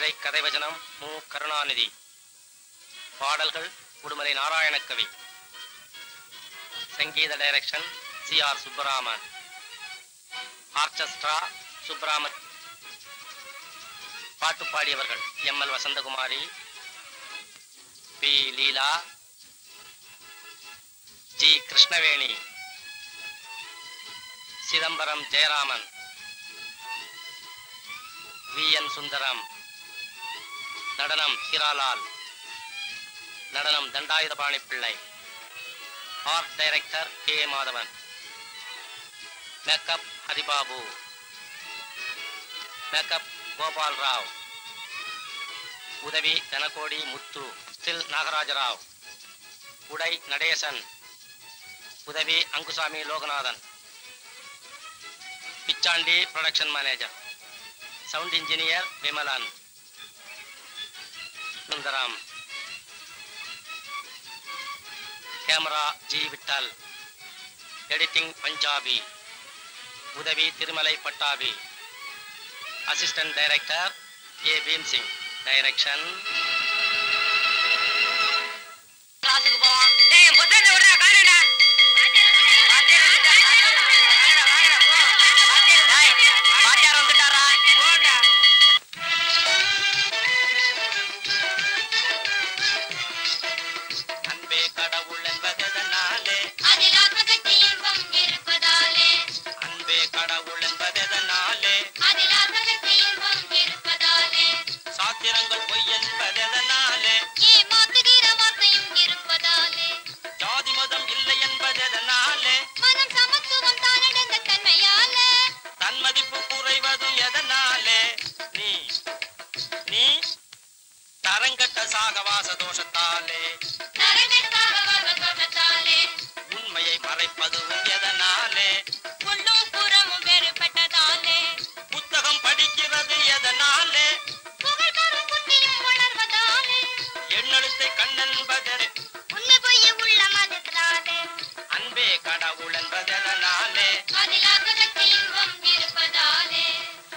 திரை கதைவசனம் மு கருணாநிதி பாடல்கள் உடுமலை நாராயணக்கவி சங்கீத direction C R Subbaraman orchestra Subbaraman பாட்டு பாடியவர்கள் M L Vasanthakumari P Leela G Krishnaveni Chidambaram Jayaraman V N Sundaram நடனம் ஹிராலால் நடனம் Thandayuthapani Pillai art director K Madhavan makeup Haribabu makeup Gopal Rao உதவி தனகோடி முத்து ஸ்டில் நாகராஜராவ் உடை நடேசன் உதவி Angusamy Loganathan Pichandi production manager sound engineer Vimalan Sundaram camera G Vittal editing Panjabi உதவி Thirumalai Pattabi assistant director A Bhim Singh direction கிளாஸுக்கு போவோம் டேய் என் புத்தகத்தை விடுறா காணுடா வாத்தியார் வந்துட்டா வாங்கடா வாங்கடா போ வாத்தியார் டேய் வாத்தியார் வந்துட்டாரா போடா அன்பே கடவுள் என்பதனாலே அதில் ஆத்மசக்தி இன்பம் இருப்பதாலே அன்பே கடவுள் என்பதனாலே அதில் ஆத்மசக்தி இன்பம் இருப்பதாலே சாத்திரங்கள் பொய் என்பதனாலே ஏமாத்துகிற வார்த்தையும் இருப்பதாலே ஜாதி மதம் இல்லை என்பதனாலே மனம் சமத்துவம் தானடங்க தன்மையாலே தன் மதிப்பு குறைவதும் எதனாலே நீ நீ தரங்கட்ட சாகவாச தோஷத்தாலே நரகத்தாக வாசகோஷத்தாலே உண்மையை மறைப்பதும் எதனாலே உள்ளும் புறமும் வேறுபட்டதாலே புத்தகம் படிக்கிறது எதனாலே புகழ்காரும் புத்தியும் உணர்வதாலே எண்ணெழுத்தை கண்ணென்பதே உண்மை பொய்ய உள்ள மதத்தாலே அன்பே கடவுள் என்பதனாலே அதில் ஆத்மசக்தி இன்பம் இருப்பதாலே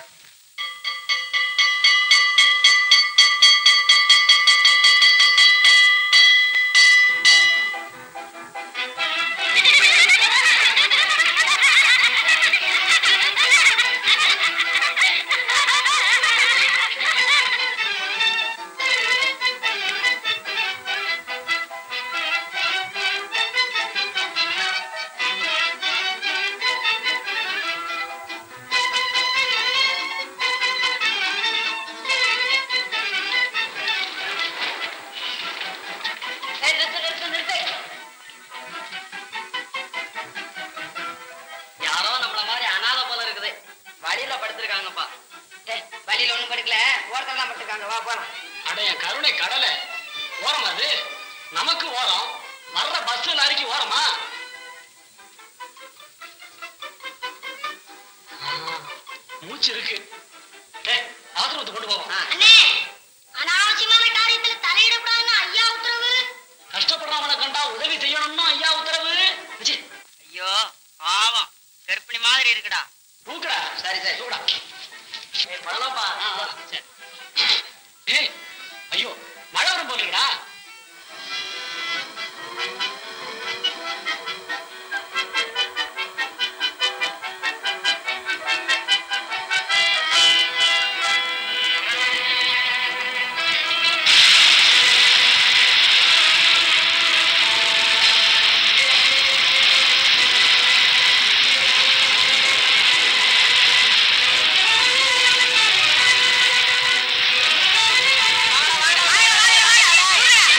ஏய் நிறுத்து நிறுத்து நிறுத்து யாரோ நம்மள மாதிரி அனாதை போல இருக்குது வழியில படுத்திருக்காங்கப்பா டேய் வழியில ஒண்ணும் படுக்கல ஓரத்துல தான் படுத்திருக்காங்க வா போலாம் அடைய கருணை கடலை ஓரம் அது நமக்கு ஓரம் வர்ற பஸ் லாரிக்கு ஓரமா ஆ, மூச்சு இருக்கு டேய், ஆசிரமத்துக்கு கொண்டு போவோம் ஆ. அண்ணே அனாவசியமான காரியத்துல தலையிடக்கூடாதுன்னு ஐயா உத்தரவு கஷ்டப்படுறவனை கண்டா உதவி செய்யணும்னு ஐயா உத்தரவு விஜி, ஐயோ பாவம் கர்ப்பிணி மாதிரி இருக்குடா தூக்குடா சரி சரி தூக்குடா ஏய் பரவாயில்லப்பா ஆ, ஆ, சரி. ஏய் ஐயோ மழை வரும் போட்டுடா வாங்க வாங்க வாங்க வாங்க வாங்க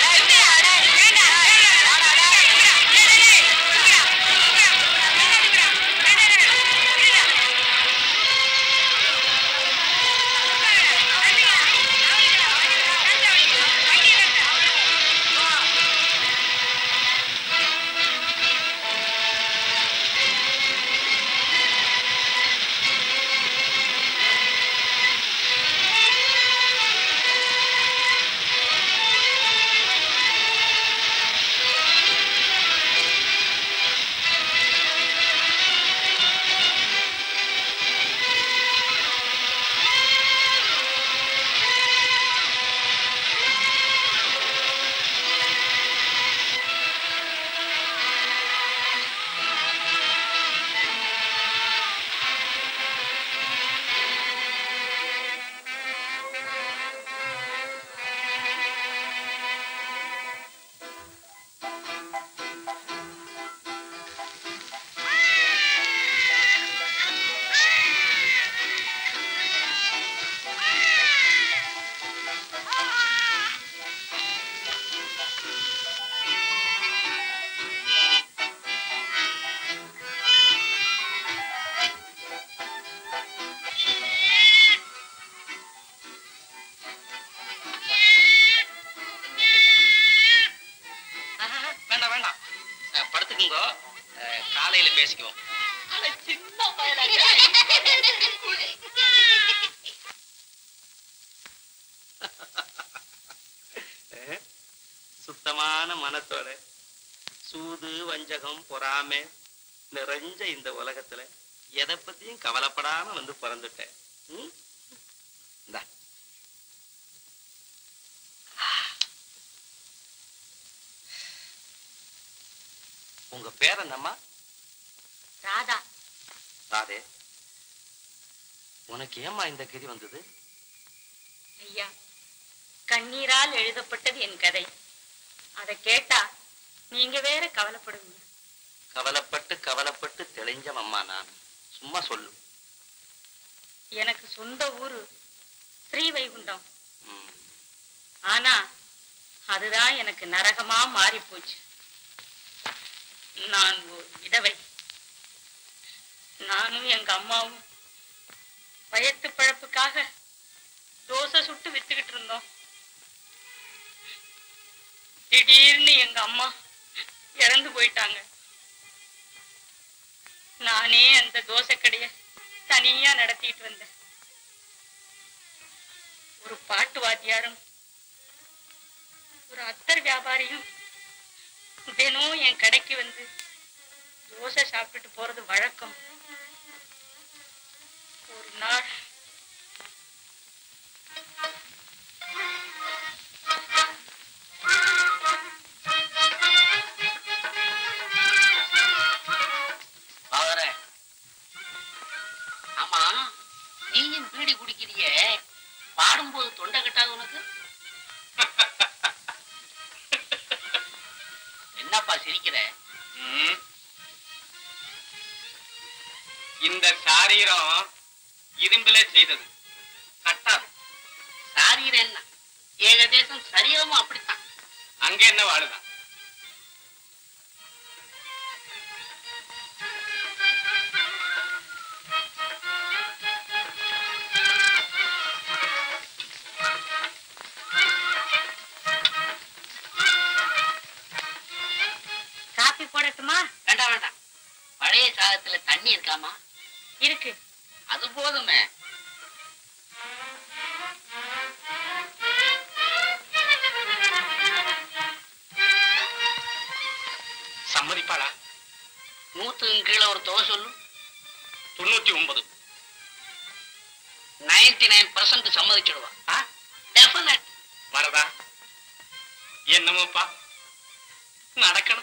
பேசிக்குவோம் அட, சின்ன பயலாக சுத்தமான மனத்தோட சூது வஞ்சகம் பொறாமை நிறைஞ்ச இந்த உலகத்துல எதை பத்தியும் கவலைப்படாம வந்து பிறந்துட்டேன் ம்? இந்தா. உங்க பேர் என்னம்மா ராதா ராதே உனக்கு ஏம்மா இந்த கதி வந்தது ஐயா கண்ணீரால் எழுதப்பட்டது என் கதை அதை கேட்டா நீங்க வேற கவலைப்படுவீங்க கவலைப்பட்டு கவலைப்பட்டு தெளிஞ்சவம்மா நான் சும்மா சொல்லு எனக்கு சொந்த ஊரு ஸ்ரீவைகுண்டம் ம். ஆனா அதுதான் எனக்கு நரகமா மாறி போச்சு நான் ஒரு விதவை நானும் எங்க அம்மாவும் வயத்து பழப்புக்காக தோசை சுட்டு வித்துக்கிட்டு இருந்தோம் திடீர்னு எங்க அம்மா இறந்து போயிட்டாங்க நானே அந்த தோசை கடைய தனியா நடத்திட்டு வந்தேன் ஒரு பாட்டு வாத்தியாரும் ஒரு அத்தர் வியாபாரியும் தினம் என் கடைக்கு வந்து தோசை சாப்பிட்டுட்டு போறது வழக்கம் ஒரு நாள் பாக்குறேன் ஆமா நீயும் பீடி குடிக்கிறியே பாடும்போது தொண்டை கட்டாது உனக்கு என்னப்பா சிரிக்கிற ம். இந்த சாரீரம் இரும்பிலே செய்தது கட்டாது சாரீரம் என்ன ஏகதேசம் சரீரமும் அப்படித்தான் அங்க என்ன வாழுதான் காப்பி போடட்டுமா வேண்டாம் வேண்டாம் பழைய சாதத்துல தண்ணி இருக்காமா இருக்கு அது போதுமே சம்மதிப்பாளா நூத்துக்கு கீழே ஒரு தொகை சொல்லு தொண்ணூத்தி ஒன்பது நைன்டி நைன் பர்சன்ட் சம்மதிச்சிடுவா ஆ? டெஃபினட் வரதா என்னமோப்பா நடக்கணும்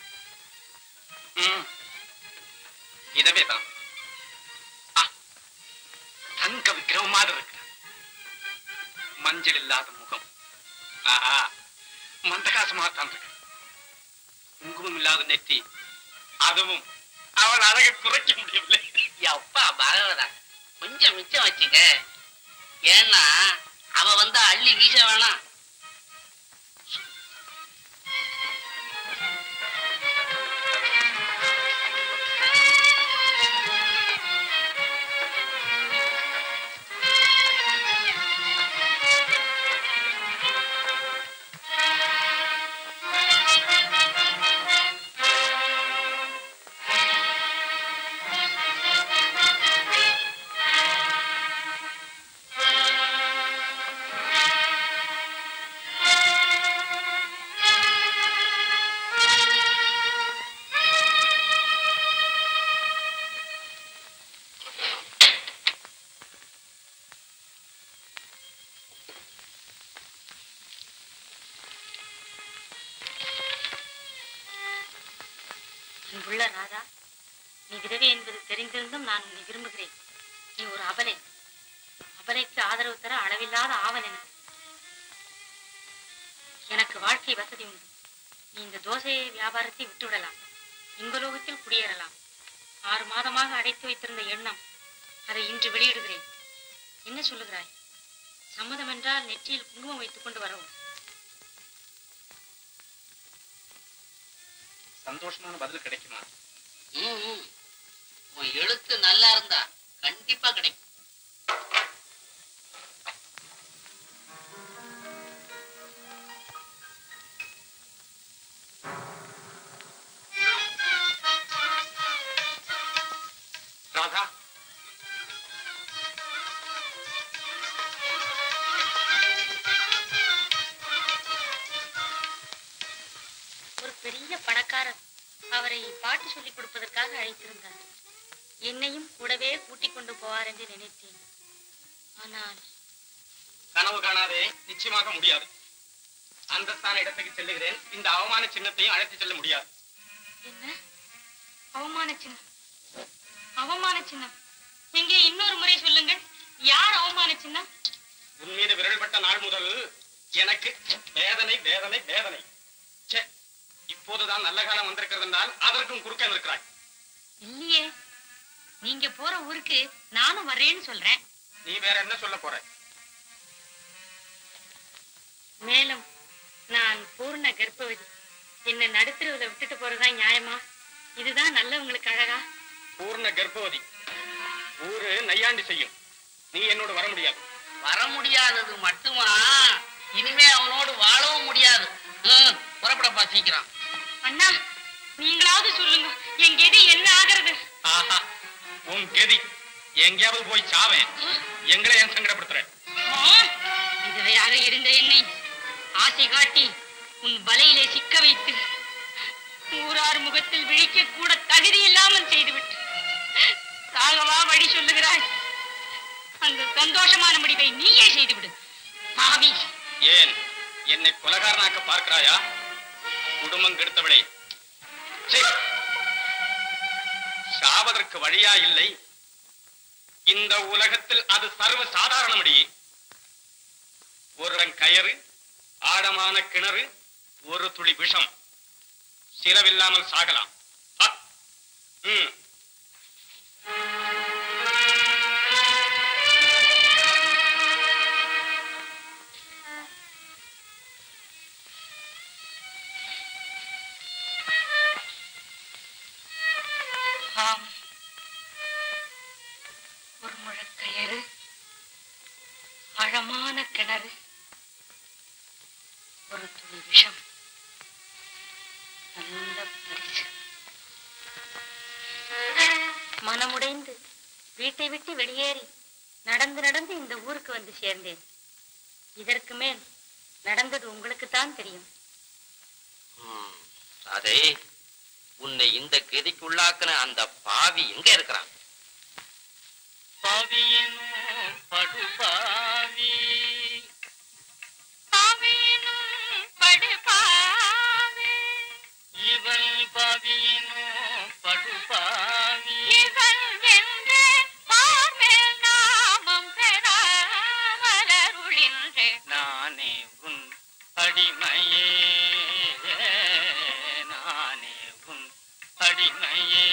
ம். இதவே தான் ஆ, தங்க விக்கிரம மாதிரி இருக்கு மஞ்சள் இல்லாத முகம் ஆஹா மந்தகாசமாக தான் இருக்கு குங்குமம் இல்லாத நெத்தி அதுவும் அவள் அழகை குறைக்க முடியவில்லை அப்பா பாகவதா கொஞ்சம் மிச்சம் வச்சுக்க ஏன்னா அவ வந்து அள்ளி வீச வேணாம் அன்புள்ள ராதா நீ விதவை என்பது தெரிந்திருந்தும் நான் உன்னை விரும்புகிறேன் நீ ஒரு அபலை அபலைக்கு ஆதரவு தர அளவில்லாத ஆவல் எனக்கு எனக்கு வாழ்க்கை வசதி உண்டு நீ இந்த தோசை வியாபாரத்தை விட்டுவிடலாம் இன்பலோகத்தில் குடியேறலாம் ஆறு மாதமாக அடைத்து வைத்திருந்த எண்ணம் அதை இன்று வெளியிடுகிறேன் என்ன சொல்லுகிறாய் சம்மதம் என்றால் நெற்றியில் குங்குமம் வைத்துக் கொண்டு வரவும் சந்தோஷமான பதில் கிடைக்குமா ம், ம். உன் எழுத்து நல்லா இருந்தா கண்டிப்பா கிடைக்கும் பணக்காரர் அவரை பாட்டு சொல்லிக் கொடுப்பதற்காக அழைத்திருந்தார் என்னையும் கூடவே கூட்டிக் கொண்டு போவார் என்று நினைத்தேன் ஆனால் கனவு காணாதே நிச்சயமாக முடியாது அந்தஸ்தான இடத்துக்கு செல்லுகிறேன் இந்த அவமான சின்னத்தையும் அழைத்து செல்ல முடியாது என்ன அவமான சின்னம் அவமான சின்னம் எங்கே இன்னொரு முறை சொல்லுங்கள் யார் அவமான சின்னம் உன் மீது விரல்பட்ட நாள் முதல் எனக்கு வேதனை வேதனை வேதனை ச்சே இப்போதுதான் நல்ல காலம் வந்திருக்கிறது என்றால் அதற்கும் குறுக்க நிற்கிறாய் இல்லையே நீங்க போற ஊருக்கு நானும் வர்றேன்னு சொல்றேன் நீ வேற என்ன சொல்ல போற மேலும் நான் பூர்ண கர்ப்பவதி என்ன நடுத்தருவுல விட்டுட்டு போறதா நியாயமா இதுதான் நல்லவங்களுக்கு அழகா பூர்ண கர்ப்பவதி ஊரு நையாண்டி செய்யும் நீ என்னோடு வர முடியாது வர முடியாதது மட்டுமா இனிமே அவனோடு வாழவும் முடியாது ம், புறப்படப்பா சீக்கிரம் அண்ணா நீங்களாவது சொல்லுங்க என் கெதி என்ன ஆகிறது ஆஹா உன் கெதி எங்கேயாவது போய் சாவேன் எங்களை ஏன் சங்கடப்படுத்துற விதவையாக இருந்த என்னை ஆசை காட்டி உன் வலையிலே சிக்க வைத்து ஊரார் முகத்தில் விழிக்க கூட தகுதி இல்லாமல் செய்துவிட்டு சாகவா வழி சொல்லுகிறாய் அந்த சந்தோஷமான முடிவை நீயே செய்துவிடு பாவி ஏன் என்னை கொலகாரனாக்க பார்க்கிறாயா குடும்பம் கெடுத்தவளே சீ! சாவதற்கு வழியா இல்லை இந்த உலகத்தில் அது சர்வ சாதாரணமடி ஒருவன் கயறு ஆழமான கிணறு ஒரு துளி விஷம் சிலவில்லாமல் சாகலாம் அ! ம் ஆம் ஒரு முழக்கயறு ஆழமான கிணறு ஒரு துளி விஷம் நல்ல பரிசு மனமுடைந்து வீட்டை விட்டு வெளியேறி நடந்து நடந்து இந்த ஊருக்கு வந்து சேர்ந்தேன் இதற்கு மேல் நடந்தது உங்களுக்குத்தான் தெரியும் ம், அதே உன்னை இந்த கதிக்கு உள்ளாக்குன அந்த பாவி எங்க இருக்கிறான் பாவியனும் படுபாவி இவன் பாவியனும் படுபாவி நானே உன் அடிமையே நானே உன் அடிமையே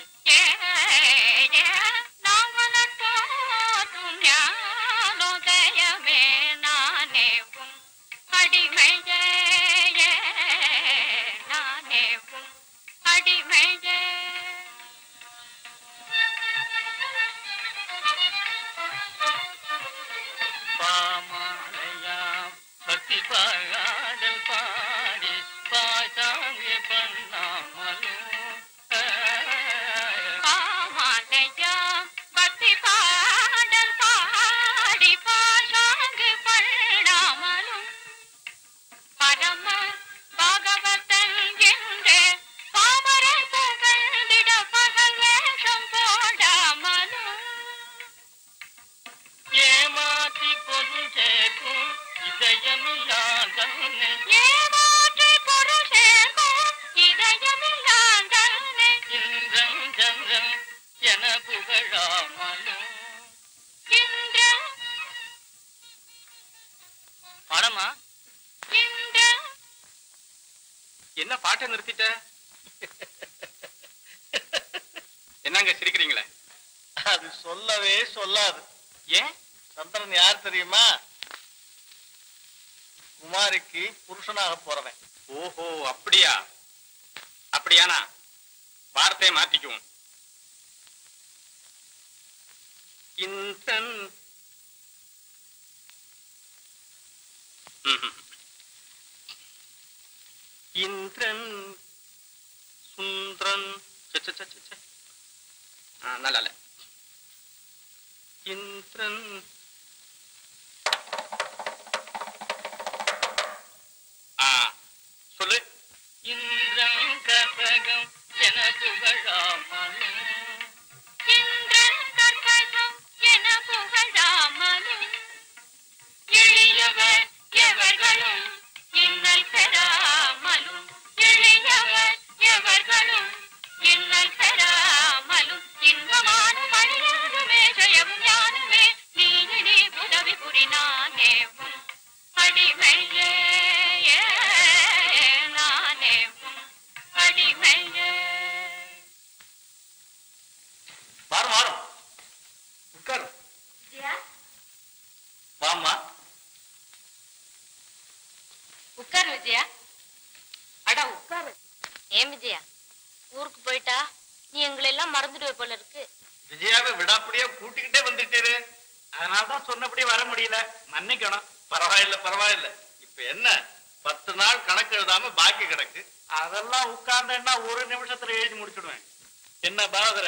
பாமாலையாம் பக்தி பாடல் பாடி பாசாங்க பண்ணாமலும் பரம பாகவதன் என்று பாமரன் புகழ்ந்திட பகல் வேஷம் போடாமலும் ஏமாற்றி பொருள் சேர்க்கும் இதயமில்லாதவனே ஏமாற்றி பொருள் சேர்க்கும் இதயமில்லான் தன்னை இந்திரன் சந்திரன் என புகழாமலும் இன்ற படமா இன்ற என்ன பாட்டை நிறுத்திட்ட என்னங்க சிரிக்கிறீங்களே அது சொல்லவே சொல்லாது ஏன் சந்திரன் யார் தெரியுமா குமாரிக்கு புருஷனாக போறவன் ஓஹோ அப்படியா அப்படியானா வார்த்தையை மாத்திக்குவோம் இந்தன் ம்ஹும். இந்திரன் சுந்திரன் ச்சே, ச்சே, ச்சே, ச்சே, ச்சே. ஆ, நல்லா இல்ல. இந்திரன் ஆ சொல்லு இந்திரன் கன கற்பகம் என புகழாமலும் இந்திரன் கற்பகம் என புகழாமலும் எளியவர் எவர்களும் இன்னல் பெறாமலும் எளியவர் எவர்களும் இன்னல் பெறாமலும் இன்பமான மணியுமே ஜெயமும் ஞானமே நீ நீ உதவி புரினானே உன் அடிமையே நானே உன் அடிமையே வாரம் வாரம் உட்காரு வாம்மா உட்காரு விஜயா அடா உட்காரு ஏன் விஜயா ஊருக்கு போயிட்டா நீ எங்களை எல்லாம் மறந்துடுவே போல இருக்கு விஜயாவை விடாப்படியா கூட்டிக்கிட்டே வந்துட்டீரு அதனாலதான் சொன்னபடி வர முடியல மன்னிக்கணும் பரவாயில்ல பரவாயில்ல இப்ப என்ன பத்து நாள் கணக்கு எழுதாம பாக்கி கிடக்கு அதெல்லாம் உட்கார்ந்தேன்னா ஒரு நிமிஷத்துல எழுதி முடிச்சிடுவேன் என்ன பாதர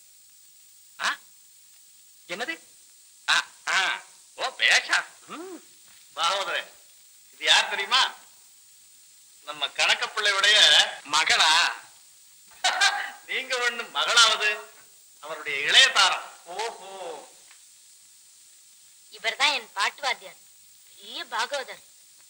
என்னது ஆ, ஆ. ஓ பேஷா பாகவதர இது யார் தெரியுமா நம்ம கணக்க பிள்ளையுடைய மகளா நீங்க ஒண்ணு மகளாவது அவருடைய இளைய தாரம் ஓஹோ இவர்தான் என் பாட்டு வாத்தியார் பெரிய பாகவதர்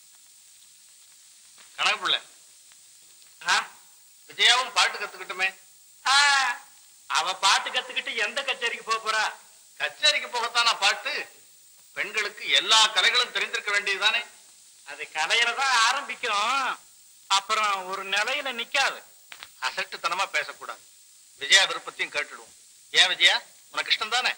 கணக்கு பிள்ளை ஆ? விஜயாவும் பாட்டு கத்துக்கிட்டுமே ஆ. அவ பாட்டு கத்துக்கிட்டு எந்த கச்சேரிக்கு போக போறா கச்சேரிக்கு போகத்தானா பாட்டு பெண்களுக்கு எல்லா கலைகளும் தெரிந்திருக்க வேண்டியதுதானே அது கலையில தான் ஆரம்பிக்கும் அப்புறம் ஒரு நிலையில நிக்காது அசட்டுத்தனமா பேசக்கூடாது விஜயா விருப்பத்தையும் கேட்டுடுவோம் ஏன் விஜயா உனக்கு இஷ்டம் தானே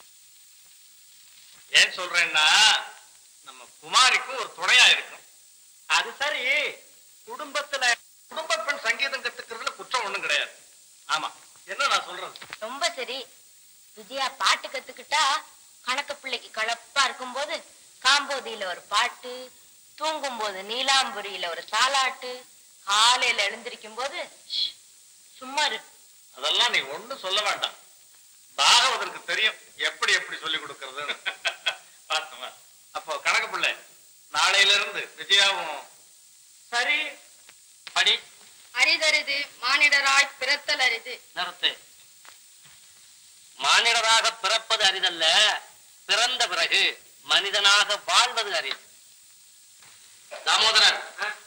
ஏன் சொல்றேன்னா நம்ம குமாரிக்கும் ஒரு துணையா இருக்கும் அது சரி குடும்பத்துல குடும்ப பெண் சங்கீதம் கத்துக்கிறதுல குற்றம் ஒண்ணும் கிடையாது ஆமா என்ன நான் சொல்றது ரொம்ப சரி விஜயா பாட்டு கத்துக்கிட்டா கணக்கு பிள்ளைக்கு கலப்பா இருக்கும்போது காம்போதியில ஒரு பாட்டு தூங்கும் போது நீலாம்புரியில ஒரு தாலாட்டு காலையில எழுந்திருக்கும் போது ஷ், சும்மா இரு அதெல்லாம் நீ ஒண்ணும் சொல்ல வேண்டாம் பாகவதற்கு தெரியும் எப்படி எப்படி சொல்லி கொடுக்கறதுன்னு பார்த்தோமா அப்போ கணக்கு பிள்ளை நாளையில இருந்து விஜயாவும் சரி படி அரிதரிது மானிடராய் பிறத்தல் அரிது நிறுத்து மானிடராக பிறப்பது அரிதல்ல பிறந்த பிறகு மனிதனாக வாழ்வது அரிது தாமோதரன்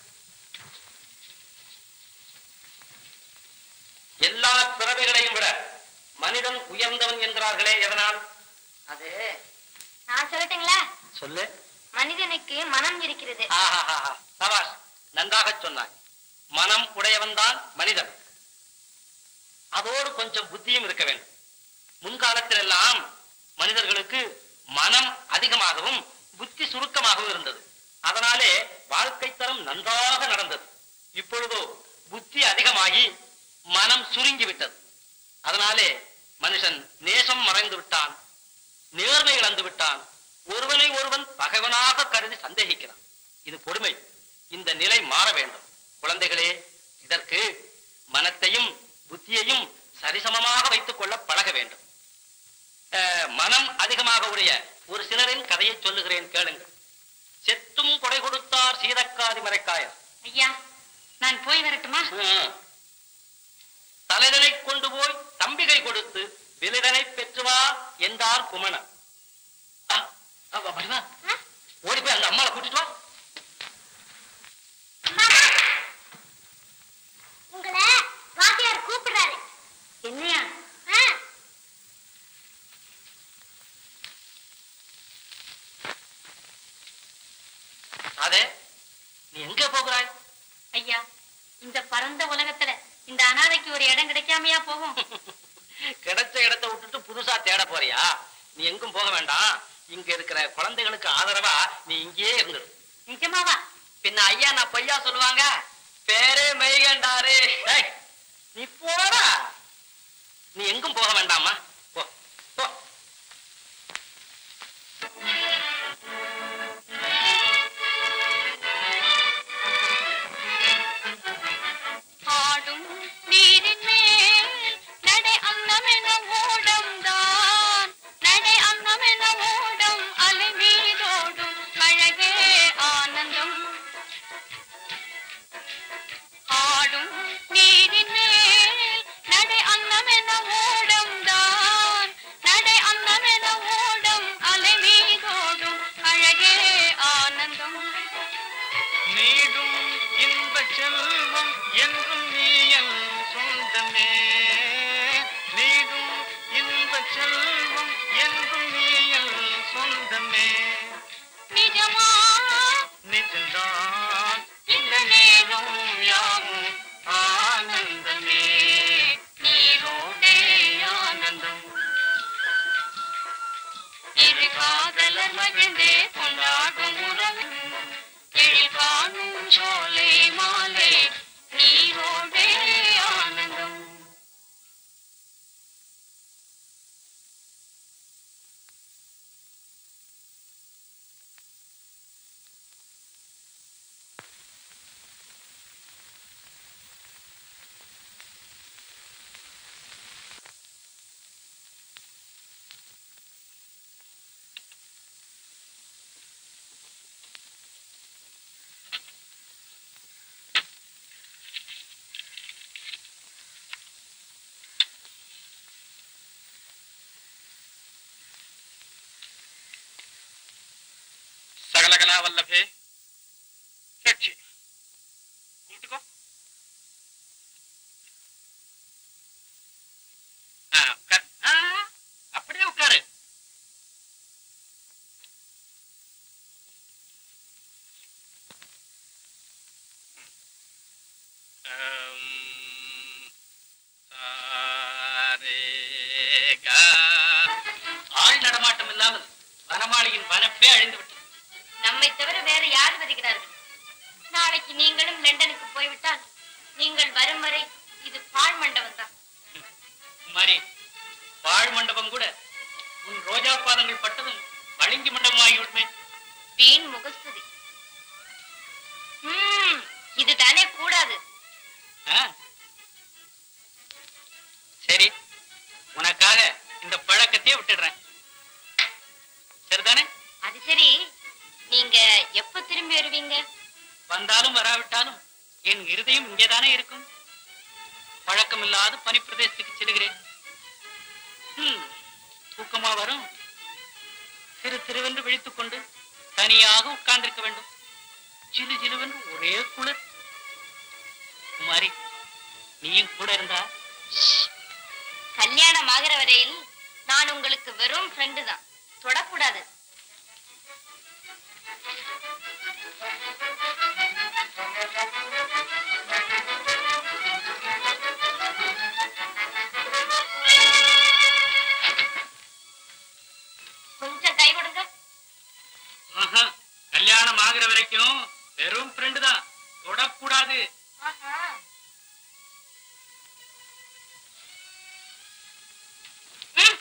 எல்லா பிறவைகளையும் விட மனிதன் உயர்ந்தவன் என்கிறார்களே எதனால் அது நான் சொல்லட்டுங்களா சொல்லு மனிதனுக்கு மனம் இருக்கிறது ஆஹாஹாஹா. சபாஷ் நன்றாக சொன்னாய் மனம் உடையவன்தான் மனிதன் அதோடு கொஞ்சம் புத்தியும் இருக்க வேண்டும் முன்காலத்தில் எல்லாம் மனிதர்களுக்கு மனம் அதிகமாகவும் புத்தி சுருக்கமாகவும் இருந்தது அதனாலே வாழ்க்கை தரம் நன்றாக நடந்தது இப்பொழுதோ புத்தி அதிகமாகி மனம் சுருங்கி விட்டது அதனாலே மனுஷன் நேசம் மறைந்து விட்டான் நேர்மை இழந்து விட்டான் ஒருவனை ஒருவன் பகைவனாக கருதி சந்தேகிக்கிறான் இது கொடுமை இந்த நிலை மாற வேண்டும் குழந்தைகளே இதற்கு மனத்தையும் புத்தியையும் சரிசமமாக வைத்துக் கொள்ள பழக வேண்டும் அஹ், மனம் அதிகமாக உடைய ஒரு சிலரின் கதையை சொல்லுகிறேன் கேளுங்கள் செத்தும் கொடை கொடுத்தார் சீதக்காதி மறைக்காயர் ஐயா நான் போய் வரட்டுமா ம். தலைதனை கொண்டு போய் தம்பிகை கொடுத்து விலைதனை பெற்று வா என்றார் குமணன் ஆ, ஆ, வா, வடிவா. ஓடி போய் அந்த அம்மாவை கூட்டிட்டு வா உங்களை வாத்தியார் கூப்பிடுறாரு என்னையா அதே நீ எங்க போகிறாய் ஐயா இந்த பரந்த உலகத்துல இந்த அனாதைக்கு ஒரு இடம் கிடைக்காமையா போகும் கிடைச்ச இடத்தை விட்டுட்டு புதுசா தேட போறியா நீ எங்கும் போக வேண்டாம் இங்க இருக்கிற குழந்தைகளுக்கு ஆதரவா நீ இங்கேயே இருந்துடு நிஜமாவா பின்ன ஐயா நான் பொய்யா சொல்லுவாங்க பேரே மெய்கண்டாரு டேய், நீ போடா நீ எங்கும் போக வேண்டாமா போ போ ஆடும் நீரின் மேல் நடை அன்னமென ஓடம்தான் நடை அன்னமென ஓடம் அலை மீதோடும் அழகே ஆனந்தம் ஆடும் நீரின் மேல் செல்வம் என்றும் நீ என் சொந்தமே நீடும் இன்ப செல்வம் என்றும் நீ என் சொந்தமே நிஜமா நிஜம்தான் இந்த நேரம் யாவும் ஆனந்தமே நீரோடே ஆனந்தம் இரு காதலர் மகிழ்ந்தே கொண்டாடும் உறவு எழில் காணும் சோலை மாலை நீரோடே ஆனந்தம் சகலகலா வல்லபே சச்சி கூட்டுக்கோ ஆ, உட்கார். ஆ, அப்படியே உட்காரு ஆம், சாரேகா. ஆள் நடமாட்டம் இல்லாமல் வனமாளியின் வனப்பே அழிந்து விட்டது நம்மை தவிர வேற யார் வருகிறார்கள் நாளைக்கு நீங்களும் லண்டனுக்கு போய்விட்டால் நீங்கள் வரும் வரை இது பாழ் மண்டபம் தான் குமாரி பாழ் மண்டபம் கூட உன் ரோஜா பாதங்கள் பட்டதும் வழுங்கி மண்டபம் ஆகிவிடுமே வீண் முகஸ்துதி ம், இதுதானே கூடாது ஆ? சரி உனக்காக இந்த பழக்கத்தையே விட்டுடுறேன் சரிதானே அது சரி நீங்க எப்ப திரும்பி வருவீங்க வந்தாலும் வராவிட்டாலும் என் இருதயம் இங்கேதானே இருக்கும் பழக்கமில்லாத பனிப்பிரதேசத்துக்கு செல்கிறேன் ம், தூக்கமா வரும் திரு திருவென்று விழித்துக் கொண்டு தனியாக உட்கார்ந்திருக்க வேண்டும் ஜிலு ஜிலுவென்று ஒரே குளிர் குமாரி நீயும் கூட இருந்தா கல்யாணம் ஆகிற வரையில் நான் உங்களுக்கு வெறும் ஃப்ரெண்டு தான் தொடக்கூடாது கொஞ்சம் கை கொடுங்க ஆஹா, கல்யாணம் ஆகிற வரைக்கும் வெறும் ஃப்ரெண்டு தான் தொடக்கூடாது ம்.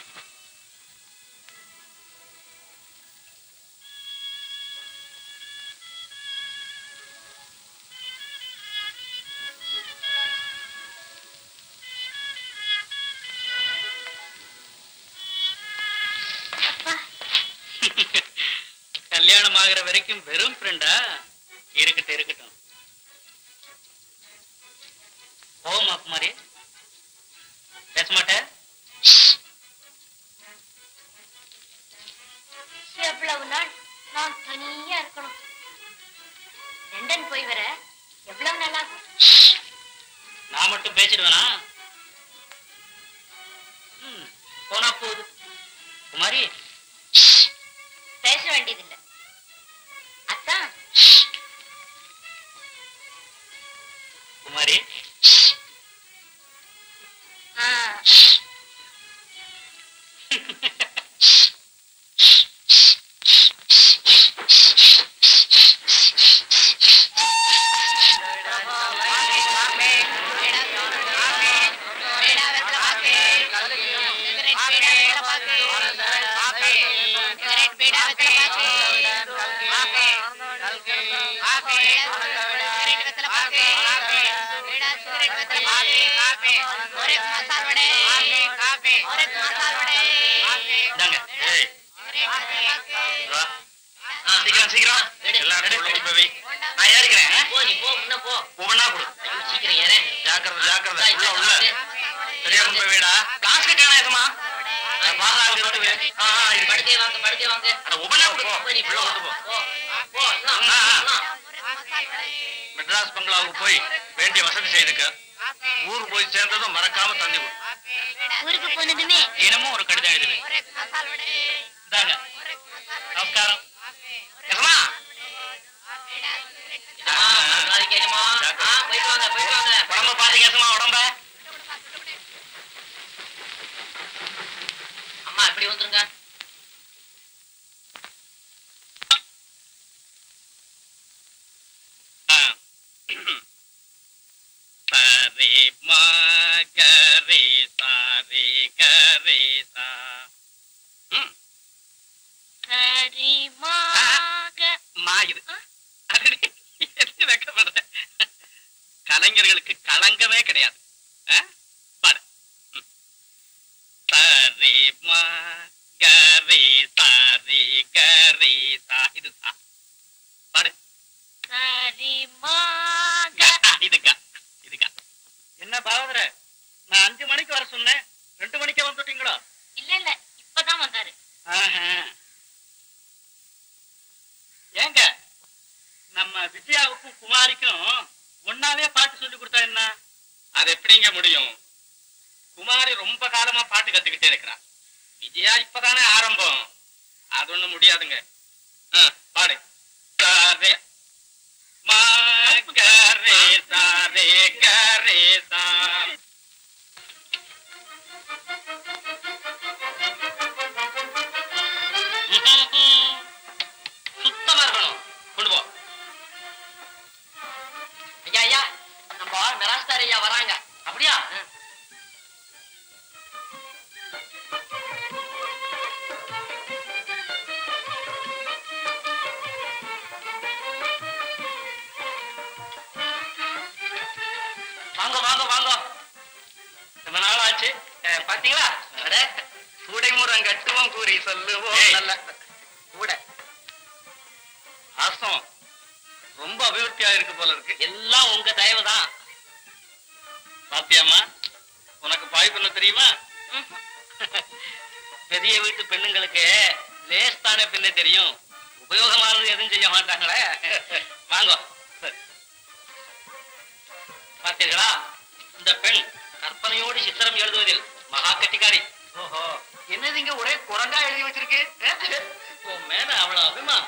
கல்யாணம் ஆகிற வரைக்கும் வெறும் ஃப்ரெண்டா இருக்கட்டும் இருக்கட்டும் போமா குமாரி பேச மாட்டேன் எவ்வளவு நாள் நான் தனியா இருக்கணும் லண்டன் போய் வர எவ்வளவு நாள் ஆகும் நான் மட்டும் பேசிடுவேனா ம், போனா போகுது குமாரி பேச வேண்டியதில்லை அத்தான் குமாரி ஆ, இந்தாங்க ஏய், வா. சீக்கிரம் சீக்கிரம் எல்லாரும் உள்ள கொண்டு போய் வை. நான் ஏறிக்கிறேன் ஆ? போ நீ போ முன்ன போ ஒவ்வொன்னா கொடு சீக்கிரம் ஏற ஜாக்கிரதை ஜாக்கிரதை உள்ள உள்ள சரியா கொண்டு போய் வைடா பிளாஸ்டிக் காணாயசமா பாரா அங்க இருக்கு ஆ ஆ, இருக்கு படுக்கை வாங்க படுக்கை வாங்க அட, ஒவ்வொன்னா கொடு போ போய் நீ உள்ள போ கொண்டு போ போ போ ஆ, ஆ. இன்னும், இன்னும். மெட்ராஸ் பங்களாவுக்கு போய் வேண்டிய வசதி செய்துக்க ஊர் போய் சேர்ந்ததும் மறக்காம தந்தி கொடு ஊருக்கு போனதுமே தினமும் ஒரு கடிதம் எழுதுவேன் இந்தாங்க நமஸ்காரம் யசமா உடம்ப பாத்து கேசமா உடம்ப அம்மா இப்படி வந்துருங்க சரி மா கரி சாரி கரி சா ம், சரிமாக மா இது அடடே, என்ன வெக்கப்படுற? கலைஞர்களுக்கு களங்கமே கிடையாது ஆ? பாடு ம். சரி மா கரி சாரி கரி சா இது சா பாடு சரிமாக க, இது க இது க என்ன பாவதர நான் அஞ்சு மணிக்கு வர சொன்னேன் ரெண்டு மணிக்கே வந்துட்டீங்களோ இல்ல இல்ல இப்பதான் வந்தாரு ஆஹா. ஏங்க நம்ம விஜயாவுக்கும் குமாரிக்கும் ஒன்னாவே பாட்டு சொல்லி கொடுத்தா என்ன அது எப்படிங்க முடியும் குமாரி ரொம்ப காலமா பாட்டு கத்துக்கிட்டே இருக்கிறா விஜயா இப்பதானே ஆரம்பம் அது ஒண்ணும் முடியாதுங்க ஆ, பாடு சாரே மா கரே சாரே கரே சா சுத்தமா இருக்கணும் கொண்டு போ ஐயா ஐயா நம்ம மெராஸ்தார் ஐயா வராங்க அப்படியா வாங்க வாங்க வாங்க ரொம்ப நாள் ஆச்சு அஹ், பாத்தீங்களா அட கூடைமுறம் கட்டுவோம் கூறி சொல்லுவோம் நல்ல கூட ஆசம் ரொம்ப அபிவிருத்தியா இருக்கு போல இருக்கு எல்லாம் உங்க தயவு தான் பாத்தியாமா உனக்கு பாய் பண்ண தெரியுமா பெரிய வீட்டு பெண்ணுங்களுக்கு லேஸ் தானே பின்ன தெரியும் உபயோகமானது எதுவும் செய்ய மாட்டாங்களே வாங்க பார்த்தீர்களா இந்த பெண் கற்பனையோடு சித்திரம் எழுதுவதில் மகா கட்டிக்காரி ஓஹோ என்னது இங்க ஒரே குரங்கா எழுதி வச்சிருக்கு உன் மேல அவ்வளவு அபிமா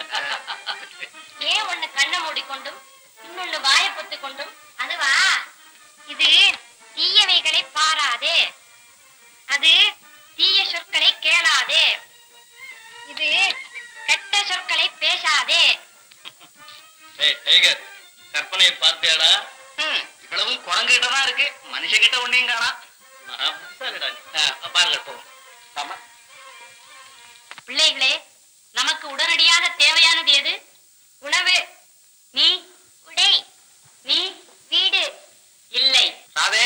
ஏன் ஒண்ணு கண்ணை மூடிக்கொண்டும் இன்னொன்னு வாயை பொத்து கொண்டும் அதுவா இது தீயவைகளை பாராதே அது தீய சொற்களை கேளாதே இது கெட்ட சொற்களை பேசாதே ஏய் டைகர் கற்பனையை பார்த்தியாடா ஹம், இவ்வளவும் குரங்குகிட்ட தான் இருக்கு மனுஷகிட்ட ஒன்னையும் காணா மகா புத்தாலிடா நீ. ஆ, பாருங்க போவோம் ஆமா பிள்ளைகளே நமக்கு உடனடியாக தேவையானது எது உணவு நீ உடை நீ வீடு இல்லை ராதே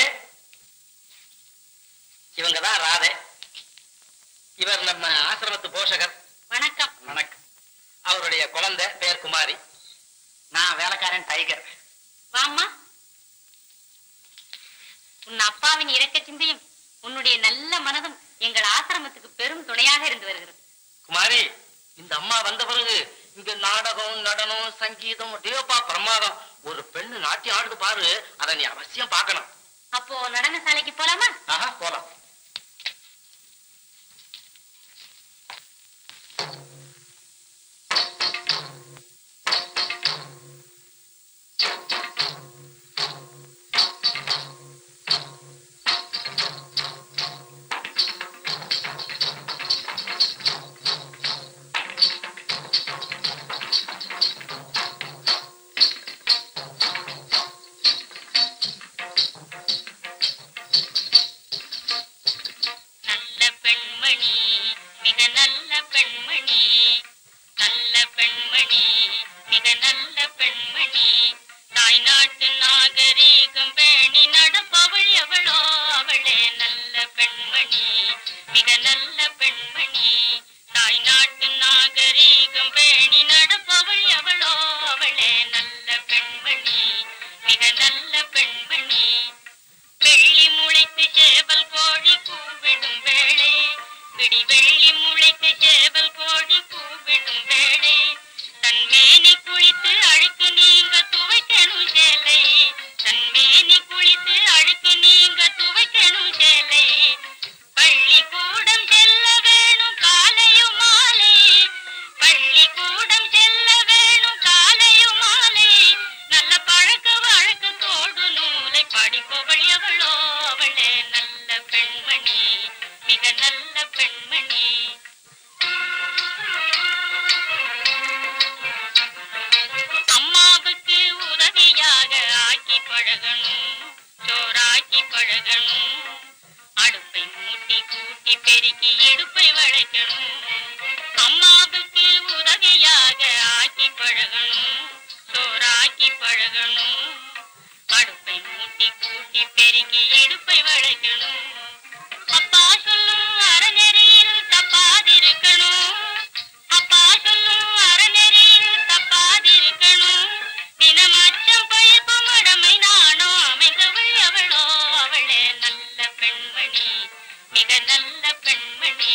இவங்க தான் ராதே இவர் நம்ம ஆசிரமத்து போஷகர் வணக்கம் வணக்கம் அவருடைய குழந்தை பேர் குமாரி நான் வேலைக்காரன் டைகர் வாம்மா உன் அப்பாவின் இரக்க சிந்தையும் உன்னுடைய நல்ல மனதும் எங்கள் ஆசிரமத்துக்கு பெரும் துணையாக இருந்து வருகிறது குமாரி இந்த அம்மா வந்த பிறகு இங்க நாடகம் நடனம் சங்கீதம் டேப்பா பிரமாதம் ஒரு பெண்ணு நாட்டியம் ஆடுது பாரு அதை நீ அவசியம் பார்க்கணும் அப்போ நடன சாலைக்கு போலாமா ஆஹா போலாம் நல்ல பெண்மணி மிக நல்ல பெண்மணி நல்ல பெண்மணி மிக நல்ல பெண்மணி தாய் நாட்டு நாகரீகம் பேணி நடப்பவள் எவளோ அவளே நல்ல பெண்மணி மிக நல்ல பெண்மணி தாய் நாட்டு நாகரீகம் பேணி நடப்பவள் எவளோ அவளே நல்ல பெண்மணி மிக நல்ல பெண்மணி வெள்ளி முளைத்து சேவல் கோழி கூவிடும் வேளை பிடி வெள்ளி முளைத்து சேவல் கோழி கூவிடும் வேளை தன் மேனி குளித்து அழுக்கு நீ சோறாக்கி பழகணும் சோறாக்கி பழகணும் அடுப்பை மூட்டி கூட்டி பெருக்கி இடுப்பை வளைக்கணும் அம்மாவுக்கு உதவியாக ஆக்கி பழகணும் சோறாக்கி பழகணும் அடுப்பை மூட்டி கூட்டி பெருக்கி இடுப்பை வளைக்கணும் அப்பா சொல்லும் அறநெறியில் தப்பாதிருக்கணும் அப்பா சொல்லும் அறநெறியில் தப்பாதிருக்கணும் தினம் அச்சம் பயிர்ப்பு மடமை நானோ அமைந்தவள் அவளோ அவளே நல்ல பெண்மணி மிக நல்ல பெண்மணி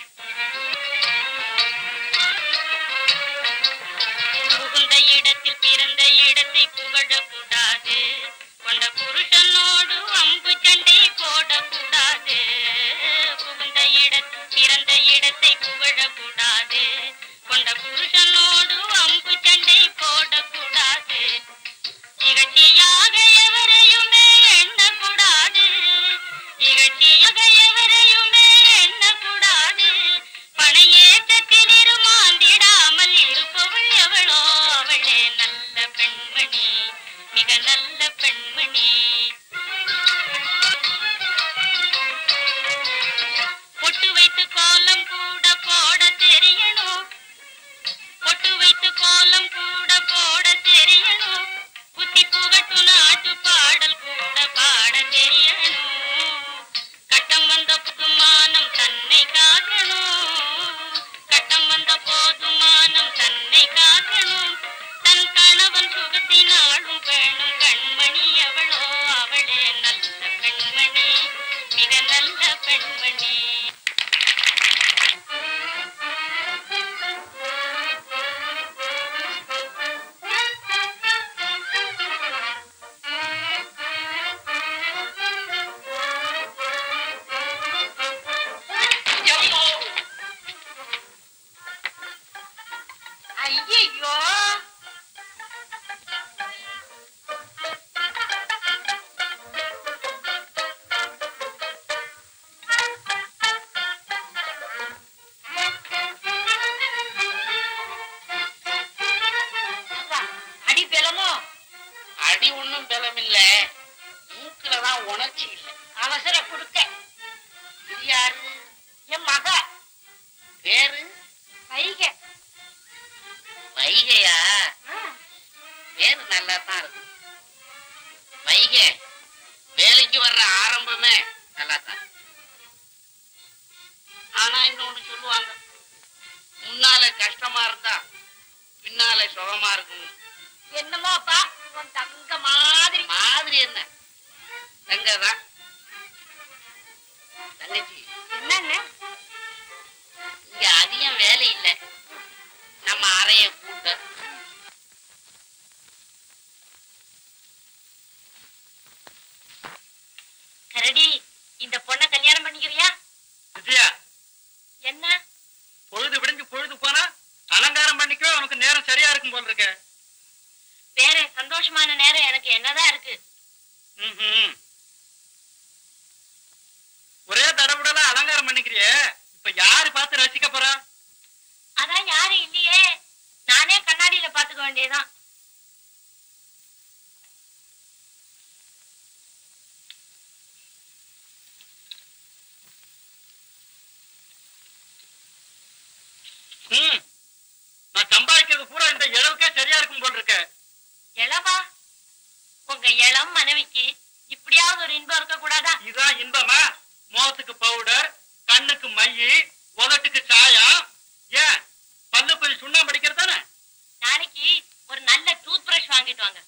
புகுந்த இடத்தில் பிறந்த இடத்தை புகழக்கூடாது கொண்ட புருஷனோடு அம்பு சண்டை போடக்கூடாது புகுந்த இடத்தில் பிறந்த இடத்தை புகழக்கூடாது கொண்ட புருஷனோடு அம்பு சண்டை போடக்கூடாது இகழ்ச்சியாக எவரையுமே எண்ணக்கூடாது இகழ்ச்சியாக எவரையுமே எண்ணக்கூடாது பணையேற்றத்தில் இருமாந்திடாமல் இருப்பவள் எவளோ அவளே நல்ல பெண்மணி மிக நல்ல பெண்மணி பொட்டு வைத்து கோலம் கூட போட தெரியணும் பொட்டு வைத்து கோலம் கூட போட தெரியணும் புத்தி புகட்டு நாட்டு பாடல் கூட பாட தெரியணும் கட்டம் வந்த புதுமானம் தன்னை காக்கணும் கட்டம் வந்த போதுமானம் தன்னை காக்கணும் தன் கணவன் சுகத்தினாலும் வேணும் கண்மணி அவளோ அவளே நல்ல பெண்மணி மிக நல்ல பெண்மணி ஐயோ அடி பெலமோ அடி ஒண்ணும் பலம் இல்ல மூக்குலதான் உணர்ச்சி இல்ல அவசர குடுக்க இது யாரு என் மக பேரு வைக வைகையா பேரு நல்லா தான் இருக்கு வைகை வேலைக்கு வர்ற ஆரம்பமே நல்லா தான் ஆனா இன்னொன்னு சொல்லுவாங்க முன்னால கஷ்டமா இருந்தா பின்னால சுகமா இருக்கும் என்னமோப்பா உன் தங்க மாதிரி மாதிரி என்ன தங்கதான் தங்கச்சி என்னன்னு இங்க அதிகம் வேலை இல்ல நம்ம அறைய கூட்ட கரடி இந்த பொண்ணை கல்யாணம் பண்ணிக்கிறியா விஜயா என்ன பொழுது விடிஞ்சு பொழுது போனா அலங்காரம் பண்ணிக்கவே உனக்கு நேரம் சரியா இருக்கும் போல இருக்க வேற சந்தோஷமான நேரம் எனக்கு என்னதான் இருக்கு ம்ஹும். ஒரே தடவுடல அலங்காரம் பண்ணிக்கிறியே இப்ப யாரு பார்த்து ரசிக்க போறா அதான் யாரும் இல்லையே நானே கண்ணாடியில பாத்துக்க வேண்டியதுதான் ம். நான் சம்பாதிக்கிறது பூரா இந்த இழவுக்கே சரியா இருக்கும் போல் இருக்க இளவா உங்க இளம் மனைவிக்கு இப்படியாவது ஒரு இன்பம் இருக்க கூடாதா இதான் இன்பமா முகத்துக்கு பவுடர் கண்ணுக்கு மையி உதட்டுக்கு சாயம் ஏன் பல்லு கொஞ்சம் சுண்ணாம்பு அடிக்கிறது தானே நாளைக்கு ஒரு நல்ல டூத் பிரஷ் வாங்கிட்டு வாங்க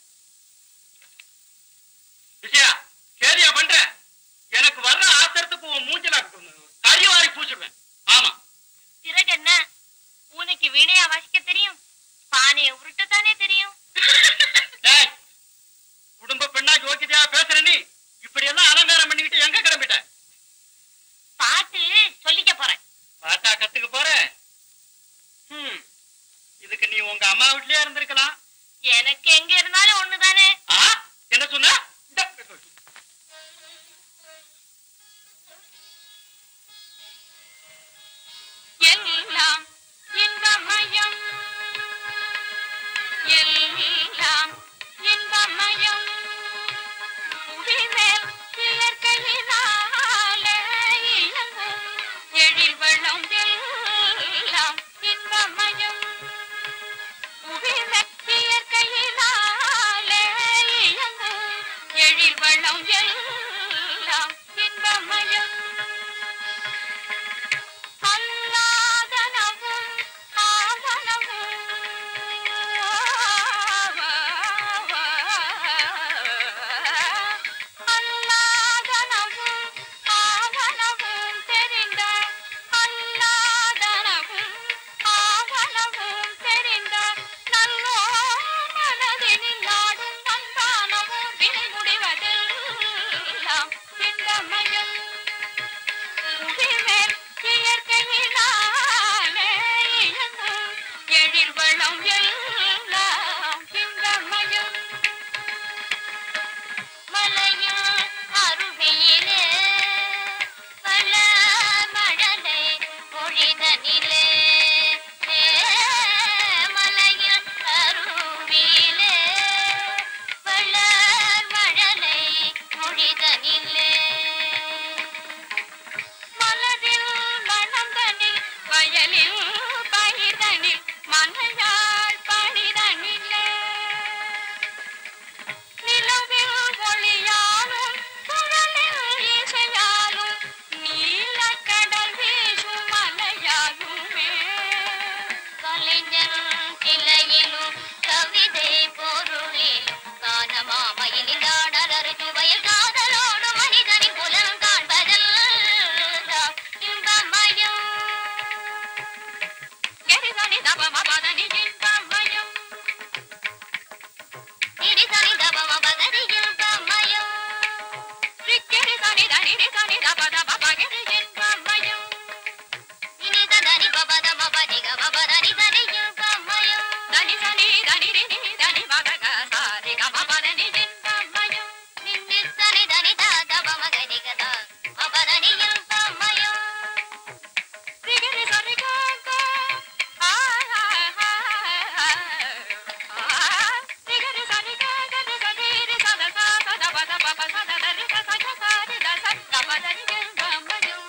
விஜயா சரியா பண்ற எனக்கு வர்ற ஆத்திரத்துக்கு உன் மூஞ்சில கறி வாரி பூச்சிடுவேன் ஆமா பிறகு என்ன பூனைக்கு வீணையா வாசிக்க தெரியும் பானையை உருட்டத்தானே தெரியும் டேய், குடும்ப பெண்ணா யோகிதையா பேசுற நீ இப்படி எல்லாம் அலங்காரம் பண்ணிக்கிட்டு எங்க கிளம்பிட்ட பாட்டு சொல்லிக்க போறேன் பாட்டா கத்துக்க போற ம், இதுக்கு நீ உங்க அம்மா வீட்லயே இருந்திருக்கலாம் எனக்கு எங்க இருந்தாலும் ஒண்ணுதானே ஆ என்ன சொன்ன இந்த- எல்லாம் இன்பமயம் எல்லாம் இன்பமயம் பயிர்தனில் மனையாள் பணிதனிலே நிலவில் ஒளியாலும் குழலில் இசையாலும் நீலக்கடல் வீசும் மலையாலுமே கலைஞர் சிலையிலும் கவிதை பொருளிலும் காணமாமையில் நாடலறு சுவையில் காதலோடு மனிதனின் புலம் காண்பதில் இன்பமயம் கெரிதனி தபமபதனி இன்பமயம் இரிதனி தபமபதனி இன்பமயம் ரிக்கிரிதனி தனி தனி தபதபபகிரி இன்பமயம் இனித தனி பபத மபதி கபபதனி தனி இன்பமயம் தனி தனி தனி ரினி தனி மகக சாரி கபபதனி இன்பமயம் நின்னி தனி தனி தபமகனி கதா மபதனி இன்பமயம் ரிகிரி சரி கக ஆ ஆ ஆ ஆ ரிகிரி சரி கக ரிகரி ரி சத சா சத பத பப சத ரி க ச க ச ரி த ச கபதனி இன்பமயம்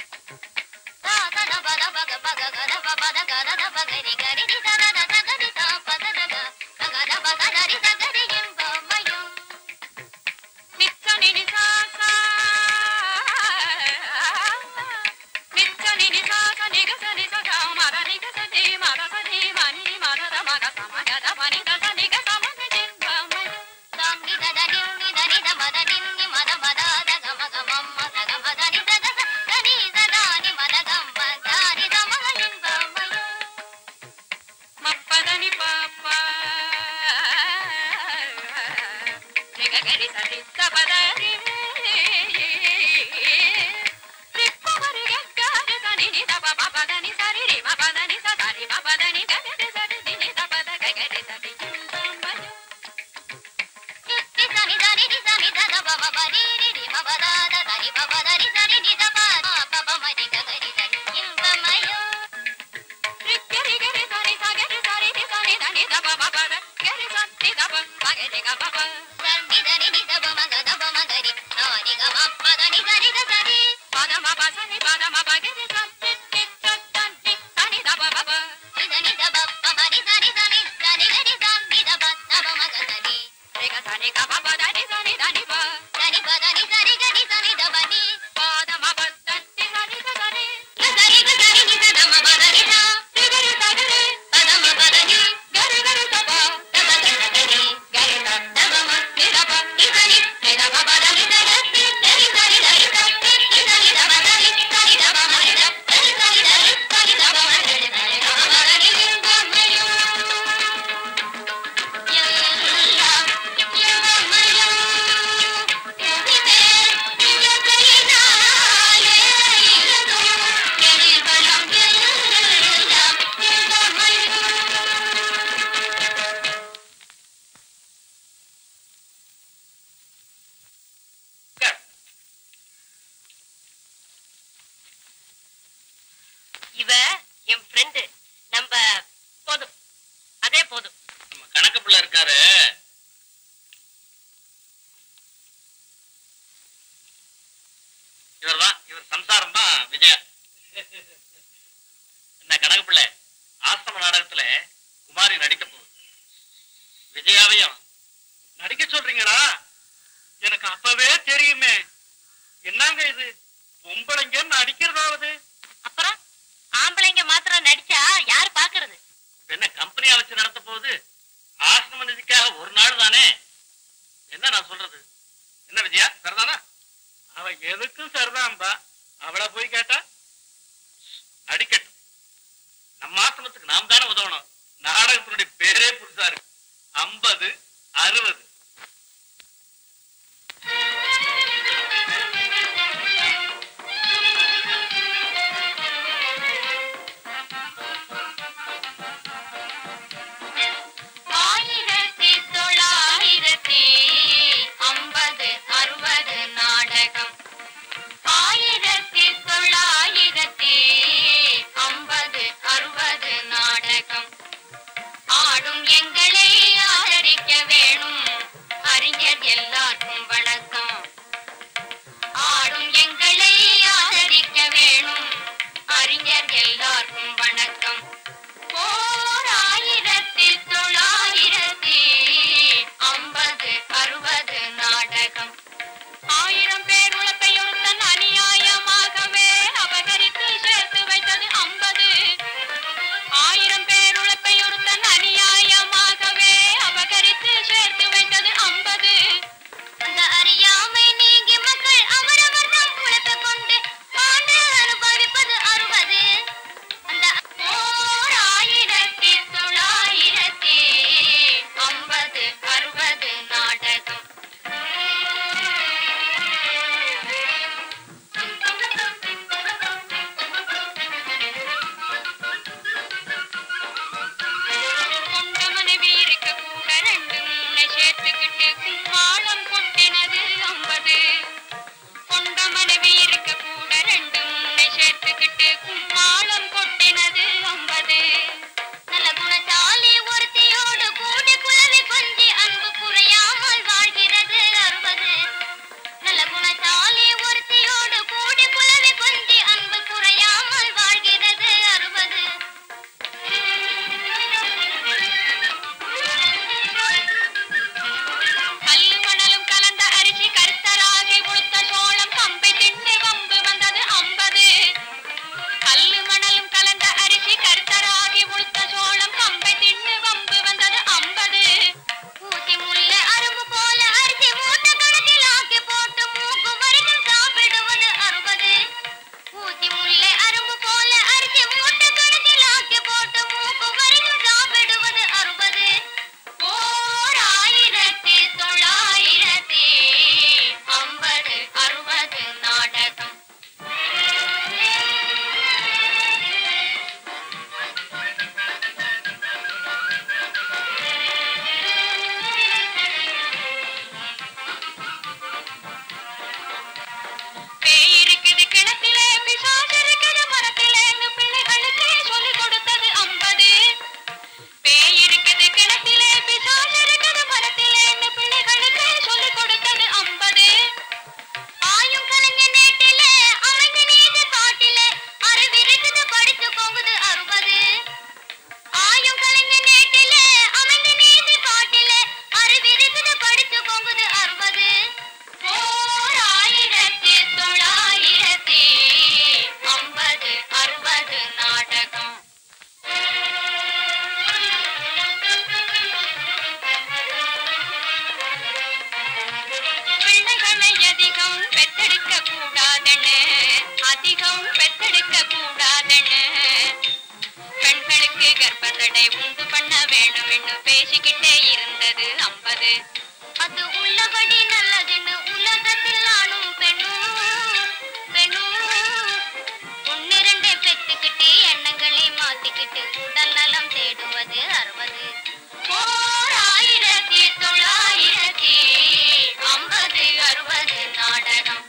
మప్పదని పాప నిగగరి సరి తపదరి రిప్పవరి గగ్గరి సని ని తప పపదని సరి రి మపదని సరి మపదని గగరి సరి ని తపద గగరి సరి చింతమయ సని సని ని సని దద పప పరి రి రి మపద సరి పపదని సరి ని తప పప మరి గగరి సరి చింతమయ రిక్కరి గరి సరి సగరి సరి ని సని దని దప పపద గరి సని దప పగరి గ పప సని దని ని దప మగ దప మగరి నాని గ మప్పదని సరి ద సరి పద మప సని పద మప గరి సని ని తని సని దప పప ని దప పప ని సరి సని సని గరి సని దప దప మగ సని రేగ సని గ పప దని సని దని ప దని ప దని సరి గరి సని దప ని పద మప దని సరి గ సరి సరి గ సరి ని సద మప దని ద గరి సగరి పద మప దని గరి గరి దప దప గరి గరి ద దప మ ని దప ని సని ని దప పద ని సరి గరి సరి దరి సరి ని సని దప దని సరి దప మ ని ద గరి సరి దరి సరి దప మ గరి సరి దప మ దని ఇంబమయో இவ என் ஃப்ரெண்டு நம்ம போதும் அதே போதும் நம்ம கணக்கு பிள்ளை இருக்காரு இவர்தான் இவர் சம்சாரம் தான் விஜயா என்ன கணக்கு பிள்ளை ஆசிரம நாடகத்துல குமாரி நடிக்க போகுது விஜயாவையும் நடிக்க சொல்றீங்களா எனக்கு அப்பவே தெரியுமே என்னங்க இது பொம்பளைங்க நடிக்கிறதாவது அப்புறம் ஆம்பளைங்க மாத்திரம் நடிச்சா யாரு பாக்குறது என்ன கம்பெனியா வச்சு நடத்த போகுது ஆசிரம நிதிக்காக ஒரு நாள் தானே என்ன நான் சொல்றது என்ன விஜயா சரிதானா அவ எதுக்கும் சரிதான்பா அவளை போய் கேட்டா அடிக்கட்டும் நம்ம ஆசிரமத்துக்கு நாம் தானே உதவணும் நாடகத்தினுடைய பேரே புதுசா இருக்கு ஐம்பது அறுபது ஆயிரத்தி தொள்ளாயிரத்தி ஐம்பது அறுபது நாடகம் ஆயிரத்தி தொள்ளாயிரத்தி ஐம்பது அறுபது நாடகம் ஆடும் எங்களை ஆதரிக்க வேணும் கூடாதென்னு அதிகம் பெற்றெடுக்க கூடாதென்னு பெண்களுக்கு கர்ப்பத்தடை உண்டு பண்ண வேணும் என்று பேசிக்கிட்டே இருந்தது ஐம்பது அது உள்ளபடி நல்லதுன்னு உலகத்தில் ஆணும் பெண்ணும் பெண்ணும் ஒன்னு ரெண்டு பெத்துக்கிட்டு எண்ணங்களை மாத்திக்கிட்டு உடல் நலம் தேடுவது அறுபது ஓர் ஆயிரத்தி தொள்ளாயிரத்தி ஐம்பது அறுபது நாடகம்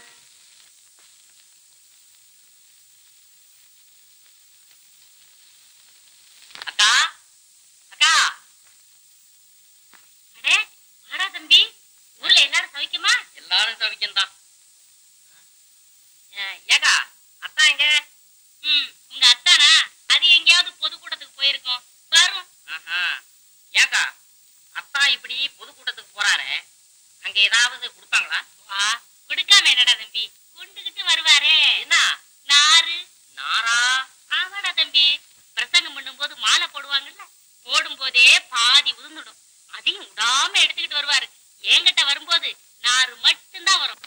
அக்கா அக்கா அடே வாடா தம்பி ஊர்ல எல்லாரும் சவிக்குமா எல்லாரும் சவிக்கந்தான் ஏக்கா அத்தா எங்க ம் உங்க அத்தானா அது எங்கேயாவது பொதுக்கூட்டத்துக்கு போயிருக்கோம் வரும் ஆஹா. ஏக்கா அத்தா இப்படி பொதுக்கூட்டத்துக்கு போறாரே அங்க ஏதாவது கொடுத்தாங்களா வா கொடுக்காம என்னடா தம்பி கொண்டுகிட்டு வருவாரே என்ன நாரு நாரா ஆமாடா தம்பி பிரசங்கம் பண்ணும்போது மாலை போடுவாங்கல்ல போடும் போதே பாதி உதிர்ந்துடும் அதையும் விடாம எடுத்துக்கிட்டு வருவாரு என்கிட்ட வரும்போது நாறு மட்டும்தான் வரும்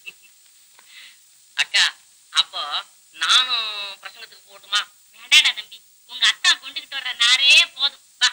அக்கா அப்போ நானும் பிரசங்கத்துக்கு போகட்டுமா வேண்டாடா தம்பி உங்க அத்தா கொண்டுகிட்டு வர்ற நாரே போதும் வா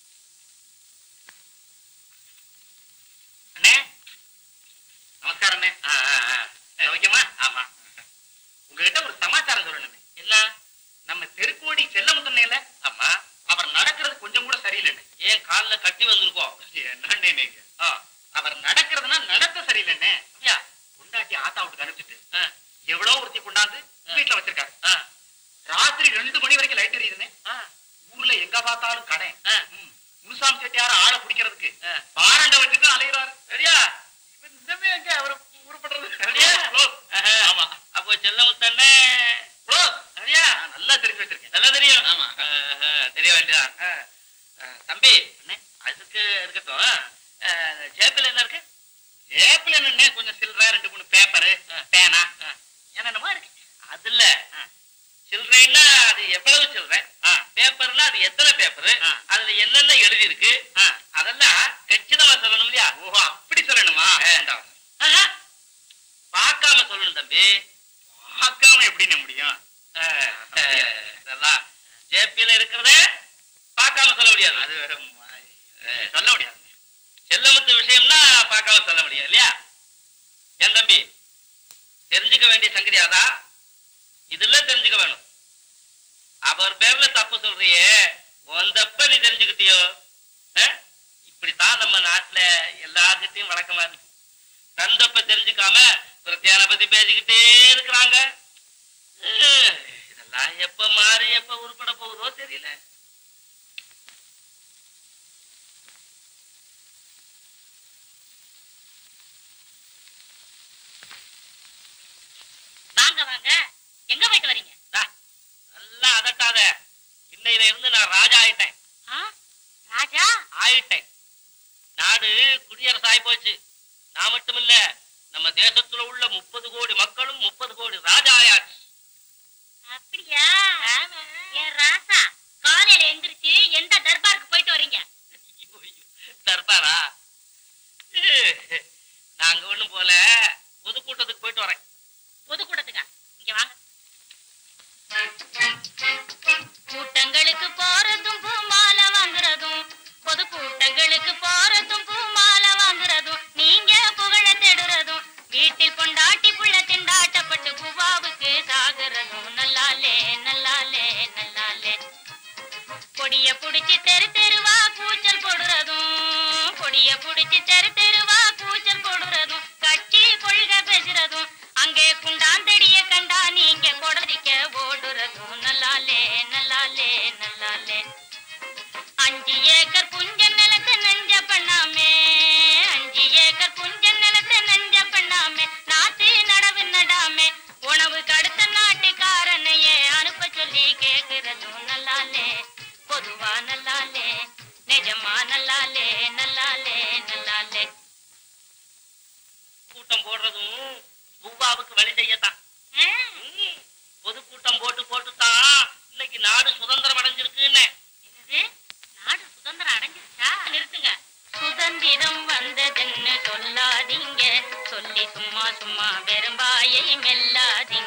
அண்ணே நமஸ்காரம் அண்ணே ஆ, ஆ, ஆ. சௌக்கியமா ஆமா உங்ககிட்ட ஒரு சமாச்சாரம் சொல்லணுமே என்ன நம்ம தெருக்கோடி செல்லமுத்தண்ணையில ஆமா அவர் நடக்கிறது கொஞ்சம் கூட சரியில்லைண்ணே ஏன் கால்ல கட்டி வந்திருக்கோம் என்னண்ணே நீங்க ஆ, அவர் நடக்கிறதுனா நடக்க சரியில்லைண்ணே அப்படியா கொண்டாட்டி ஆத்தா விட்டுக்கு அனுப்பிச்சிட்டு எவ்வளவு ஒருத்தி கொண்டாந்து வீட்டுல வச்சிருக்காரு ராத்திரி ரெண்டு மணி வரைக்கும் லைட் எரியுதுண்ணே ஊர்ல எங்க பார்த்தாலும் கடை ம். முனுசாமி செட்டியார ஆளை பிடிக்கிறதுக்கு பாரண்ட வச்சுட்டு அலைகிறாரு சரியா இவன் இன்னமே எங்க அவரை உருப்படுறது சரியா ஆமா அப்போ செல்லமுத்தண்ணே சரியா நல்லா தெரிஞ்சு வச்சிருக்கேன் நல்லா தெரியும் ஆமா தெரிய வேண்டியதா தம்பி அண்ணே அதுக்கு இருக்கட்டும் ஜேப்பில் என்ன இருக்கு ஜேப்பில் என்ன கொஞ்சம் சில்லற ரெண்டு மூணு பேப்பரு பேனா என்னென்னமோ இருக்கு அது இல்ல சில்லறைன்னா அது எவ்வளவு சில்லறை பேப்பர்னா அது எத்தனை பேப்பர் அதுல என்னென்ன எழுதி இருக்கு அதெல்லாம் கச்சிதமா சொல்லணும் இல்லையா ஓஹோ அப்படி சொல்லணுமா ஆஹா. பார்க்காம சொல்லணும் தம்பி பார்க்காம எப்படின்னு முடியும் ஜேபியில இருக்கிறத பார்க்காம சொல்ல முடியாது அது சொல்ல முடியாது செல்லமுத்து விஷயம்னா பார்க்காம சொல்ல முடியாது இல்லையா என் தம்பி தெரிஞ்சுக்க வேண்டிய சங்கதி அதான் இதுல தெரிஞ்சுக்க வேணும் அவர் பேர்ல தப்பு சொல்றியே உன் தப்ப நீ தெரிஞ்சுக்கிட்டியோ அஹ்? இப்படித்தான் நம்ம நாட்டுல எல்லார்கிட்டயும் வழக்கமா இருக்கு தன் தப்ப தெரிஞ்சுக்காம பிரத்தியான பத்தி பேசிக்கிட்டே இருக்கிறாங்க அஹ், இதெல்லாம் எப்ப மாறி எப்ப உருப்பட போகுதோ தெரியல வாங்க வாங்க எங்க போயிட்டு வரீங்க டா, நல்லா அதட்டாத இன்னையில இருந்து நான் ராஜா ஆயிட்டேன் ஆ? ராஜா ஆயிட்டேன் நாடு குடியரசு ஆகி போச்சு நான் மட்டும் இல்ல நம்ம தேசத்துல உள்ள முப்பது கோடி மக்களும் முப்பது கோடி ராஜா ஆயாச்சு அப்படியா என் ராசா காலையில எந்திரிச்சு எந்த தர்பாருக்கு போயிட்டு வரீங்க ஐயோ, ஐயோ, தர்பாரா நாங்க ஒண்ணும் போல பொதுக்கூட்டத்துக்கு போயிட்டு வரேன் பொதுக்கூட்டத்துக்கா இங்க வாங்க கூட்டங்களுக்கு போறதும் பூமாலை வாங்குறதும் பொது கூட்டங்களுக்கு போறதும் பூமாலை வாங்குறதும் நீங்க புகழ தேடுறதும் வீட்டில் பொண்டாட்டி புள்ள திண்டாட்டப்பட்டு பூவாவுக்கு சாகுறதும் நல்லாலே நல்லாலே நல்லாலே பொடிய புடிச்சு தெரு தெருவா கூச்சல் போடுறதும் பொடிய புடிச்சு தெரு தெருவா கூச்சல் போடுறதும் கட்சி கொள்கை பேசுறதும் அங்கே குண்டாந்தடிய கண்டா நீங்க கொடதிக்க ஓடுறதும் நல்லாலே நல்லாலே நல்லாலே அஞ்சு ஏக்கர் புஞ்ச நிலத்தை நஞ்ச பண்ணாமே அஞ்சு ஏக்கர் புஞ்ச நிலத்தை நஞ்ச பண்ணாமே நாத்து நடவு நடாமே உணவு கடுத்த நாட்டுக்காரனையே அனுப்ப சொல்லி கேக்குறதும் நல்லாலே பொதுவா நல்லாலே நிஜமா நல்லாலே நல்லாலே நல்லாலே கூட்டம் போடுறதும் பூவாவுக்கு வழி செய்யத்தான் ம், பொதுக்கூட்டம் போட்டு போட்டுத்தான் இன்னைக்கு நாடு சுதந்திரம் அடைஞ்சிருக்குன்னு என்னது நாடு சுதந்திரம் அடைஞ்சிருச்சா நிறுத்துங்க சுதந்திரம் வந்ததுன்னு சொல்லாதீங்க சொல்லி சும்மா சும்மா வெறும்பாயை மெல்லாதீங்க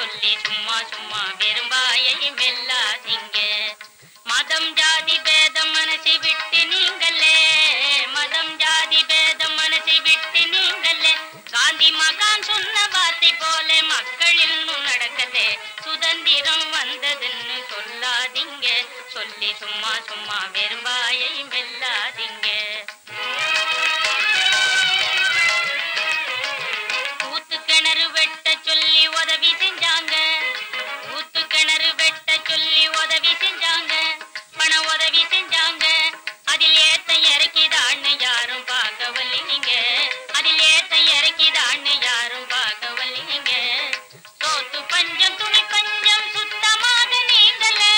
சொல்லி சும்மா சும்மா வெறும்பாயை மெல்லாதீங்க மதம் ஜாதி பேதம் மனசை விட்டு நீங்களே மதம் ஜாதி பேதம் மனசை விட்டு நீங்களே காந்தி மகான் சொன்ன வார்த்தை போல மக்கள் இன்னும் நடக்கலே சுதந்திரம் வந்ததுன்னு சொல்லாதீங்க சொல்லி சும்மா சும்மா வெறும்பாயை மெல்லாதீங்க ஊத்து கிணறு வெட்ட சொல்லி உதவி செஞ்சாங்க ஊத்து கிணறு வெட்ட சொல்லி உதவி செஞ்சாங்க பண உதவி செஞ்சாங்க அதில் ஏத்த இறக்கிதான்னு யாரும் பார்க்கவில்லைங்க அதில் ஏத்த இறக்கிதான்னு யாரும் பார்க்கவில்லைங்க சோத்து பஞ்சம் துணி பஞ்சம் சுத்தமாக நீங்களே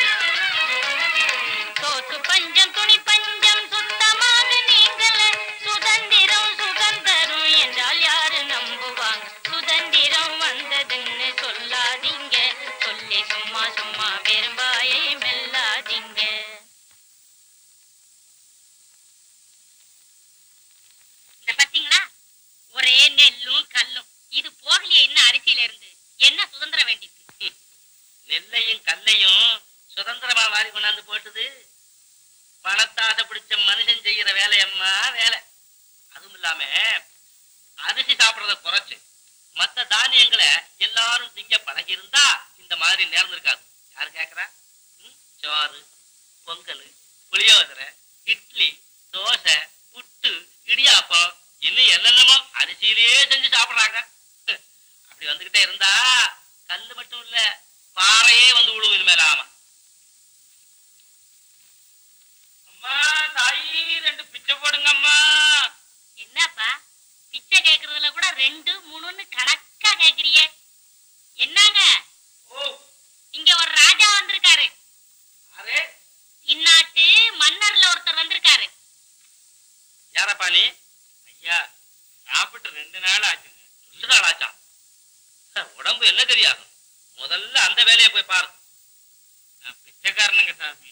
சோத்து பஞ்சம் துணி பஞ்சம் சுத்தமாக நீங்களே சுதந்திரம் சுதந்திரம் என்றால் யாரு நம்புவாங்க சுதந்திரம் வந்ததுன்னு சொல்லாதீங்க சொல்லி சும்மா சும்மா பெரும்பாயை மெல்லாதீங்க இந்த பாத்தீங்களா ஒரே நெல்லும் கல்லும் இது போகலையே இன்னும் அரிசியில இருந்து என்ன சுதந்திரம் வேண்டியிருக்கு நெல்லையும் கல்லையும் சுதந்திரமா வாரி கொண்டாந்து போட்டுது பணத்தாசை பிடிச்ச மனுஷன் செய்யற வேலையம்மா வேலை அதுவும் இல்லாம அரிசி சாப்பிடறத குறைச்சு மத்த தானியங்களை எல்லாரும் திங்க பழகி இருந்தா இந்த மாதிரி நேர்ந்திருக்காது யாரு கேக்குறா ம், சோறு பொங்கல் புளியோதரை இட்லி தோசை புட்டு இடியாப்பம் இன்னும் என்னென்னமோ அரிசியிலேயே செஞ்சு சாப்பிடுறாங்க அப்படி வந்துகிட்டே இருந்தா கல்லு மட்டும் இல்ல பாறையே வந்து விழுவும் இனிமேல் ஆமா அம்மா தாயி ரெண்டு பிச்சை போடுங்க அம்மா என்னப்பா பிச்சை கேக்குறதுல கூட ரெண்டு மூணுன்னு கணக்கா கேக்குறியே என்னங்க ஓ இங்க ஒரு ராஜா வந்திருக்காரு அரே இந்நாட்டு மன்னர்ல ஒருத்தர் வந்திருக்காரு யாரப்பா நீ ஐயா சாப்பிட்டு ரெண்டு நாள் ஆச்சுங்க ரெண்டு நாள் ஆச்சா ஹ, உடம்பு என்ன தெரியாது முதல்ல அந்த வேலையை போய் பாரு நான் பிச்சைக்காரனுங்க சாமி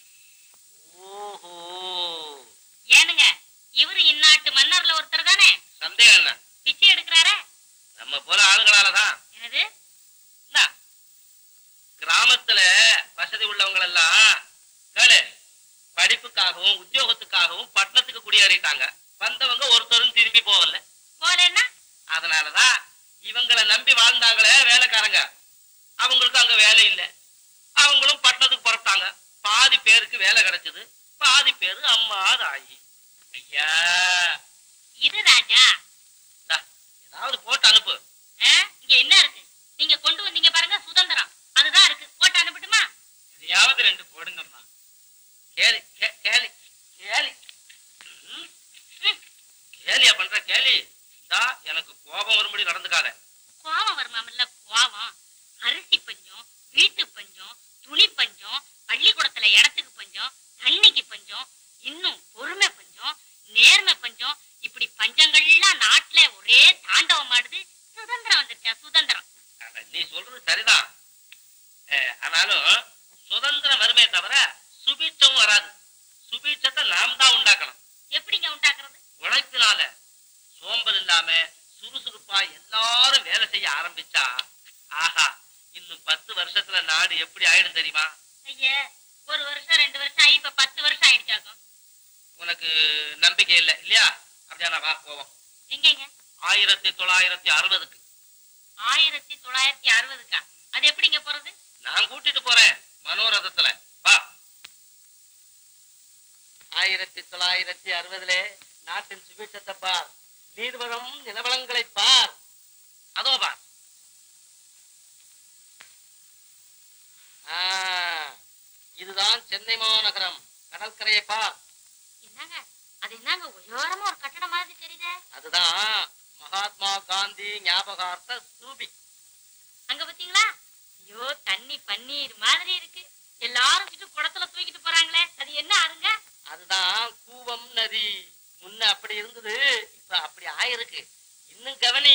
ஓஹோ ஏனுங்க இவரு இந்நாட்டு மன்னர்ல ஒருத்தர் தானே சந்தேகம் என்ன பிச்சை எடுக்கிறாரே நம்ம போல ஆளுங்களாலதான் என்னது என்ன கிராமத்துல வசதி உள்ளவங்க எல்லாம் கேளு படிப்புக்காகவும் உத்தியோகத்துக்காகவும் பட்டணத்துக்கு குடியேறிட்டாங்க வந்தவங்க ஒருத்தரும் திரும்பி போகல போலன்னா அதனாலதான் இவங்களை நம்பி வாழ்ந்தாங்களே வேலைக்காரங்க அவங்களுக்கு அங்க வேலை இல்லை அவங்களும் பட்டணத்துக்கு புறப்பட்டாங்க பாதி பேருக்கு வேலை கிடைச்சது பாதி பேரு அம்மா தாயி ஐயா இது ராஜா இந்தா, ஏதாவது போட்டு அனுப்பு ஆ, இங்க என்ன இருக்கு நீங்க கொண்டு வந்தீங்க பாருங்க சுதந்திரம் அதுதான் இருக்கு போட்டு அனுப்பட்டுமா எதையாவது ரெண்டு போடுங்கம்மா கேலி கே- கேலி கேலி ம், ம். கேலியா பண்ற கேலி இந்தா எனக்கு கோபம் வரும்படி நடந்துக்காத கோவம் வருமாமல்ல கோவம் அரிசி பஞ்சம் வீட்டு பஞ்சம் துணி பஞ்சம் பள்ளிக்கூடத்துல இடத்துக்கு பஞ்சம் தண்ணிக்கு பஞ்சம் இன்னும் பொறுமை பஞ்சம் நேர்மை பஞ்சம் இப்படி பஞ்சங்கள்லாம் நாட்டுல ஒரே தாண்டவம் ஆடுது சுதந்திரம் வந்துருச்சா சுதந்திரம் அட, நீ சொல்றது சரிதான் அஹ், ஆனாலும் சுதந்திரம் வருமே தவிர சுபீட்சம் வராது சுபீட்சத்தை நாம் தான் உண்டாக்கணும் எப்படிங்க உண்டாக்குறது உழைப்பினால சோம்பல் இல்லாம சுறுசுறுப்பா எல்லாரும் வேலை செய்ய ஆரம்பிச்சா ஆஹா இன்னும் பத்து வருஷத்துல நாடு எப்படி ஆயிடும் தெரியுமா ஐயா ஒரு வருஷம் ரெண்டு வருஷம் ஆகி இப்ப பத்து வருஷம் ஆயிடுச்சாக்கும் உனக்கு நம்பிக்கை இல்லை இல்லையா அப்படியா வா போவோம் எங்கங்க ஆயிரத்தி தொள்ளாயிரத்தி அறுபதுக்கு ஆயிரத்தி தொள்ளாயிரத்தி அறுபதுக்கா அது எப்படிங்க போறது நான் கூட்டிட்டு போறேன் மனோரதத்துல வா ஆயிரத்தி தொள்ளாயிரத்தி அறுபதுல நாட்டின் சுபீட்சத்தை பார் நீர்வளம் நிலவளங்களை பார் அதோ பார் ஆ, இதுதான் சென்னை மாநகரம் கடற்கரையை பார் என்னங்க அது என்னங்க உயரமா ஒரு கட்டடம் மாதிரி தெரியுதே அதுதான் மகாத்மா காந்தி ஞாபகார்த்த ஸ்தூபி அங்க பாத்தீங்களா ஐயோ தண்ணி பன்னீர் மாதிரி இருக்கு எல்லாரும் சுட்டு குடத்துல தூக்கிட்டு போறாங்களே அது என்ன ஆறுங்க அதுதான் கூவம் நதி முன்ன அப்படி இருந்தது இப்ப அப்படி ஆயிருக்கு இன்னும் கவனி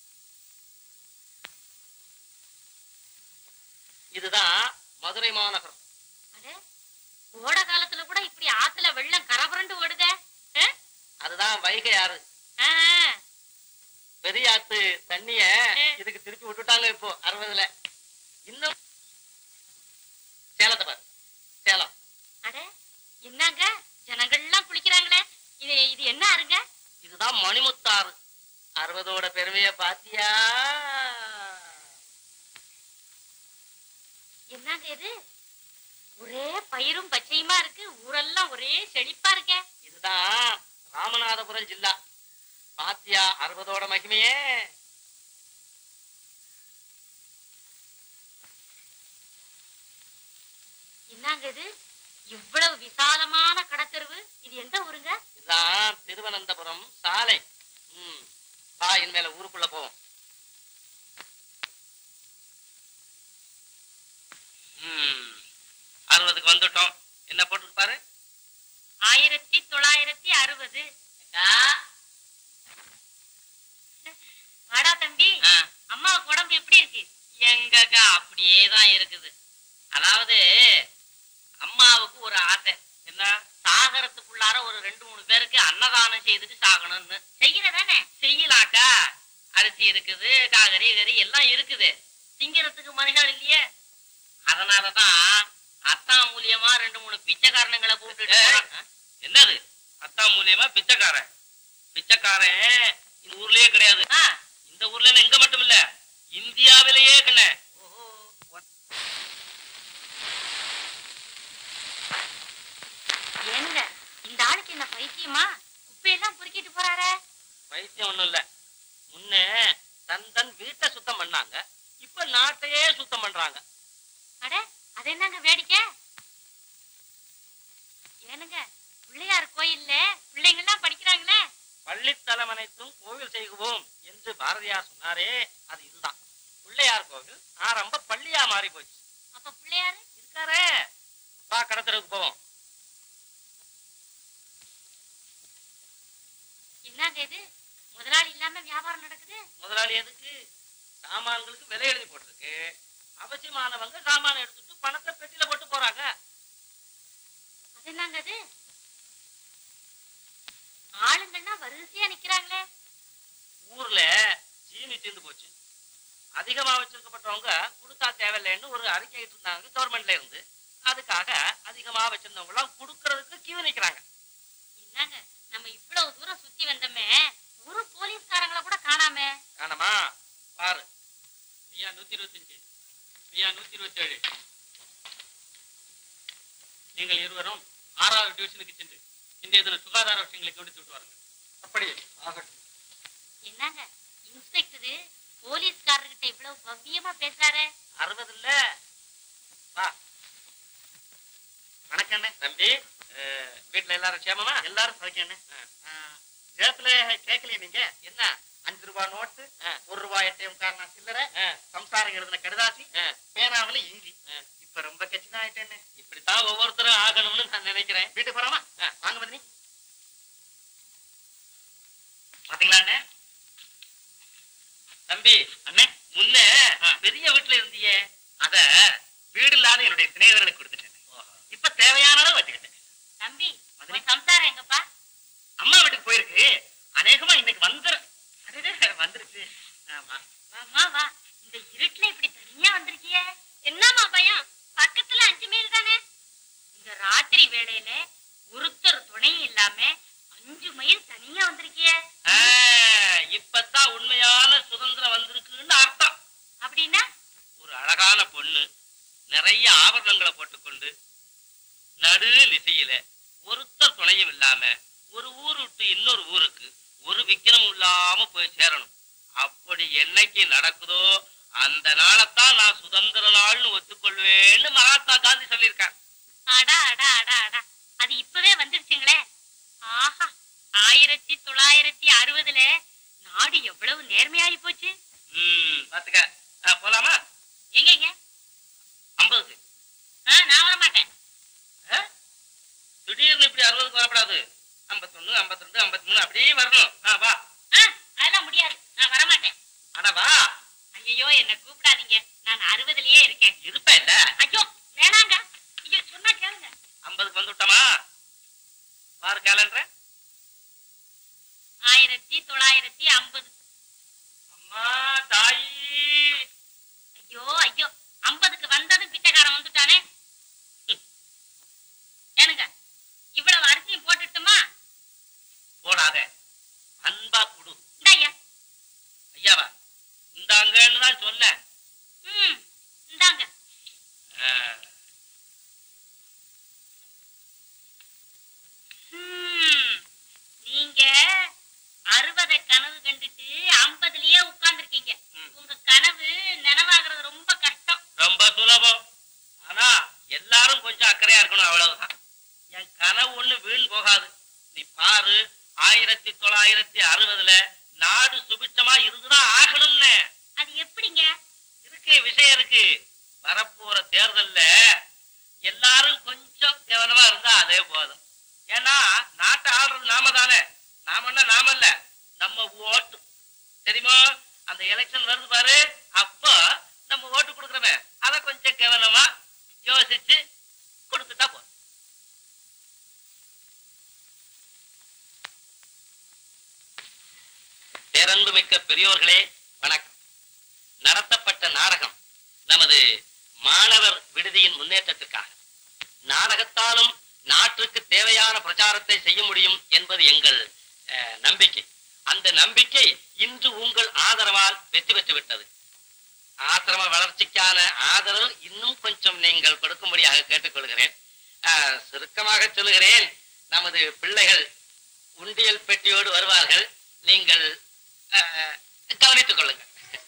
இதுதான் மதுரை மாநகரம் அடே கோடை காலத்துல கூட இப்படி ஆத்துல வெள்ளம் கரபுரண்டு ஓடுதே ஆ? அதுதான் வைகை ஆறு ஆ, பெரிய ஆத்து தண்ணிய இதுக்கு திருப்பி விட்டுட்டாங்க இப்போ அறுபதுல இன்னும் சேலத்தை பாரு சேலம் அட என்னங்க ஜனங்கள்லாம் குளிக்கிறாங்களே இது இது என்ன ஆறுங்க இதுதான் மணிமுத்தாறு அறுபதோட பெருமைய பாத்தியா என்னங்க இது ஒரே பயிரும் பச்சையுமா இருக்கு ஊரெல்லாம் ஒரே செழிப்பா இருக்கே இதுதான் ராமநாதபுரம் ஜில்லா பாத்தியா அறுபதோட மகிமையே என்னங்க இது இவ்வளவு விசாலமான கடத்தெருவு இது எந்த ஊருங்க இதுதான் திருவனந்தபுரம் சாலை ம் வா இனிமேல ஊருக்குள்ள போவோம் ம் அறுபதுக்கு வந்துட்டோம் என்ன போட்டுருக்கு பாரு ஆயிரத்தி தொள்ளாயிரத்தி அறுபது வாடா தம்பி ஆ. அம்மாவுக்கு உடம்பு எப்படி இருக்கு எங்கக்கா அப்படியே தான் இருக்குது அதாவது அம்மாவுக்கு ஒரு ஆசை என்ன சாகரத்துக்குள்ளார ஒரு ரெண்டு மூணு பேருக்கு அன்னதானம் செய்துட்டு சாகணும்னு செய்யறதானே செய்யலாக்கா அரிசி இருக்குது காகரி கறி எல்லாம் இருக்குது திங்கிறதுக்கு மனுஷால் இல்லையே அதனாலதான் அத்தா மூலியமா ரெண்டு மூணு பிச்சைக்காரனுங்களை கூப்பிட்டு என்னது அத்தா மூலியமா பிச்சைக்காரன் பிச்சைக்காரன் இந்த ஊர்லயே கிடையாது இந்த ஊர்ல இல்ல, இங்க மட்டும் இல்ல இந்தியாவிலேயே கண்ண ஏனுங்க இந்த ஆளுக்கு என்ன பைத்தியமா குப்பையெல்லாம் பொறுக்கிட்டு போறாரே பைத்தியம் ஒண்ணும் இல்ல முன்னே தன் தன் வீட்டை சுத்தம் பண்ணாங்க இப்ப நாட்டையே சுத்தம் பண்றாங்க அட அது என்னங்க வேடிக்கை ஏனுங்க பிள்ளையார் கோயில்ல பிள்ளைங்க எல்லாம் படிக்கிறாங்களே பள்ளித்தலம் அனைத்தும் கோவில் செய்குவோம் என்று பாரதியார் சொன்னாரே அது இதுதான் பிள்ளையார் கோவில் ஆரம்ப பள்ளியா மாறி போச்சு அப்ப பிள்ளையாரு இருக்காரே வா கடத்தருக்கு போவோம் என்னங்க இது முதலாளி இல்லாம வியாபாரம் நடக்குது முதலாளி எதுக்கு சாமான்களுக்கு விலை எழுதி போட்டிருக்கு அவசியமானவங்க சாமான எடுத்துட்டு பணத்தை பெட்டியில போட்டு போறாங்க அது என்னங்க அது ஆளுங்கள்லாம் வரிசையா நிக்கிறாங்களே ஊர்ல சீனி தீர்ந்து போச்சு அதிகமா வச்சிருக்கப்பட்டவங்க கொடுத்தா தேவையில்லைன்னு ஒரு அறிக்கை இருந்தாங்க கவர்மெண்ட்ல இருந்து அதுக்காக அதிகமா வச்சிருந்தவங்க எல்லாம் கொடுக்கறதுக்கு கியூ நிக்கிறாங்க என்னங்க நம்ம இவ்வளவு தூரம் சுத்தி வந்தோமே ஒரு போலீஸ்காரங்களை கூட காணாமே காணமா பாரு ஐயா நூத்தி இருபத்தஞ்சு ஐயா நூத்தி இருபத்தி ஏழு நீங்கள் இருவரும் ஆறாவது டிவிஷனுக்கு சென்று இன்றைய தினம் சுகாதார விஷயங்களை கவனித்து விட்டு வாருங்கள் அப்படி ஆகட்டும் என்னங்க இன்ஸ்பெக்டர் போலீஸ்காரர்கிட்ட இவ்வளவு பவ்யமா பேசுறாரே அறுபது இல்ல வா வணக்கம் தம்பி அஹ், வீட்டுல எல்லாரும் சேமமா எல்லாரும் சௌக்கியம் ஜேத்துல கேட்கலையே நீங்க என்ன அஞ்சு ரூபாய் நோட்டு ஒரு ரூபாய் எட்டையும் காரணம் சில்லறை சம்சாரம் எழுதின கடுதாசி பேனாவில இஞ்சி இப்ப ரொம்ப கச்சினா ஆயிட்டேன்னு இப்படித்தான் ஒவ்வொருத்தரும் ஆகணும்னு நான் நினைக்கிறேன் வீட்டுக்கு போறாமா வாங்க மதினி பாத்தீங்களா அண்ணே தம்பி அண்ணே முன்ன பெரிய வீட்டுல இருந்தியே அத வீடு இல்லாத என்னுடைய சிநேகிதர்களுக்கு கொடுத்துட்டேன் இப்ப தேவையான அளவு வச்சுக்கிட்டேன் தம்பி மதுரை. உன் சம்சாரம் எங்கப்பா அம்மா வீட்டுக்கு போயிருக்கு அநேகமா இன்னைக்கு வந்துரும் அதுவே வந்துருச்சு ஆமா வாமா வா இந்த இருட்டுல இப்படி தனியா வந்திருக்கியே என்னமா பயம் பக்கத்துல அஞ்சு மைல் தானே இந்த ராத்திரி வேளையில ஒருத்தர் துணையும் இல்லாம அஞ்சு மைல் தனியா வந்திருக்கியே ஆ, இப்பதான் உண்மையான சுதந்திரம் வந்திருக்குன்னு அர்த்தம் அப்படின்னா ஒரு அழகான பொண்ணு நிறைய ஆபரணங்களை போட்டுக்கொண்டு நடு விசையில ஒருத்தர் துணையும் இல்லாம ஒரு ஊர் விட்டு இன்னொரு ஊருக்கு ஒரு விக்கிரம் இல்லாம போய் சேரணும் அப்படி என்னைக்கு நடக்குதோ அந்த நாளைத்தான் நான் சுதந்திர நாள்னு ஒத்துக்கொள்வேன்னு மகாத்மா காந்தி சொல்லியிருக்கார் அடா அடா அடா அடா அது இப்பவே வந்துருச்சுங்களே ஆஹா ஆயிரத்தி தொள்ளாயிரத்தி அறுபதுல நாடு எவ்வளவு நேர்மையாகி போச்சு ம் பாத்துக்க ஆ, போலாமா எங்கங்க ஐம்பதுக்கு ஆ, நான் வர மாட்டேன் ஆ? திடீர்னு இப்படி அறுபதுக்கு வரக்கூடாது ஐம்பத்தொன்னு ஐம்பத்தி ரெண்டு ஐம்பத்தி மூணு அப்படியே வரணும் ஆ வா ஆ, அதெல்லாம் முடியாது நான் வர மாட்டேன் அட வா ஐயோ என்ன கூப்பிடாதீங்க நான் அறுபதுலயே இருக்கேன் இருப்ப இல்ல ஐயோ வேணாங்க ஐயோ சொன்னா கேளுங்க ஐம்பதுக்கு வந்து விட்டோமா பாரு கேலண்டர் ஆயிரத்தி தொள்ளாயிரத்தி ஐம்பது அம்மா தாயி ஐயோ ஐயோ சுலபம் ஆனா எல்லாரும் கொஞ்சம் அக்கறையா இருக்கணும் அவ்வளவுதான் என் கனவு ஒண்ணு வீண் போகாது நீ பாரு ஆயிரத்தி தொள்ளாயிரத்தி அறுபதுல நாடு சுபிட்சமா இருந்துதான் ஆகணும்னு அது எப்படிங்க இருக்கு விஷயம் இருக்கு வரப்போற தேர்தல்ல எல்லாரும் கொஞ்சம் கவனமா இருந்தா அதே போதும் ஏன்னா நாட்டை ஆள்றது நாம தானே நாமன்னா நாம இல்ல நம்ம ஓட்டு தெரியுமா அந்த எலெக்ஷன் வருது பாரு அப்போ நம்ம ஓட்டு கொடுக்குறோமே அத கொஞ்சம் கவனமா யோசிச்சு கொடுத்துட்டா போதும் பேரன்புமிக்க பெரியோர்களே வணக்கம் நடத்தப்பட்ட நாடகம் நமது மாணவர் விடுதியின் முன்னேற்றத்திற்காக நாடகத்தாலும் நாட்டுக்கு தேவையான பிரச்சாரத்தை செய்ய முடியும் என்பது எங்கள் அஹ், நம்பிக்கை அந்த நம்பிக்கை இன்று உங்கள் ஆதரவால் வெற்றி பெற்று விட்டது ஆசிரம வளர்ச்சிக்கான ஆதரவு இன்னும் கொஞ்சம் நீங்கள் கொடுக்கும்படியாக கேட்டுக்கொள்கிறேன் அஹ், சுருக்கமாக சொல்லுகிறேன் நமது பிள்ளைகள் உண்டியல் பெட்டியோடு வருவார்கள் நீங்கள் அஹ், கவனித்துக் கொள்ளுங்கள்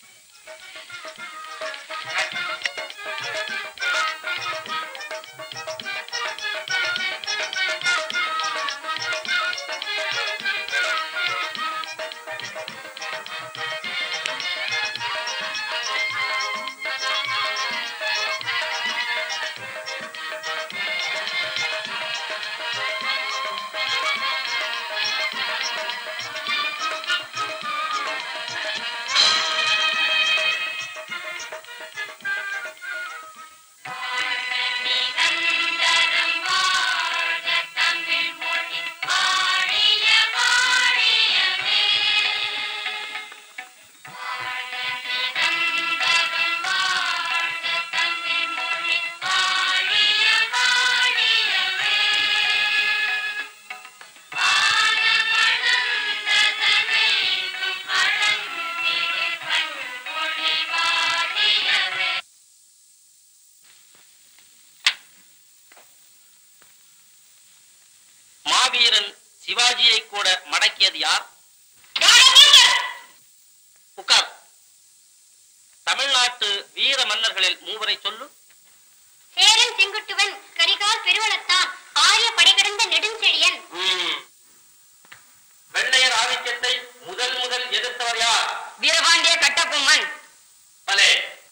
மாவீரன் சிவாஜியை கூட மடக்கியது யார் உட்கார் தமிழ்நாட்டு வீர மன்னர்களில் மூவரை சொல்லு சேரன் செங்குட்டுவன் கரிகால் பெருவளத்தான் ஆரிய படைகடந்த நெடுஞ்செழியன் ம். வெள்ளையர் ஆதிக்கத்தை முதல் முதல் எதிர்த்தவர் யார் வீரபாண்டிய கட்டபொம்மன் பலே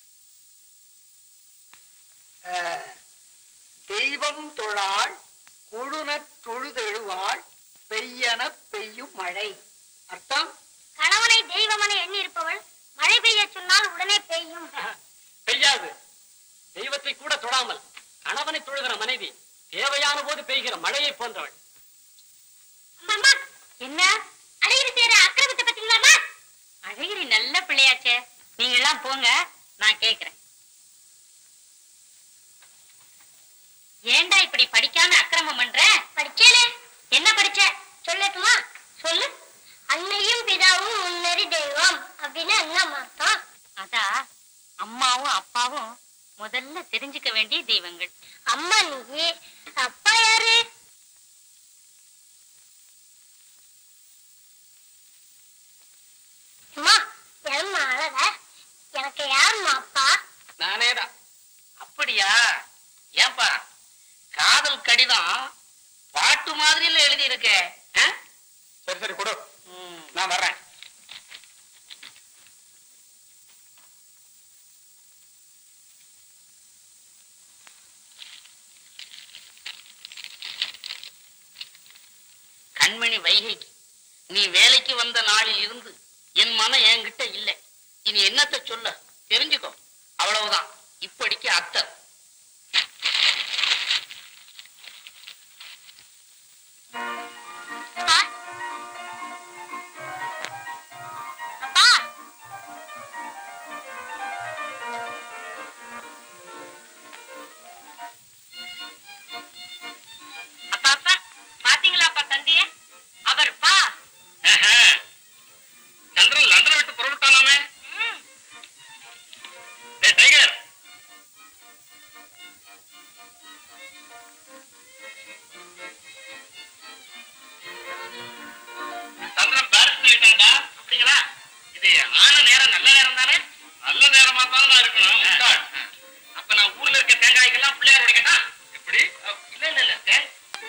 தெய்வம் தொழாள் குழுனத் தொழுதெழுவாள் பெய்யன பெய்யும் மழை அர்த்தம் கணவனை தெய்வமென எண்ணி இருப்பவள் மழை பெய்ய சொன்னால் உடனே பெய்யும் பெய்யாது தெய்வத்தை கூட தொடாமல் கணவனை தொழுகிற மனைவி தேவையான போது பெய்கிற மழையை போன்றவள் அம்மா என்ன அழகிரி செய்யற அக்கிரமத்தை பத்தீங்களாமா அழகிரி நல்ல பிள்ளையாச்சே நீங்க எல்லாம் போங்க நான் கேக்குறேன் ஏன்டா இப்படி படிக்காம அக்கிரமம் பண்ற படிச்சேனே என்ன படிச்ச சொல்லட்டுமா சொல்லு அன்னையும் பிதாவும் முன்னறி தெய்வம் அப்படின்னு என்ன அர்த்தம் அதா அம்மாவும் அப்பாவும் முதல்ல தெரிஞ்சுக்க வேண்டிய தெய்வங்கள் அம்மா நீ அப்பா யாரு அம்மா ஏம்மா அழக எனக்கு யாரும்மா அப்பா நானேதான் அப்படியா ஏன்பா காதல் கடிதம் பாட்டு மாதிரில எழுதி இருக்கே ஆ? சரி சரி கொடு ம். நான் வர்றேன் கண்மணி வைகை நீ வேலைக்கு வந்த நாளில் இருந்து என் மனம் என்கிட்ட இல்லை இனி என்னத்த சொல்ல தெரிஞ்சுக்கோ அவ்வளவுதான் இப்படிக்கு அத்தர் அப்பா அப்பா அப்பா அப்பா பாத்தீங்களா அப்பா தந்தைய அவர் பா சந்திரன் லண்டன் விட்டு புறப்பட்டானாமே டேய் டைகர் இருக்க தேங்காய்க்கெல்லாம் பிள்ளையார் உடைக்கட்டா எப்படி இல்ல இல்ல இல்ல தே-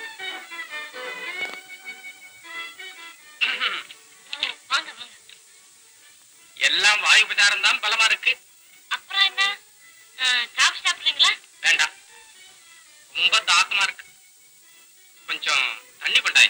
வாங்க வாங்க எல்லாம் வாயு உபச்சாரம் தான் பலமா இருக்கு அப்புறம் என்ன காஃபி சாப்பிடுறீங்களா வேண்டாம் ரொம்ப தாகமா இருக்கு கொஞ்சம் தண்ணி கொண்டாய்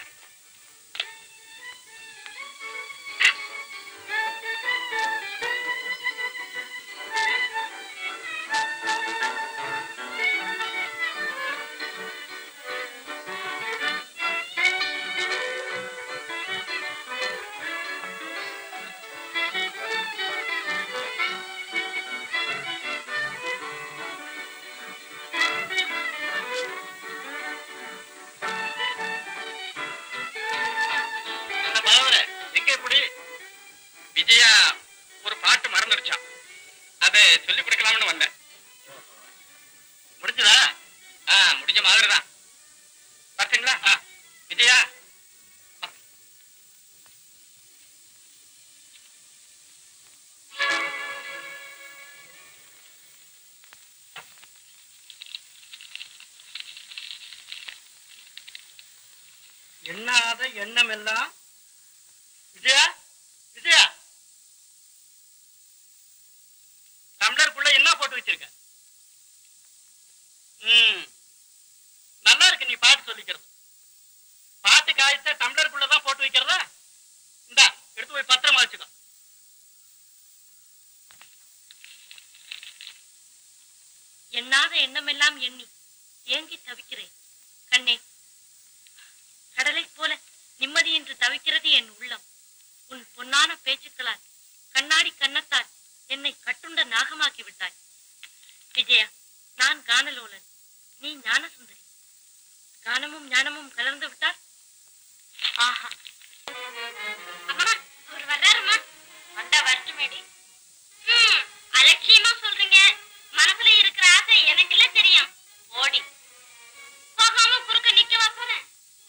என்ன பரவாயில்ல எங்க இப்படி விஜயா ஒரு பாட்டு மறந்துடுச்சான் அதை சொல்லி கொடுக்கலாம்னு வந்தேன் முடிஞ்சதா ஆ முடிஞ்ச மாதிரி தான் பார்த்தீங்களா ஆ, விஜயா எண்ணாத எண்ணம் எல்லாம் விஜயா விஜயா டம்ளருக்குள்ள என்ன போட்டு வச்சிருக்க ம் நல்லா இருக்கு நீ பாட்டு சொல்லிக்கிறது பாட்டு காய்ச்ச டம்ளருக்குள்ள தான் போட்டு வைக்கிறதா இந்தா எடுத்து போய் பத்திரமா வச்சுக்கோ எண்ணாத எண்ணமெல்லாம் எண்ணி ஏங்கி தவிக்கிறேன் கண்ணே கடலைப் போல நிம்மதியின்றி தவிக்கிறது என் உள்ளம் உன் பொன்னான பேச்சுக்களால் கண்ணாடி கன்னத்தால் என்னை கட்டுண்ட நாகமாக்கி விட்டாய் விஜயா நான் கானலோலன் நீ ஞானசுந்தரி கானமும் ஞானமும் கலந்து விட்டால் ஆஹா அம்மா அவர் வர்றாருமா வந்தா வரட்டுமேடி ம், அலட்சியமா சொல்றீங்க மனசுல இருக்கிற ஆசை எனக்கு இல்ல தெரியும் ஓடி போகாம குறுக்க நிக்கவா போறேன்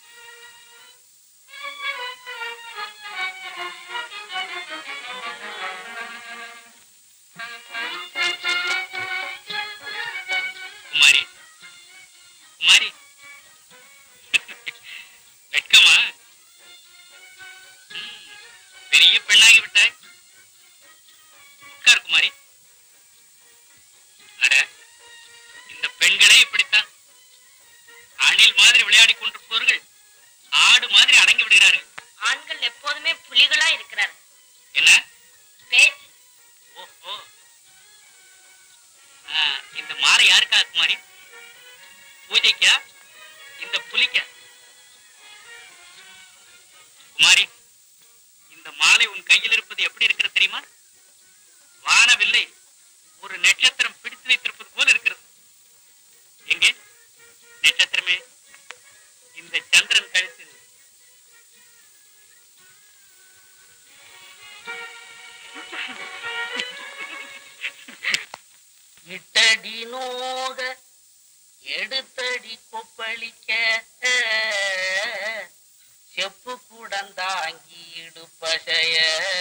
குமாரி குமாரி வெட்கமா ம், பெரிய பெண்ணாகி விட்டாய் உட்கார் குமாரி அட இந்த பெண்களே இப்படித்தான் அணில் மாதிரி விளையாடி கொண்டிருப்பவர்கள் ஆடு மாதிரி அடங்கி விடுகிறார்கள் ஆண்கள் எப்போதுமே புலிகளா இருக்கிறார் என்ன பேச்சு ஓஹோ ஆ, இந்த மாலை யாருக்கா குமாரி பூஜைக்கா இந்த புலிக்கா குமாரி இந்த மாலை உன் கையில் இருப்பது எப்படி இருக்கிறது தெரியுமா வானவில்லை ஒரு நட்சத்திரம் பிடித்து வைத்திருப்பது போல இருக்கிறது எங்கே நட்சத்திரமே இந்த சந்திரன் கழுத்து இட்டடி நோக எடுத்தடி கொப்பளிக்க செப்பு கூடந்தாங்கி இடுப்பசைய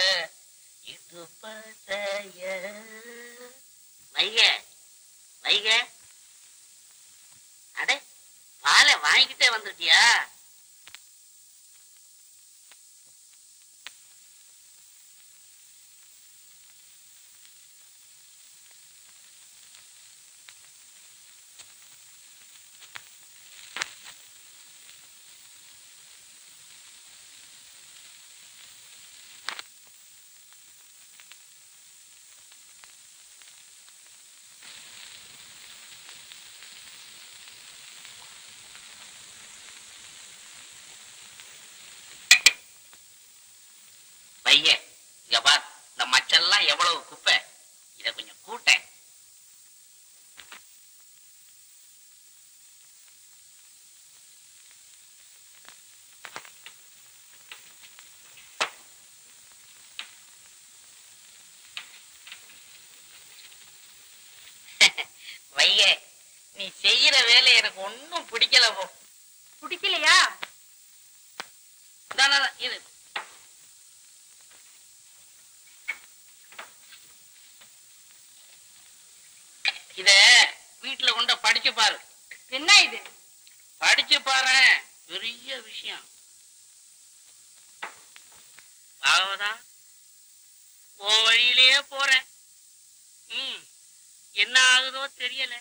இடுப்பசைய வைக வைக அடே பாலை வாங்கிக்கிட்டே வந்துட்டியா பையன் இங்க பார் இந்த மச்செல்லாம் எவ்வளவு குப்பை இத கொஞ்சம் கூட்டேன் வைய நீ செய்யற வேலை எனக்கு ஒன்னும் பிடிக்கல போ பிடிக்கலையா இந்தா, இந்தா, இந்தா, இரு இத வீட்டுல கொண்ட படிச்சு பாரு என்ன இது படிச்சு பாரு பெரிய விஷயம் பாகவதா உன் வழியிலேயே போறேன் ம் என்ன ஆகுதோ தெரியல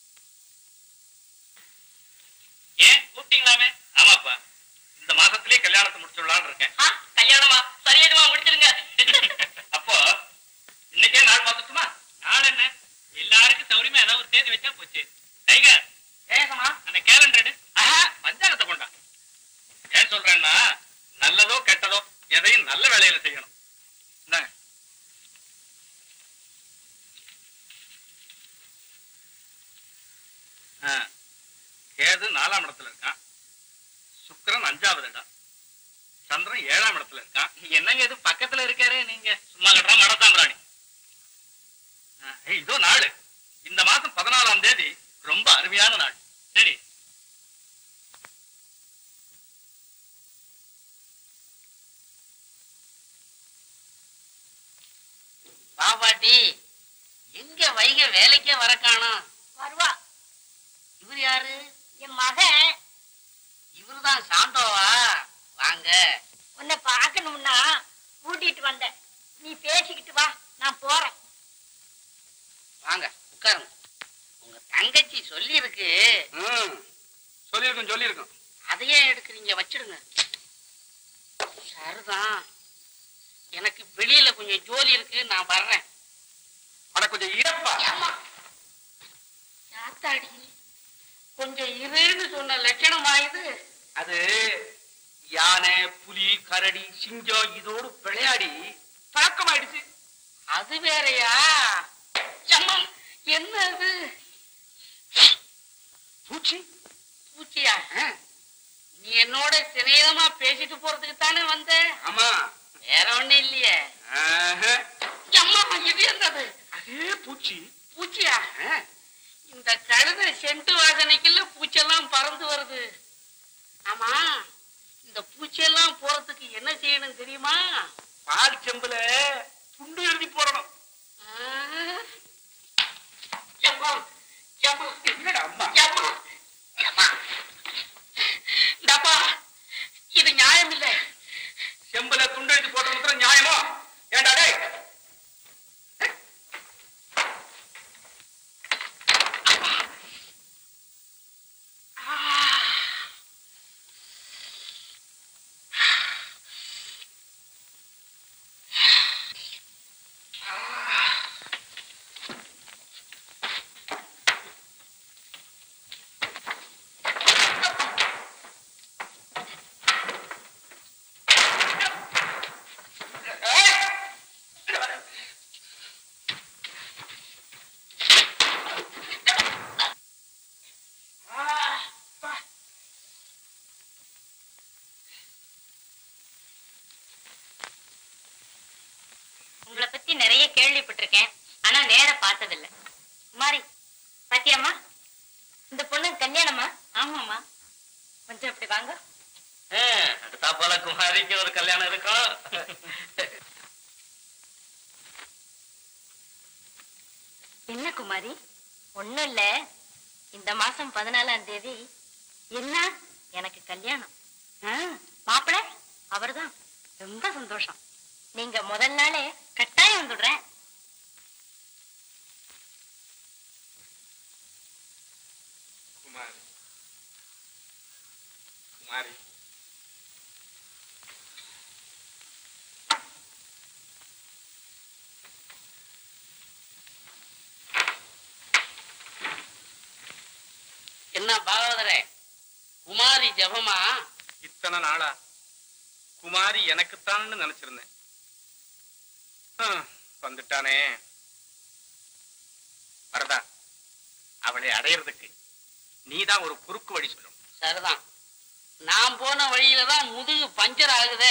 ஏன் கூப்பிட்டீங்களாமே ஆமாப்பா இந்த மாசத்திலே கல்யாணத்தை முடிச்சுடலாம்னு இருக்கேன் ஆ, கல்யாணமா சரியாதுமா முடிச்சிருங்க அப்போ இன்னைக்கே நாள் பார்த்துட்டுமா நாள் என்ன எல்லாருக்கும் சௌரியமா ஏதாவது ஒரு தேதி வச்சா போச்சு டைகர் ஏசமா அந்த கேலண்டர் எடு ஆஹா பஞ்சாங்கத்தை கொண்டா ஏன் சொல்றேன்னா நல்லதோ கெட்டதோ எதையும் நல்ல வேலையில செய்யணும் இந்தாங்க. ஆ, கேது நாலாம் இடத்துல இருக்கான் சுக்கிரன் அஞ்சாவது இடம் சந்திரன் ஏழாம் இடத்துல இருக்கான் என்னங்க இது பக்கத்துல இருக்காரு நீங்க சும்மா கட்டுறா மடத்தாம்பிராணி ஆ, ஏய், இதோ நாள் இந்த மாசம் பதினாலாம் தேதி ரொம்ப அருமையான நாள் சரி பாப்பாட்டி எங்க வைக வேலைக்கே வர காணோம் வருவா இவர் யாரு என் மகன் இவருதான் சாந்தோவா வாங்க உன்னை பார்க்கணும்னா கூட்டிட்டு வந்தேன் நீ பேசிக்கிட்டு வா நான் போறேன் வாங்க உட்காருங்க உங்க தங்கச்சி சொல்லி இருக்கு சொல்லியிருக்கோம் சொல்லியிருக்கோம் அதையே எடுக்கிறீங்க வச்சிடுங்க சரிதான் எனக்கு வெளியில கொஞ்சம் ஜோலி இருக்கு நான் வர்றேன் அட கொஞ்சம் இறப்பா ஏம்மா? யாத்தாடி கொஞ்சம் இருன்னு சொன்ன லட்சணம் ஆயுது அது யானை புலி கரடி சிங்கம் இதோடு விளையாடி பழக்கமாயிடுச்சு அது வேறயா அம்மா, என்ன அது பூச்சி பூச்சியா நீ என்னோட சிநேகமா பேசிட்டு போறதுக்கு தானே வந்த ஆமா வேற ஒண்ணு இல்லையே ஆஹா. அம்மா இது என்னது அதே பூச்சி பூச்சியா ஆ. இந்த கழுத செண்டு வாசனைக்குள்ள பூச்செல்லாம் பறந்து வருது ஆமா இந்த பூச்சியெல்லாம் போறதுக்கு என்ன செய்யணும் தெரியுமா பால் செம்புல துண்டு எழுதி போடணும் ஆ? எம்மா, எம்மா, என்னடா அம்மா எம்மா, எம்மா. இந்தாப்பா, இது நியாயம் இல்லை செம்புல துண்டு எழுதி போட்ட மாத்திரம் நியாயமோ ஏண்டா டேய் உங்களை பத்தி நிறைய கேள்விப்பட்டிருக்கேன் ஆனா நேர பார்த்ததில்ல குமாரி பாத்தியாம்மா இந்த பொண்ணு கல்யாணமா ஆமாம்மா கொஞ்சம் அப்படி வாங்க ஆ, அடுத்தா போல குமாரிக்கு ஒரு கல்யாணம் இருக்கும் என்ன குமாரி ஒண்ணும் இல்ல இந்த மாசம் பதினாலாம் தேதி என்ன எனக்கு கல்யாணம் மாப்பிள்ள அவர்தான் ரொம்ப சந்தோஷம் நீங்க முதல் நாளே கட்டாயம் வந்துடுறேன் குமாரி குமாரி என்ன பாகவதரே குமாரி ஜெபமா இத்தனை நாளா குமாரி எனக்குத்தான் நினைச்சிருந்தேன் ஆ, வந்துட்டானே வரதா அவளை அடையறதுக்கு நீதான் ஒரு குறுக்கு வழி சொல்லணும் சரிதான் நான் போன வழியில தான் முதுகு பஞ்சர் ஆகுதே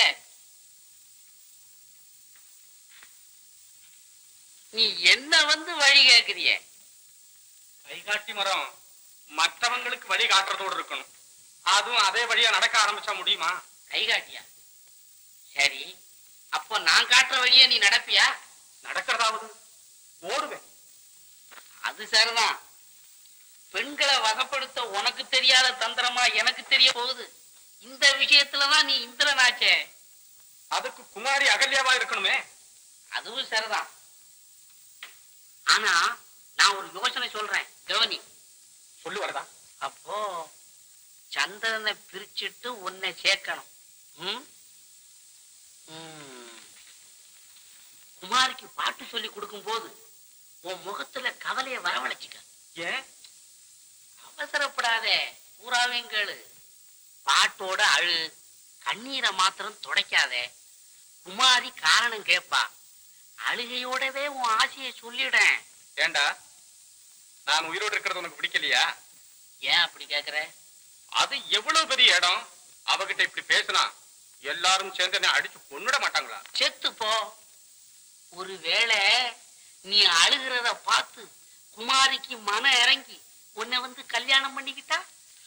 நீ என்ன வந்து வழி கேக்குறிய கைகாட்டி மரம் மற்றவங்களுக்கு வழி காட்டுறதோடு இருக்கணும் அதுவும் அதே வழியா நடக்க ஆரம்பிச்சா முடியுமா கைகாட்டியா சரி அப்போ நான் காட்டுற வழியா நீ நடப்பியா நடக்கிறதாவது ஓடுவேன் அது சரிதான் பெண்களை வசப்படுத்த உனக்கு தெரியாத தந்திரமா எனக்கு தெரிய போகுது இந்த விஷயத்துலதான் நீ இந்திரனாச்சே அதுக்கு குமாரி அகல்யாவா இருக்கணுமே அதுவும் சரிதான் ஆனா நான் ஒரு யோசனை சொல்றேன் கவனி சொல்லு வரதா அப்போ சந்திரனை பிரிச்சுட்டு உன்னை சேர்க்கணும் ம்? ம். குமாரிக்கு பாட்டு சொல்லி கொடுக்கும் போது உன் முகத்துல கவலைய வரவழைச்சுக்க ஏன் அவசரப்படாதே பூராவையும் கேளு பாட்டோட அழு கண்ணீரை மாத்திரம் துடைக்காதே குமாரி காரணம் கேட்பா அழுகையோடவே உன் ஆசையை சொல்லிடேன் ஏண்டா நான் உயிரோடு இருக்கிறது உனக்கு பிடிக்கலையா ஏன் அப்படி கேக்குற அது எவ்வளவு பெரிய இடம் அவகிட்ட இப்படி பேசினா எல்லாரும் சேர்ந்து என்னை அடிச்சு கொன்னுட மாட்டாங்களா செத்து போ ஒருவேளை நீ அழுகிறத பார்த்து குமாரிக்கு மனம் இறங்கி உன்னை வந்து கல்யாணம் பண்ணிக்கிட்டா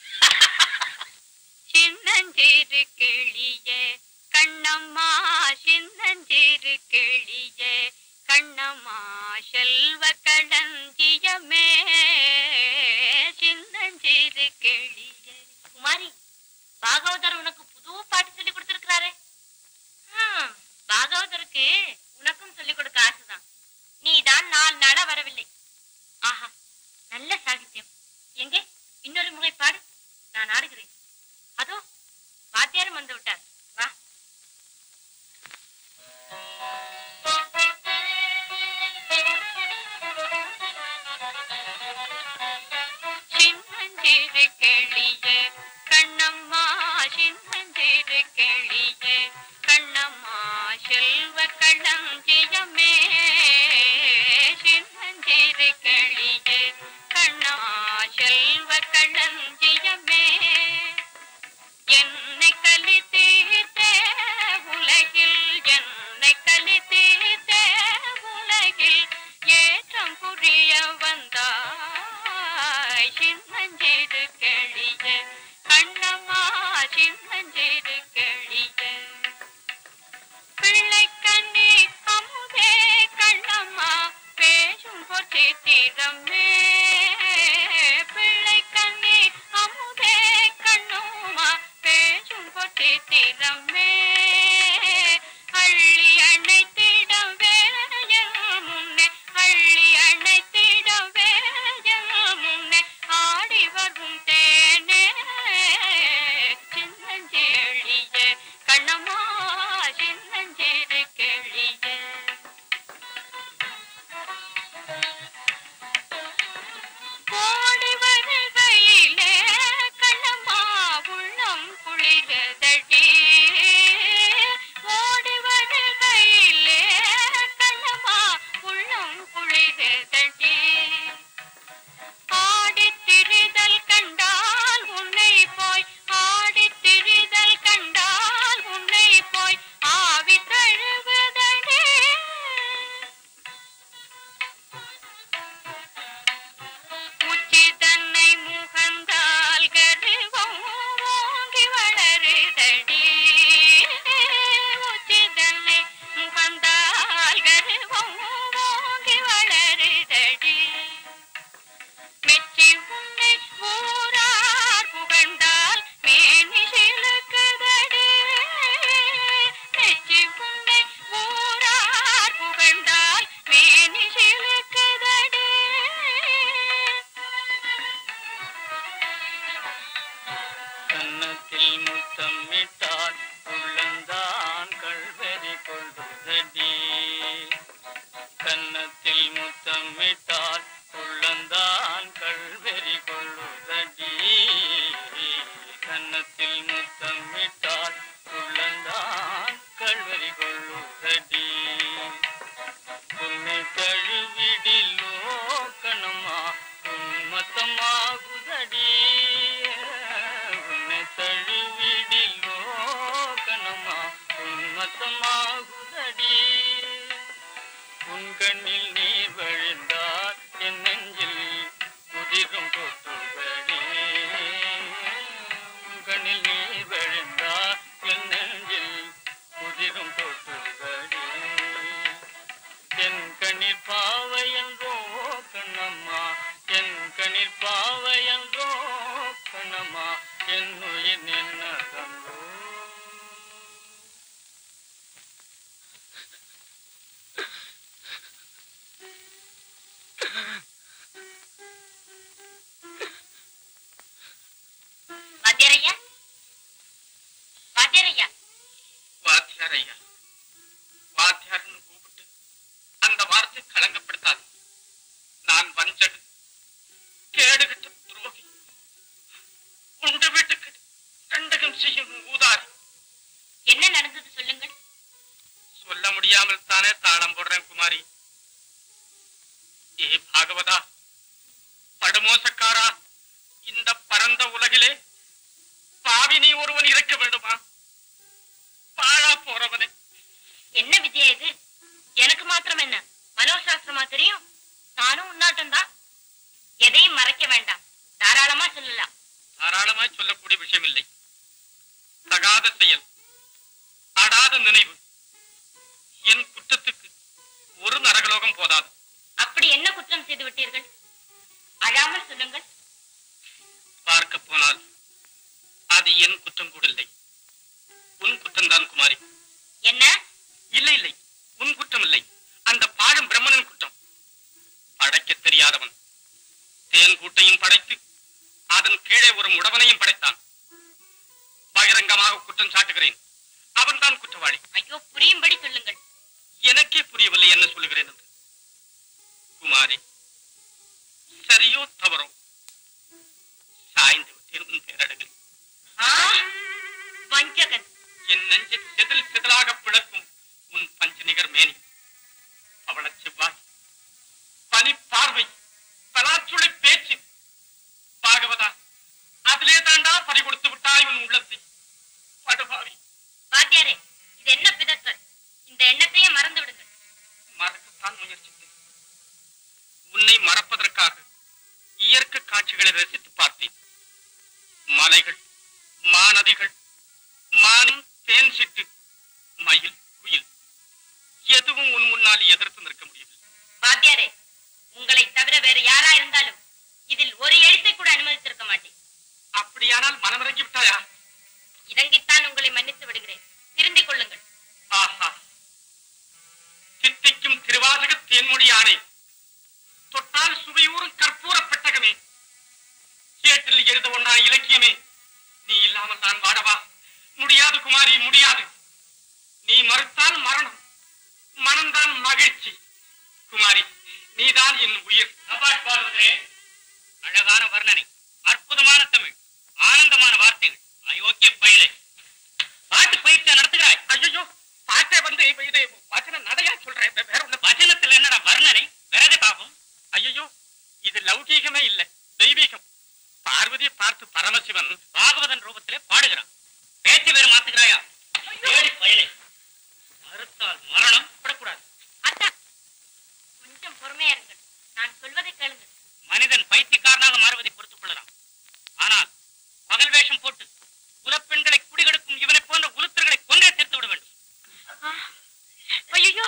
சின்னஞ்சிறு கிளியே கண்ணம்மா சின்னஞ்சிறு கிளியே கண்ணம்மா செல்வ களஞ்சியமே சின்னஞ்சிறு கிளியே குமாரி பாகவதர் உனக்கு புது பாட்டு சொல்லி கொடுத்திருக்கிறாரே ஹம், பாகவதருக்கு உனக்கும் சொல்லிக் கொடுக்க ஆசைதான் நீதான் நாலு நாளா வரவில்லை ஆஹா நல்ல சாகித்யம் எங்கே இன்னொரு முறை பாடு நான் ஆடுகிறேன் அதோ வாத்தியாரும் வந்து விட்டார் வா சின்னஞ்சிறு கிளியே கண்ணம்மா சின்னஞ்சிறு கிளியே கண்ணம்மா செல்வ களஞ்சியமே சின்னஞ்சிறு கிளியே கண்ணம்மா செல்வ களஞ்சியமே என்னை கலி தீர்த்தே உலகில் என்னை கலி தீர்த்தே உலகில் ஏற்றம் புரிய வந்தாய் சின்னஞ்சிறு கிளியே கண்ணம்மா சின்னஞ்சிறு கிளியே பிள்ளை கண்ணி அமுதே கண்ணம்மா பேசும் பொற்றி திறமே பிள்ளை கண்ணி அமுதே கண்ணம்மா பேசும் பொற்றி திறமே அள்ளி அணைத்திடவே என் முன்னே அள்ளி அணைத்திடவே என் முன்னே ஆடி வரும் தேனே சின்னஞ்சேழியே கண்ணம்மா சின்னஞ்சேரு கேழியே கோடி வருகையிலே கண்ணம்மா உள்ளம் குளிரதடி ஓடி வருகையிலே கண்ணம்மா உள்ளம் குளிரதடி ஆடித் திரிதல் கண்டால் உன்னை போய் ஆடித் திரிதல் கண்டால் உன்னை போய் ஆவி தழுவுதடே உச்சி தன்னை முகந்தால் கருவம் ஓங்கி வளருதடி உச்சி தன்னை முகந்தால் கருவம் ஓங்கி வளருதடி மெச்சி உன்னை ஊரார் புகழ்ந்தால் மேனி சிலுக்குதடி மெச்சி உன்னை ஊரார் புகழ்ந்தால் மேனி சிலுக்குதடி கன்னத்தில் முத்தமிட்டால் உள்ளந்தான் கல்வெறி கொள்வதடி கன்னத்தில் முத்தமிட்டால் உள்ளந்தான் கல்வெறி கொள்வதடி கன்னத்தில் முத்தமிட்டால் உள்ளந்தான் கல்வெறி கொள்வதடி உன்னை தழுவிடிலோ கணமா உன்மத்தமாகுதடி உன்னை தழுவிடிலோ என்னுயிர் நின்ன கண்டோ வாத்தியாரையா வாத்தியாரையா வாத்தியார் ஐயா வாத்தியார்னு கூப்பிட்டு அந்த வார்த்தை களங்கப்படுத்தாது நான் வஞ்சடு கேடுகிட்ட துரோகி உண்டு வீட்டுக்கு கண்டகம் செய்யும் ஊதாரி என்ன நடந்தது சொல்லுங்கள் சொல்ல முடியாமல் தானே தாளம் போடுறேன் குமாரி ஏ பாகவதா படுமோசக்காரா இந்த பரந்த உலகிலே பாவி நீ ஒருவன் இருக்க வேண்டுமா பாழா போறவனே என்ன வித்யா இது எனக்கு மாத்திரம் என்ன மனோசாஸ்திரமா தெரியும் நானும் உன்னாட்டம் தான் எதையும் மறைக்க வேண்டாம் தாராளமா சொல்லலாம் தாராளமாய் சொல்லக்கூடிய விஷயம் இல்லை தகாத செயல் அடாத நினைவு என் குற்றத்துக்கு ஒரு நரகலோகம் போதாது அப்படி என்ன குற்றம் செய்து விட்டீர்கள் அழாமல் சொல்லுங்கள் பார்க்க போனால் அது என் குற்றம் கூட இல்லை உன் குற்றம்தான் குமாரி என்ன இல்லை இல்லை உன் குற்றம் இல்லை அந்த பாழும் பிரம்மனின் குற்றம் படைக்க தெரியாதவன் தேன் கூட்டையும் படைத்து அதன் கீழே ஒரு முடவனையும் படைத்தான் பகிரங்கமாக குற்றம் சாட்டுகிறேன் அவன்தான் குற்றவாளி ஐயோ புரியும்படி சொல்லுங்கள் எனக்கே புரியவில்லை என்ன சொல்லுகிறேன் என்று குமாரி சரியோ தவறோ சாய்ந்து விட்டேன் உன் பேரழகில் ஆ, வஞ்சகன் என் நெஞ்சை செதில் செதிலாக பிளக்கும் உன் பஞ்ச நிகர் மேனி அவள செவ்வாய் பனி பார்வை பலாச்சுளை பேச்சு பாகவதா அதிலே தாண்டா பறி கொடுத்து விட்டாய் உன் உள்ளத்தை படுபாவி வாத்தியாரே இது என்ன பிதற்றல் இந்த எண்ணத்தையே மறந்து விடுங்கள் மறக்கத்தான் முயற்சித்தேன் உன்னை மறப்பதற்காக இயற்கை காட்சிகளை ரசித்து பார்த்தேன் மலைகள் மாநதிகள் மானும் தேன் சிட்டு மயில் குயில் எதுவும் உன் முன்னால் எதிர்த்து நிற்க முடியவில்லை வாத்தியாரே உங்களை தவிர வேறு யாரா இருந்தாலும் இதில் ஒரு எழுத்தை கூட அனுமதித்திருக்க மாட்டேன் அப்படியானால் மனமிறங்கி விட்டாயா இறங்கித்தான் உங்களை மன்னித்து விடுகிறேன் திருந்திக் கொள்ளுங்கள் ஆஹா சித்திக்கும் திருவாசக தேன்மொழியானே தொட்டால் சுவையூறும் கற்பூர பெட்டகமே சேற்றில் எழுத ஒண்ணா இலக்கியமே நீ இல்லாமல் நான் வாடவா முடியாது குமாரி முடியாது நீ மறுத்தால் மரணம் மனம்தான் மகிழ்ச்சி குமாரி நீதான் என் உயிர் அழகான வர்ணனை அற்புதமான தமிழ் ஆனந்தமான வார்த்தைகள் அயோக்கிய பயிலை பாட்டு பயிற்சியா நடத்துகிறாய் ஐயோ பாட்டை வந்து இப்ப இது வச்சன நடையா சொல்றேன் வே- வேற ஒண்ணு வச்சனத்துல என்னடா வர்ணனை வேற பாபம் ஐயோ இது லௌகீகமே இல்ல தெய்வீகம் பார்வதியை பார்த்து பரமசிவன் பாகவதன் ரூபத்திலே பாடுகிறான் பேச்சு வேறு மாத்துகிறாயா ஏடி பயலே மறுத்தால் மரணம் படக்கூடாது அத்தா கொஞ்சம் பொறுமையா இருங்கள் நான் சொல்வதை கேளுங்கள் மனிதன் பைத்தியக்காரனாக மாறுவதை பொறுத்துக் கொள்ளலாம் ஆனால் பகல் வேஷம் போட்டு குலப்பெண்களை குடிகெடுக்கும் இவனை போன்ற உளுத்தர்களை கொன்றே தீர்த்து விட வேண்டும் ஐயோ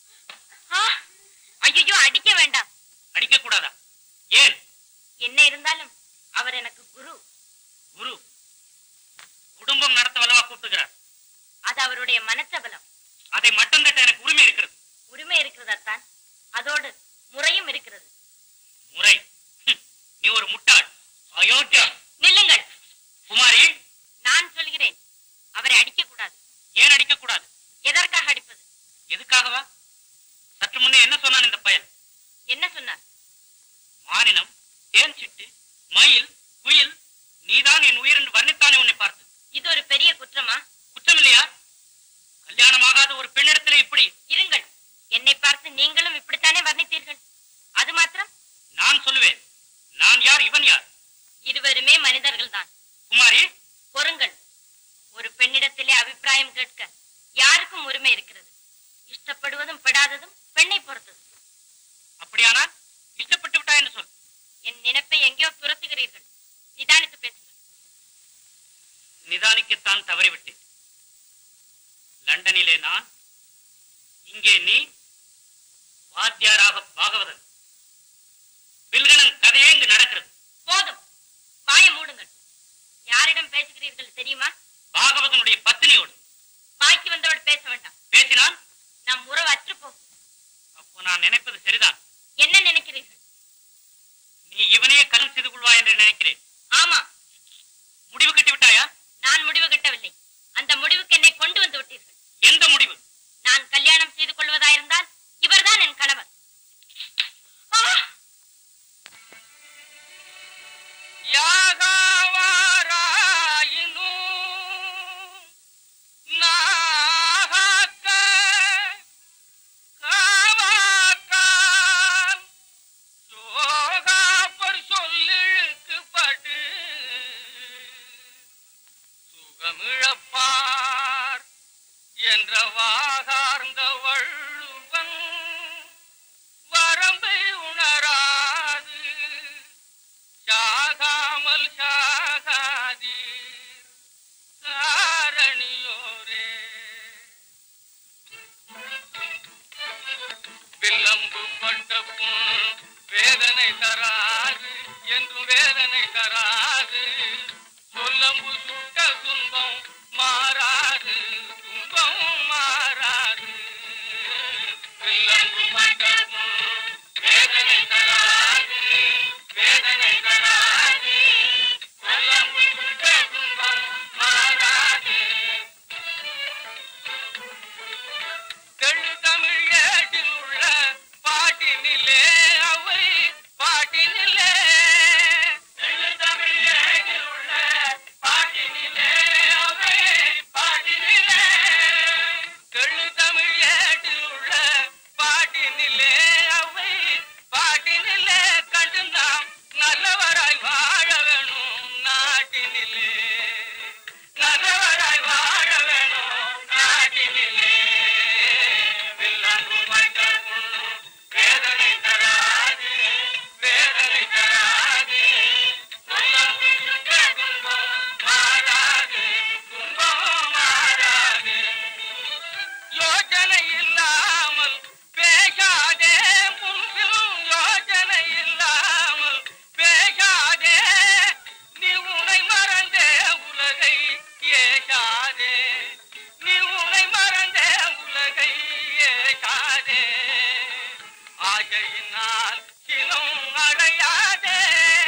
ஐயோ அடிக்க வேண்டாம் அடிக்க கூடாதா ஏன் என்ன இருந்தாலும் அவர் எனக்கு குரு குரு குடும்பம் நடத்த வல்லவா கூப்பிட்டுகிறார் அது அவருடைய மனச்சபலம் அதை மட்டம் தட்ட எனக்கு உரிமை இருக்கிறது உரிமை இருக்கிறதத்தான் அதோடு முறையும் இருக்கிறது முறை ஹம், நீ ஒரு முட்டாள் அயோக்கியா நில்லுங்கள் குமாரி நான் சொல்கிறேன் அவரை அடிக்க கூடாது ஏன் அடிக்க கூடாது எதற்காக அடிப்பது எதுக்காகவா சற்று முன்னே என்ன சொன்னான் இந்த பயல் என்ன சொன்னார் மானினம் தேன் சிட்டு மயில் குயில் நீதான் என் உயிர் என்று வர்ணித்தானே உன்னை பார்த்து இது ஒரு பெரிய குற்றமா குற்றம் இல்லையா கல்யாணமாகாத ஒரு பெண்ணிடத்திலே இப்படி இருங்கள் என்னை பார்த்து நீங்களும் இப்படித்தானே வர்ணித்தீர்கள் அது மாத்திரம் நான் சொல்லுவேன் நான் யார் இவன் யார் இருவருமே மனிதர்கள் தான் குமாரி பொறுங்கள் ஒரு பெண்ணிடத்திலே அபிப்பிராயம் கேட்க யாருக்கும் உரிமை இருக்கிறது இஷ்டப்படுவதும் படாததும் பெண்ணை பொறுத்தது அப்படியானால் இஷ்டப்பட்டு விட்டாய் என்று சொல் என் நினைப்பை எங்கேயோ துரத்துகிறீர்கள் நிதானித்து பேசுங்கள் நிதானிக்கத்தான் தவறிவிட்டேன் லண்டனிலே நான் இங்கே நீ வாத்தியாராக பாகவதன் பில்கணன் கதையே இங்கு நடக்கிறது போதும் வாயை மூடுங்கள் யாரிடம் பேசுகிறீர்கள் தெரியுமா பாகவதனுடைய பத்தினியோடு பாக்கி வந்தவள் பேச வேண்டாம் பேசினால் நம் உறவு அற்று போகும் அப்போ நான் நினைப்பது சரிதான் என்ன நினைக்கிறீர்கள் நீ இவனையே கடன் செய்து கொள்வாய் என்று நினைக்கிறேன் ஆமா முடிவு கட்டி விட்டாயா நான் முடிவு கட்டவில்லை அந்த முடிவுக்கு என்னை கொண்டு வந்து விட்டீர்கள் எந்த முடிவு நான் கல்யாணம் செய்து கொள்வதாயிருந்தால் இவர்தான் என் கணவர் ஆ! யாகாவாராயினும் நாகாக்க காவாக்கால் சோகாப்பர் சொல்லிழுக்கு பட்டு சுகமிழப்பார் என்ற வாகார்ந்த வள்ளுவன் வரம்பை உணராது சாகாமல் சாகாதீர் காரணியோரே வில்லம்பு பட்ட புண் வேதனை தராது என்றும் வேதனை தராது சொல்லம்பு சுட்ட துன்பம் மாறாது துன்பம் மாறாது வில்லம்பு பட்ட புண் வேதனை தராது வேதனை தராது சொல்லம்பு சுட்ட துன்பம் மாறாது தெள்ளு தமிழ் ஏட்டில் உள்ள பாட்டினிலே அவை பாட்டினிலே தெள்ளு தமிழ் ஏட்டில் உள்ள பாட்டினிலே அவை பாட்டினிலே தெள்ளு தமிழ் ஏட்டில் உள்ள பாட்டினிலே அவை பாட்டினிலே கண்டு நாம் நல்லவராய் வாழ வேணும் நாட்டினிலே நல்லவராய் வாழ வேணும் நாட்டினிலே வில்லம்பு பட்ட புண்ணு வேதனை தராது வேதனை தராது சொல்லம்பு சுட்ட துன்பம் மாறாது துன்பம் மாறாது யோஜனை இல்லாமல் பேசாதே முன்பில் யோஜனை இல்லாமல் பேசாதே நீ உனை மறந்தே உலகை ஏசாதே நீ உனை மறந்தே உலகை ஏசாதே ஆகையினால் சினம் அடையாதே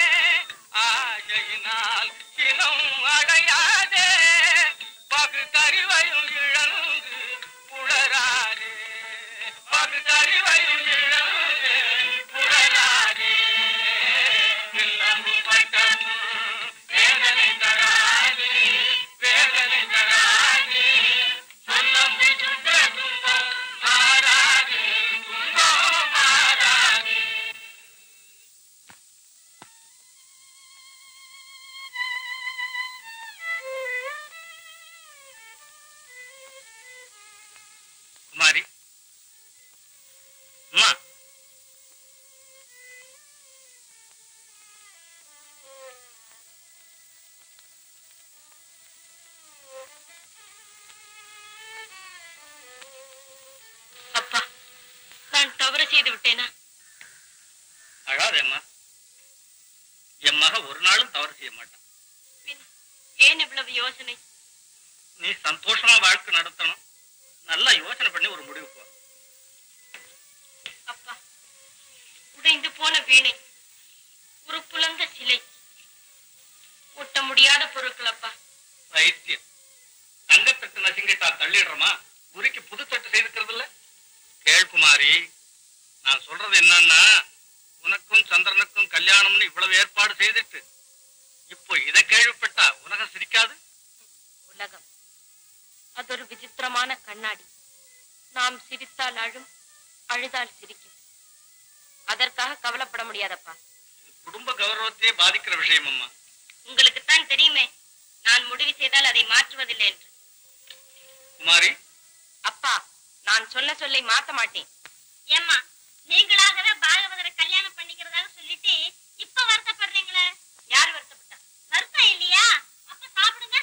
ஆகையினால் சினம் அடையாதே பகுத்தறிவையும் இழந்து உளராதே பகுத்தறிவையும் இழந்து உளராதே வில்லம்பு பட்ட முள் வேதனை தராது வேதனை தராது சொல்லம்பு சுட்ட துன்பம் மாறாது துன்பம் மாறாது குமாரி அம்மா அப்பா நான் தவறு செய்து விட்டேனா அழாதேம்மா என் மக ஒரு நாளும் தவறு செய்ய மாட்டான் பின் ஏன் இவ்வளவு யோசனை நீ சந்தோஷமா வாழ்க்கை நடத்தணும் நல்லா யோசனை பண்ணி ஒரு முடிவு போ அப்பா உடைந்து போன வீணை உருப்புலந்த சிலை ஒட்ட முடியாத பொருட்கள் அப்பா பைத்தியம் தங்கத்தட்டு நசிங்கிட்டா தள்ளிடுறோமா உருக்கி புதுத்தட்டு செய்துக்கிறது இல்ல கேள்குமாரி நான் சொல்றது என்னன்னா உனக்கும் சந்திரனுக்கும் கல்யாணம்னு இவ்வளவு ஏற்பாடு செய்துட்டு இப்போ இதை கேள்விப்பட்டா உலகம் சிரிக்காது உலகம் அது ஒரு விசித்திரமான கண்ணாடி நாம் சிரித்தால் அழும் அழுதால் சிரிக்கும் அதற்காக கவலைப்பட முடியாதப்பா இது குடும்ப கௌரவத்தையே பாதிக்கிற விஷயம் அம்மா உங்களுக்குத்தான் தெரியுமே நான் முடிவு செய்தால் அதை மாற்றுவதில்லை என்று குமாரி அப்பா நான் சொன்ன சொல்லை மாத்த மாட்டேன் ஏம்மா நீங்களாகவே பாகவதரை கல்யாணம் பண்ணிக்கிறதாக சொல்லிட்டு இப்ப வருத்தப்படுறீங்களே யார் வருத்தப்பட்டா வருத்தம் இல்லையா அப்ப சாப்பிடுங்க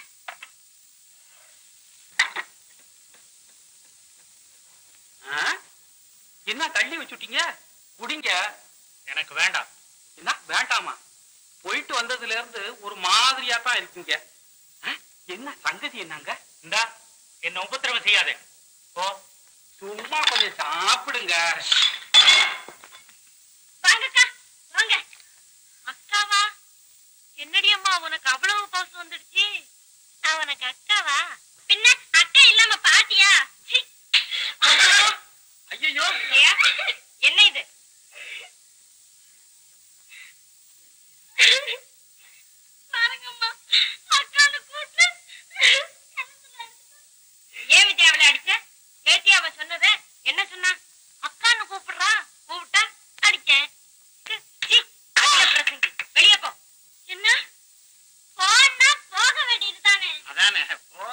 என்ன தள்ளி வச்சுட்டீங்க குடிங்க எனக்கு வேண்டாம் என்ன வேண்டாமா போயிட்டு வந்ததுல இருந்து ஒரு மாதிரியா தான் இருக்கீங்க என்ன சங்கதி என்னங்க இந்தா என்ன உபத்திரவம் செய்யாதே ஓ சும்மா கொஞ்சம் சாப்பிடுங்க வாங்கக்கா வாங்க அக்காவா என்னடி அம்மா உனக்கு அவ்வளவு பவுசு வந்துடுச்சு நான் உனக்கு அக்காவா பின்ன அக்கா இல்லாம பாட்டியா சீ. ஐயோ ஏ, என்ன இது பாருங்கம்மா அக்கான்னு கூப்பிட்டு ஏன் விஜய் அவளை அடிச்ச கேட்டி அவ சொன்னத என்ன சொன்னா அக்கான்னு கூப்பிடுறா கூப்பிட்டா அடிச்சேன் சி, சி, அடிய பிரசங்கி வெளியே போ என்ன போனா போக வேண்டியது தானே அதானே ஓ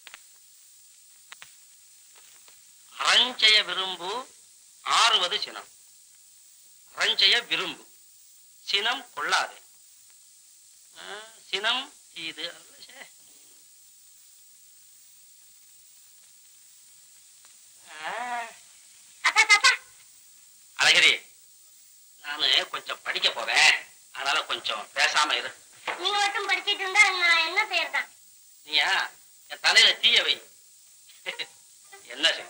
அறஞ்செய விரும்பு ஆறுவது சினம் அறஞ்செய விரும்பு சினம் கொள்ளாதே ஆ, சினம் இது ச்சே. ஆ, தாத்தா தாத்தா அழகிரி நானு கொஞ்சம் படிக்க போறேன் அதனால கொஞ்சம் பேசாம இரு நீங்க மட்டும் படிச்சிட்டு இருந்தா நான் என்ன செய்யறதா நீயா என் தலையில தீய வை என்ன செய்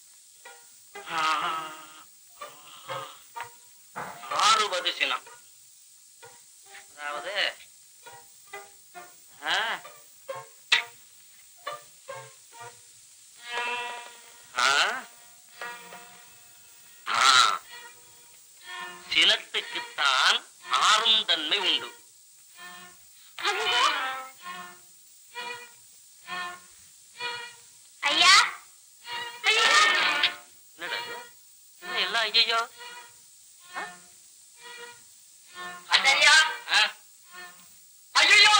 ஆறுவது சினம் அதாவது ஆ. ஆ. ஆ. சினத்துக்குத்தான் ஆறும் தன்மை உண்டு ஐயா ஐயா என்னடா இது? என்ன எல்லாம் ஐயோ ஐயா ஐயோ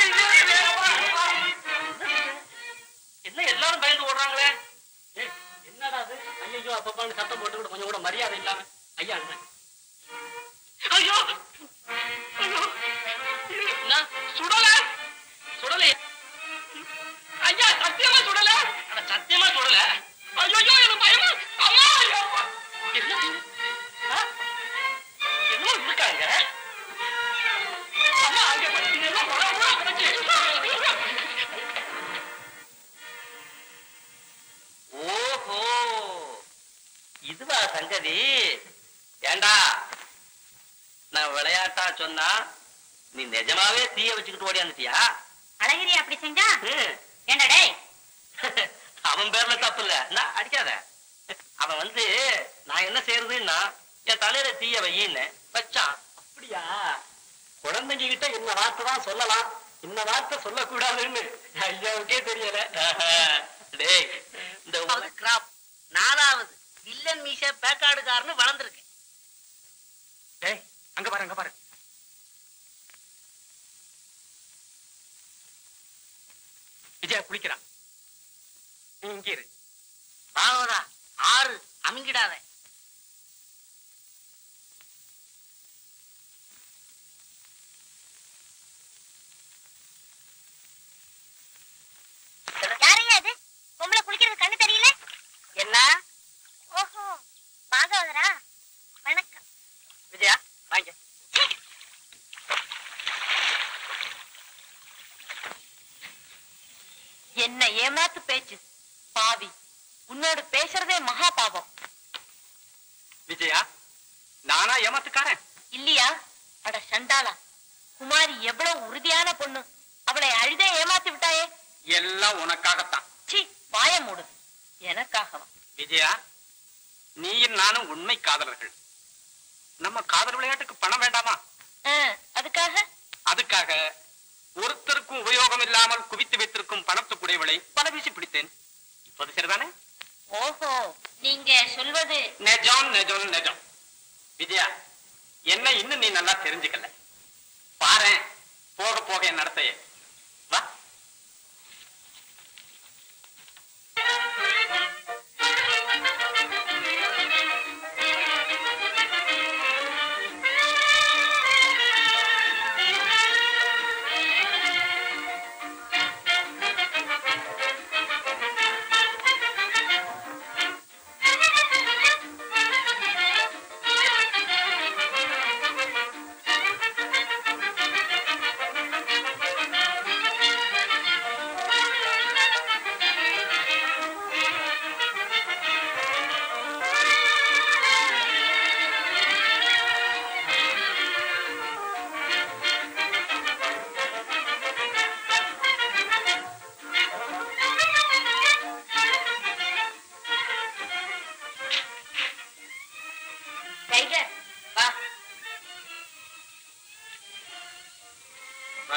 என்ன எல்லாரும் பயந்து ஓடுறாங்களே ஏய், என்னடா அது ஐயோ அப்பப்பான்னு சத்தம் போட்டு கூட கொஞ்சம் கூட மரியாதை இல்லாம ஐயா என்ன ஐயோ ஐயோ என்ன சுடல சுடல ஐயா சத்தியமா சுடல அட சத்தியமா சுடல ஐயோ எனக்கு பயமா அம்மா ஐயோ என்ன இது? ஆ? என்னமோ இருக்காங்க அம்மா அங்க பாத்தீங்கன்னா உட, உட, உடச்சு. ஓஹோ இதுவா சங்கதி ஏண்டா நான் விளையாட்டா சொன்னா நீ நிஜமாவே தீய வச்சுக்கிட்டு ஓடியாந்துட்டியா அழகிரி அப்படி செஞ்சா ம். ஏண்டா டேய் அவன் பேர்ல தப்பு இல்ல நான் அடிக்காத அவன் வந்து நான் என்ன செய்யறதுன்னா என் தலையில தீய வையின்னு வச்சான் அப்படியா குழந்தைங்க கிட்ட இந்த வார்த்தை தான் சொல்லலாம் இந்த வார்த்தை சொல்லக்கூடாதுன்னு ஐயாவுக்கே தெரியல டேய் இந்த உல- கிராப் நாலாவது வில்லன் மீச பேக்காடுக்காரன்னு வளர்ந்துருக்கு டேய் அங்க பாரு அங்க பாரு விஜயா குளிக்கிறான் நீ இங்க இரு பாவதா ஆறு அமுங்கிடாத யாரையா அது பொம்பளை குளிக்கிறது கண்ணு தெரியல என்ன ஓஹோ பாகவதரா வணக்கம் விஜயா வாங்க என்ன ஏமாத்து பேச்சு பாவி உன்னோடு பேசுறதே மகா பாவம் விஜயா நானா ஏமாத்துக்காரன் இல்லையா அட சண்டாளா குமாரி எவ்வளவு உறுதியான பொண்ணு அவளை அழுதே ஏமாத்தி விட்டாயே எல்லாம் உனக்காகத்தான் சி வாய மூடு எனக்காகவா விஜயா நீயும் நானும் உண்மை காதலர்கள் நம்ம காதல் விளையாட்டுக்கு பணம் வேண்டாமா ஆ, அதுக்காக அதுக்காக ஒருத்தருக்கும் உபயோகம் இல்லாமல் குவித்து வைத்திருக்கும் பணத்துக்குடையவளை பல வீசி பிடித்தேன் இப்போது சரிதானே ஓஹோ நீங்க சொல்வது நெஜம் நெஜம் நெஜம் விஜயா என்ன இன்னும் நீ நல்லா தெரிஞ்சுக்கல பாரேன் போக போக என் நடத்தைய வா Thank you.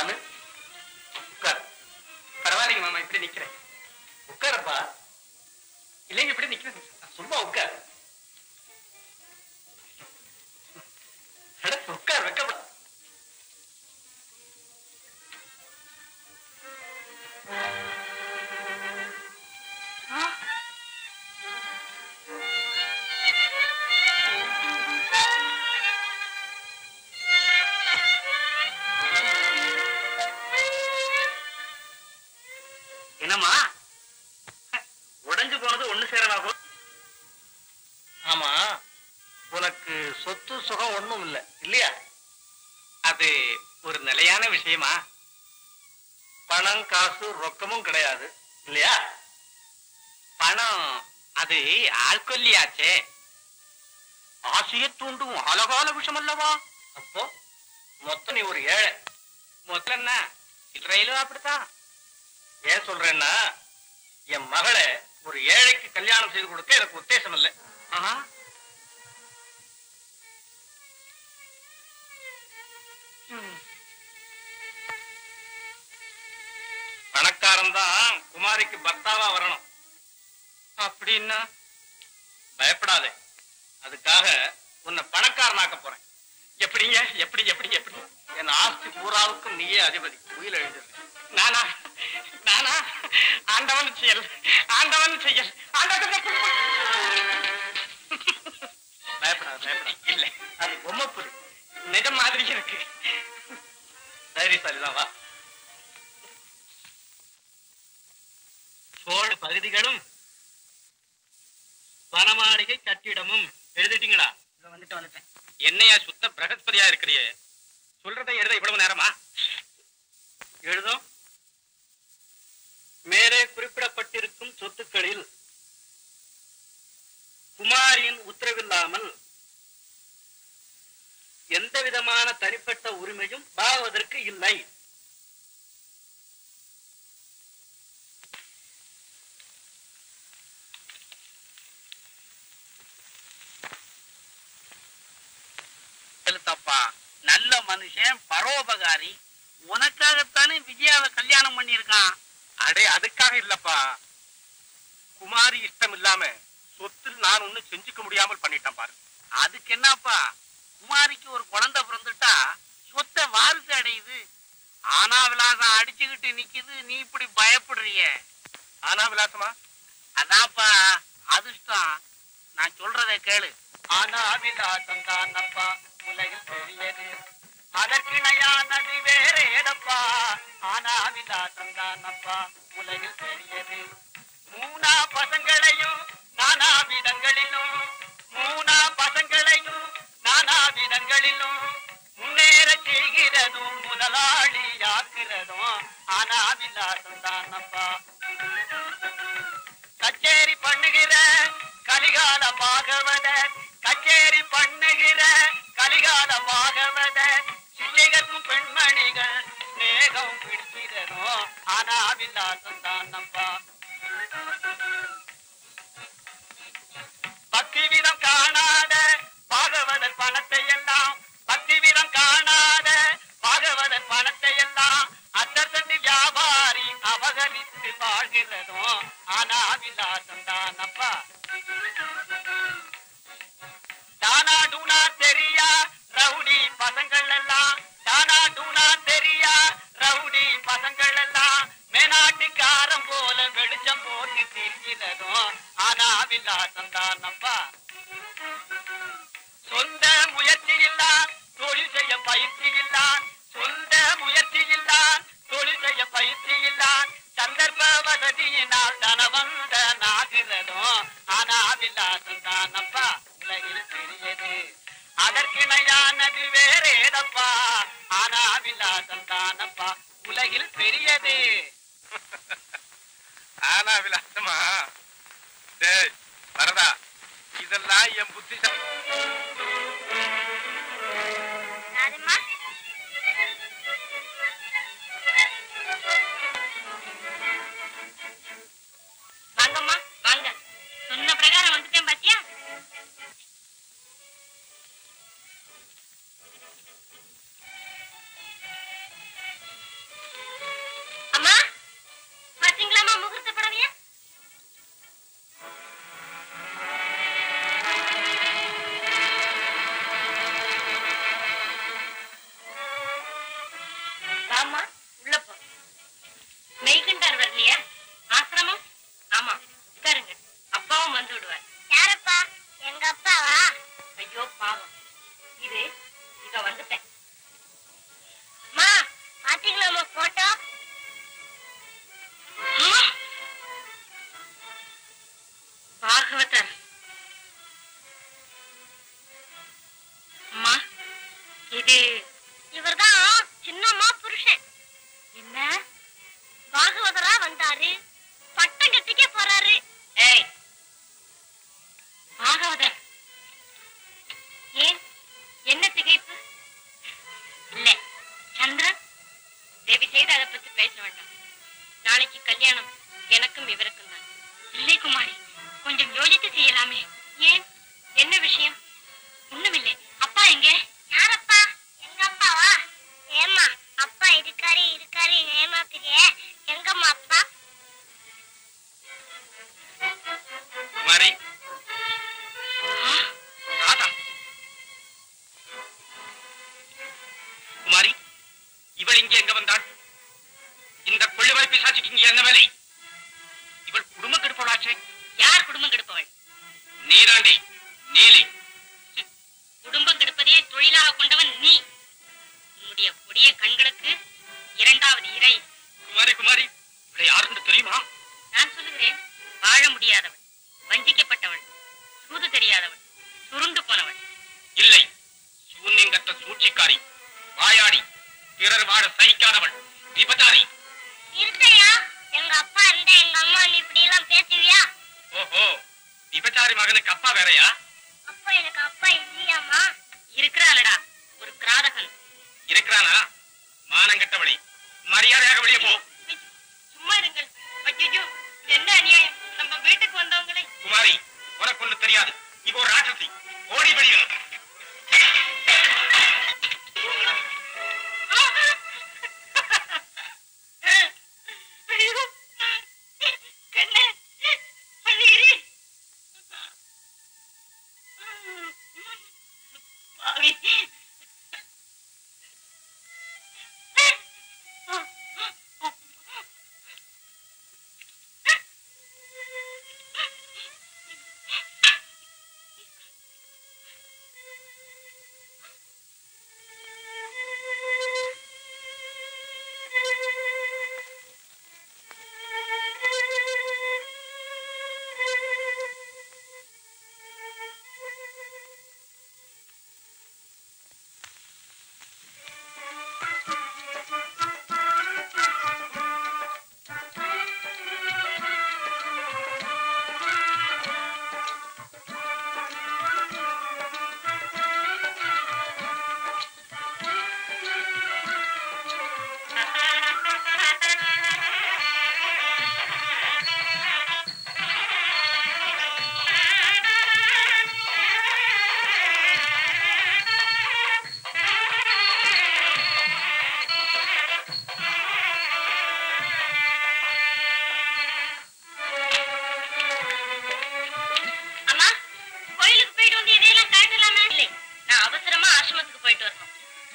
பானு உட்கார் பரவாயில்லைங்க மாமா இப்படி நிக்கிறேன் உட்காரப்பா இல்லைங்க இப்படி நிக்கிறேன் சும்மா உட்கார் அட, உட்கார் வெக்கப்பட என்னம்மா உடைஞ்சு போனது ஒண்ணு சேரலாகும் ஆமா உனக்கு சொத்து சுகம் ஒண்ணும் இல்ல இல்லையா அது ஒரு நிலையான விஷயமா பணம் காசு ரொக்கமும் கிடையாது இல்லையா பணம் அது ஆள்கொல்லியாச்சே ஆசையை தூண்டும் அழகால விஷம் அல்லவா அப்போ மொத்தம் நீ ஒரு ஏழை முதல்ல என்ன சில்லறையிலும் அப்படித்தான் ஏன் சொல்றேன்னா என் மகளை ஒரு ஏழைக்கு கல்யாணம் செய்து கொடுக்க எனக்கு உத்தேசம் இல்லை ஆஹா. பணக்காரன் தான் குமாரிக்கு பர்த்தாவா வரணும் அப்படின்னா பயப்படாதே அதுக்காக உன்னை பணக்காரனாக்க போறேன் எப்படிங்க எப்படி எப்படி எப்படி என் ஆஸ்தி பூராவுக்கும் நீயே அதிபதி உயிர் எழுதிடுறேன் நானா நானா ஆண்டவன் செயல் ஆண்டவன் செயல் ஆண்டவன் பயப்படாத பயப்படாத இல்ல அது பொம்மை புரி நிஜம் மாதிரி இருக்கு தைரியசாலிதான் வா சோழ பகுதிகளும் வனமாளிகை கட்டிடமும் எழுதிட்டீங்களா வந்துட்டு வந்துட்டேன் என்னையா சுத்த பிரகஸ்பதியா இருக்கிறியே சொல்றதை எழுத இவ்வளவு நேரமா எழுதும் மேலே குறிப்பிடப்பட்டிருக்கும் சொத்துக்களில் குமாரியின் உத்தரவில்லாமல் எந்த விதமான தனிப்பட்ட உரிமையும் பாவதற்கு இல்லை தப்பா நல்ல மனுஷன் பரோபகாரி உனக்காகத்தானே விஜயாவை கல்யாணம் பண்ணியிருக்கான் அடே அதுக்காக இல்லப்பா குமாரி இஷ்டம் இல்லாம சொத்தில் நான் ஒண்ணு செஞ்சுக்க முடியாமல் பண்ணிட்டேன் பாரு அதுக்கு என்னப்பா குமாரிக்கு ஒரு குழந்தை பிறந்துட்டா சொத்தை வாரிசு அடையுது ஆனா விலாசம் அடிச்சுக்கிட்டு நிக்குது நீ இப்படி பயப்படுறிய ஆனா விலாசமா அதான்ப்பா அதிர்ஷ்டம் நான் சொல்றதை கேளு ஆனா விலாசம் தானப்பா உலகில் பெரியது அதற்கிணையானது வேற ஏதப்பா ஆனா விலாசம் தானப்பா உலகில் பெரியது மூணா பசங்களையும் நானா விதங்களிலும் மூணா பசங்களையும் நானா விதங்களிலும் முன்னேற செய்கிறதும் முதலாளி ஆக்குறதும் ஆனா விலாசம் தானப்பா கச்சேரி பண்ணுகிற கலிகால பாகவத கச்சேரி பண்ணுகிற கலிகால பாகவத சில்லைகள்க்கும் பெண்மணிகள் ஸ்நேகம் பிடிக்கிறதும் ஆனா விலாசம் தான் நம்பா பக்தி விதம் காணாத பாகவதர் பணத்தை எல்லாம் பக்தி விதம் காணாத பாகவதர் பணத்தை எல்லாம் அத்தர்சண்டி வியாபாரி அபகரித்து வாழ்கிறதும் ஆனா விலாசம் தானப்பா தானா டூனா தெரியா ரவுடி பசங்கள் எல்லாம் தானா டூனா தெரியா ரவுடி பசங்கள் எல்லாம் மேனாட்டுக்காரம் போல வெளிச்சம் போட்டு திரிகிறதும் ஆனா விலாசம் தானப்பா சொந்த முயற்சி இல்லான் தொழில் செய்ய பயிற்சி இல்லான் சொந்த முயற்சி இல்லான் தொழில் செய்ய பயிற்சி இல்லான் சந்தர்ப்ப வசதியினால் தனவந்த நாகிறதும் ஆனா விலாசம் தானப்பா உலகில் பெரியது அதற்கிணையானது வேற ஏதப்பா ஆனா விலாசம் தானப்பா உலகில் பெரியது ஆனா விலாசமா டேய் வரதா இதெல்லாம் என் புத்தி ராஜம்மா வாங்கம்மா வாங்க சொன்ன பிரகாரம் வந்துட்டேன் பாத்தியா தயவு செய்து அதை பத்தி பேச வேண்டாம் நாளைக்கு கல்யாணம் எனக்கும் இவருக்கும் தான் இல்லை குமாரி கொஞ்சம் யோசித்து செய்யலாமே ஏன் என்ன விஷயம் ஒண்ணுமில்லை அப்பா எங்கே யாரப்பா எங்க அப்பாவா ஏமா அப்பா இருக்காரு இருக்காரு ஏமாத்துறிய எங்கம்மா அப்பா குமாரி ராதா குமாரி இவள் இங்கே எங்க வந்தாள் இந்த கொள்ளுவரை பிசாசுக்கு இங்கே என்ன வேலை இவள் குடும்ப கெடுப்பவளாச்சே யார் குடும்பம் கெடுப்பவள் நீராண்டி நீலி குடும்பம் கெடுப்பதையே தொழிலாக கொண்டவன் நீ உன்னுடைய கொடிய கண்களுக்கு இரண்டாவது இறை குமாரி குமாரி இவளை யாருன்னு தெரியுமா நான் சொல்லுகிறேன் வாழ முடியாதவள் வஞ்சிக்கப்பட்டவள் சூது தெரியாதவள் சுருண்டு போனவள் இல்லை சூன்யங்கற்ற சூழ்ச்சிக்காரி வாயாடி பிறர் வாழ சகிக்காதவள் விபச்சாரி இருக்கையா எங்க அப்பா இருந்தா எங்க அம்மா நீ இப்படி எல்லாம் பேசுவியா ஓஹோ விபச்சாரி மகனுக்கு அப்பா வேறயா அப்பா எனக்கு அப்பா இல்லையாமா இருக்கிறாளடா ஒரு கிராதகன் இருக்கிறானா மானங்கெட்டவளி மரியாதையாக வெளியே போ சும்மா இருங்கள் ஐயோ என்ன அநியாயம் நம்ம வீட்டுக்கு வந்தவங்களை குமாரி உனக்கு ஒண்ணு தெரியாது இவ ஒரு ராட்சசி ஓடி வெளியே ஐயோ கண்ணே அழுகிறி பாவி அம்மா கோயிலுக்கு போயிட்டு வந்து இதையெல்லாம் காட்டலாமா இல்லை நான் அவசரமா ஆசிரமத்துக்கு போயிட்டு வரணும்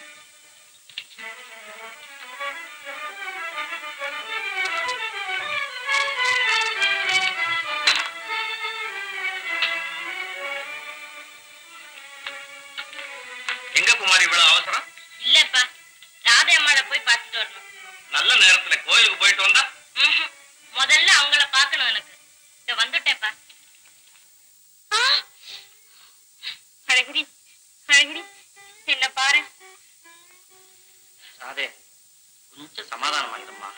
எங்க குமாரி இவ்வளவு அவசரம் இல்லப்பா ராதே அம்மாளை போய் பார்த்துட்டு வரணும் நல்ல நேரத்துல கோயிலுக்கு போயிட்டு வந்தா ம்ஹும். முதல்ல அவங்கள பார்க்கணும் எனக்கு இத வந்துட்டேன்ப்பா ஆ! அழகிரி அழகிரி என்ன பாரு ராதே கொஞ்சம் சமாதானம் ஆயிடும்மா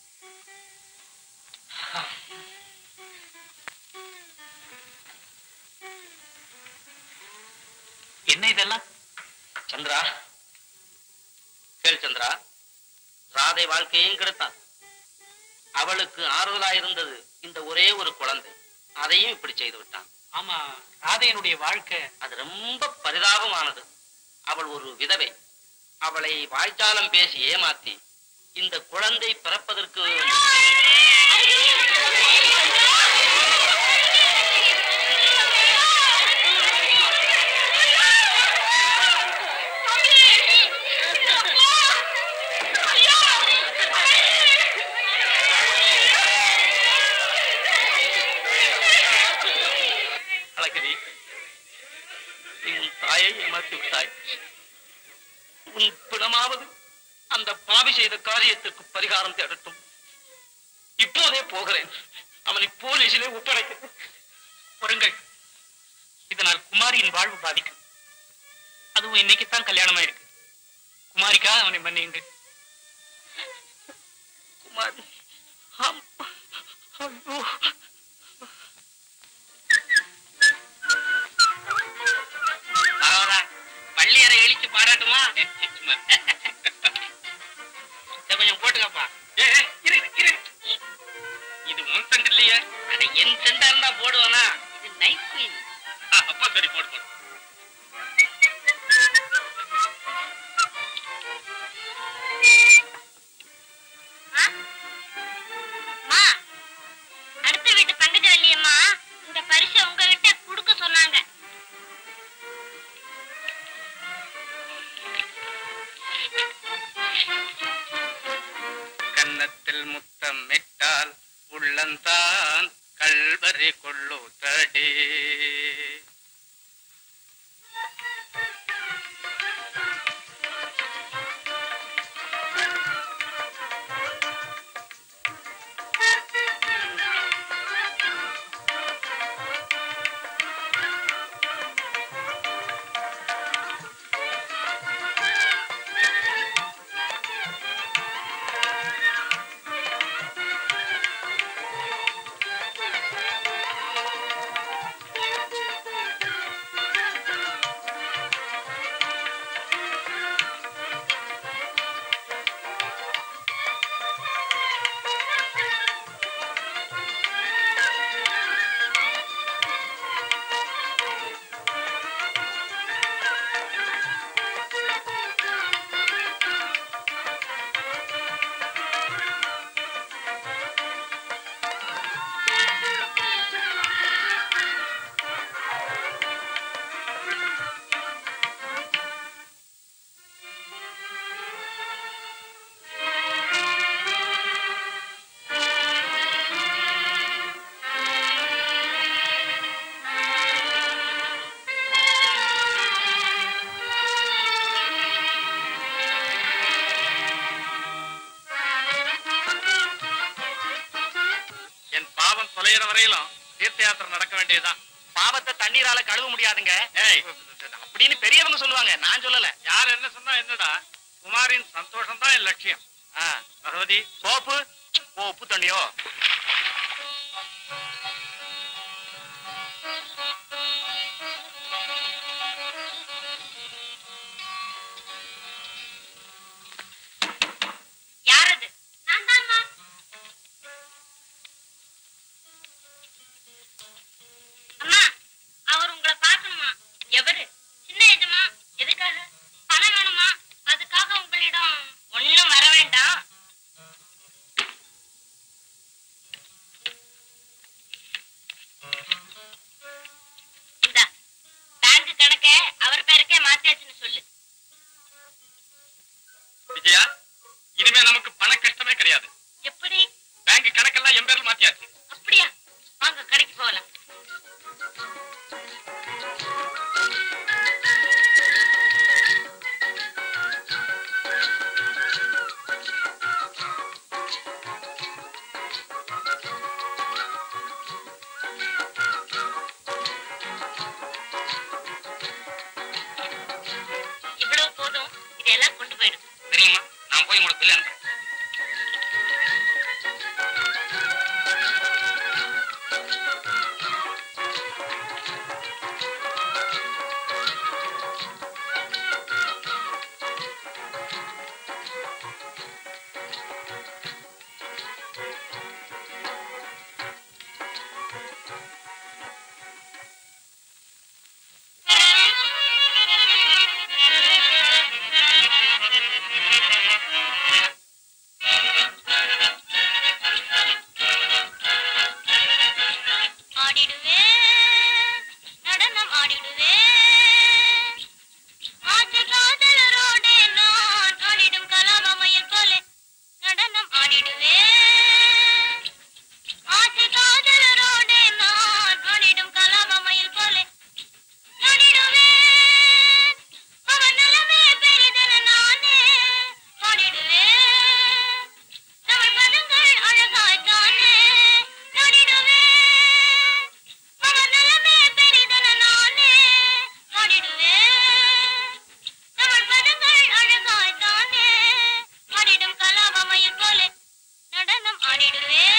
என்ன இதெல்லாம் சந்திரா கேள் சந்திரா ராதை வாழ்க்கையும் கெடுத்தான் அவளுக்கு ஆறுதலா இருந்தது இந்த ஒரே ஒரு குழந்தை அதையும் இப்படி செய்து விட்டான் ஆமா ராதையனுடைய வாழ்க்கை அது ரொம்ப பரிதாபமானது அவள் ஒரு விதவை அவளை வாய்ச்சாலம் பேசி ஏமாத்தி இந்த குழந்தை பிறப்பதற்கு அழகிரி நீ உன் தாயை ஏமாத்தி விட்டாய் உன் பிணமாவது அந்த பாவி செய்த காரியத்திற்கு பரிகாரம் தேடட்டும் இப்போதே போகிறேன் அவனை போலீசிலே ஒப்படைக்க பொறுங்கள் இதனால் குமாரியின் வாழ்வு பாதிக்கும் அதுவும் இன்னைக்குத்தான் கல்யாணம் ஆயிருக்கு குமாரிக்கா அவனை மன்னியுங்கள் குமார் ஆம். ஐயோ பள்ளியறை இழிச்சு பாராட்டுமா இதை கொஞ்சம் போட்டுக்கப்பா போடுறப்பா ஏ ஏ, இரு இரு, இரு இது உன் சென்ட் இல்லையே அட என் செண்டா இருந்தா போடுவானா இது நைட் குயின் ஆ, அப்பா சரி போடு போடு அம்மா, அடுத்த வீட்டு பங்கஜவல்லி அம்மா இந்த பரிசை உங்ககிட்ட கொடுக்க சொன்னாங்க கன்னத்தில் முத்தம் இட்டால் உள்ளந்தான் கல்வரி கொள்ளு தடி என் பாவம் தொலைகிற வரையிலும் தீர்த்த யாத்திரை நடக்க வேண்டியதுதான் பாவத்தை தண்ணீரால கழுவ முடியாதுங்க ஏய் அப்படின்னு பெரியவங்க சொல்லுவாங்க நான் சொல்லல யார் என்ன சொன்னா என்னடா குமாரின் சந்தோஷம் தான் என் லட்சியம் ஆ, பகவதி சோப்பு ஓ உப்பு தண்ணியோ யார் அது நான் தான்மா அம்மா அவர் உங்களை பார்க்கணுமா எவரு சின்ன எஜமா எதுக்காக பணம் வேணுமா அதுக்காக உங்களிடம் ஒண்ணும் வர வேண்டாம் இந்தா பேங்க் கணக்க அவர் பேருக்கே மாத்தியாச்சுன்னு சொல்லு விஜயா இனிமே நமக்கு பண கஷ்டமே கிடையாது எப்படி பேங்க் கணக்கெல்லாம் என் பேர்ல மாத்தியாச்சு அப்படியா வாங்க கடைக்கு போகலாம் இவ்வளவு போதும் இதெல்லாம் கொண்டு போயிடும் சரிங்கம்மா நான் போய் உங்களுக்கு பிள்ளை அனுப்புறேன். ஆடிடுவேன் நடனம் ஆடிடுவேன் ஆற்று காதலரோடு நான் ஆடிடும் கலாபமையில் போல நடனம் ஆடிடுவேன் ஆற்று காதலரோடு நான் ஆடிடும் கலாபமையில் போல ஆடிடுவேன் அவன் நலமே பெரிதென நானே ஆடிடுவேன் தமிழ் பதங்கள் அழகாய்த்தானே ஆடிடுவேன் அவன் நலமே பெரிதென நானே ஆடிடுவேன் தமிழ் பதங்கள் அழகாய்த்தானே ஆடிடும் கலாபமையில் போல நடனம் ஆடிடுவேன்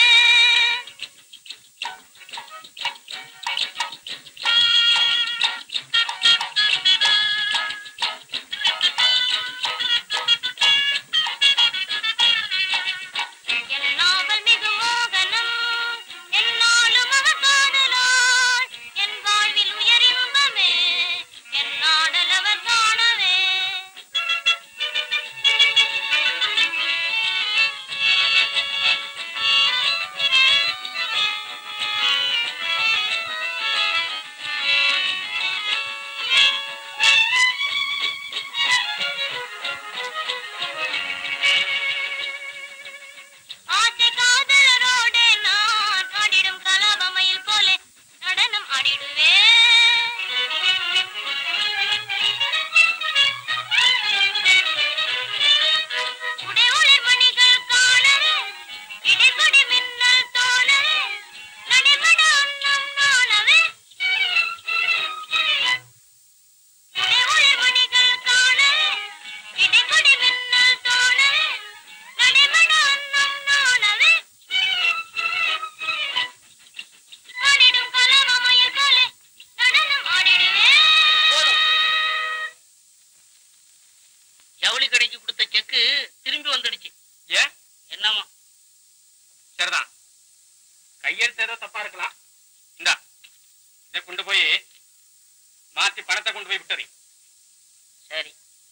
ஏதோ தப்பா இருக்கலாம் இந்தா இதை கொண்டு போய் மாத்தி பணத்தை கொண்டு போய் விட்டது சரி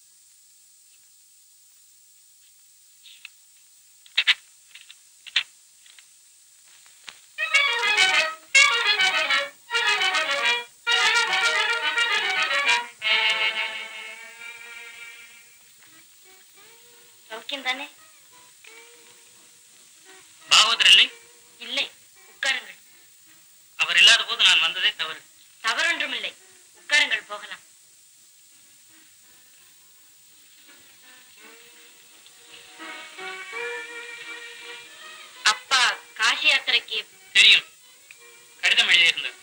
சௌக்கியம் தானே பாகவதர் இல்லை இல்லை உட்காருங்கள் அவர் இல்லாத போது நான் வந்ததே தவறு தவறொன்றும் இல்லை உட்காருங்கள் போகலாம் அப்பா காசி யாத்திரைக்கு தெரியும் கடிதம் எழுதியிருந்தது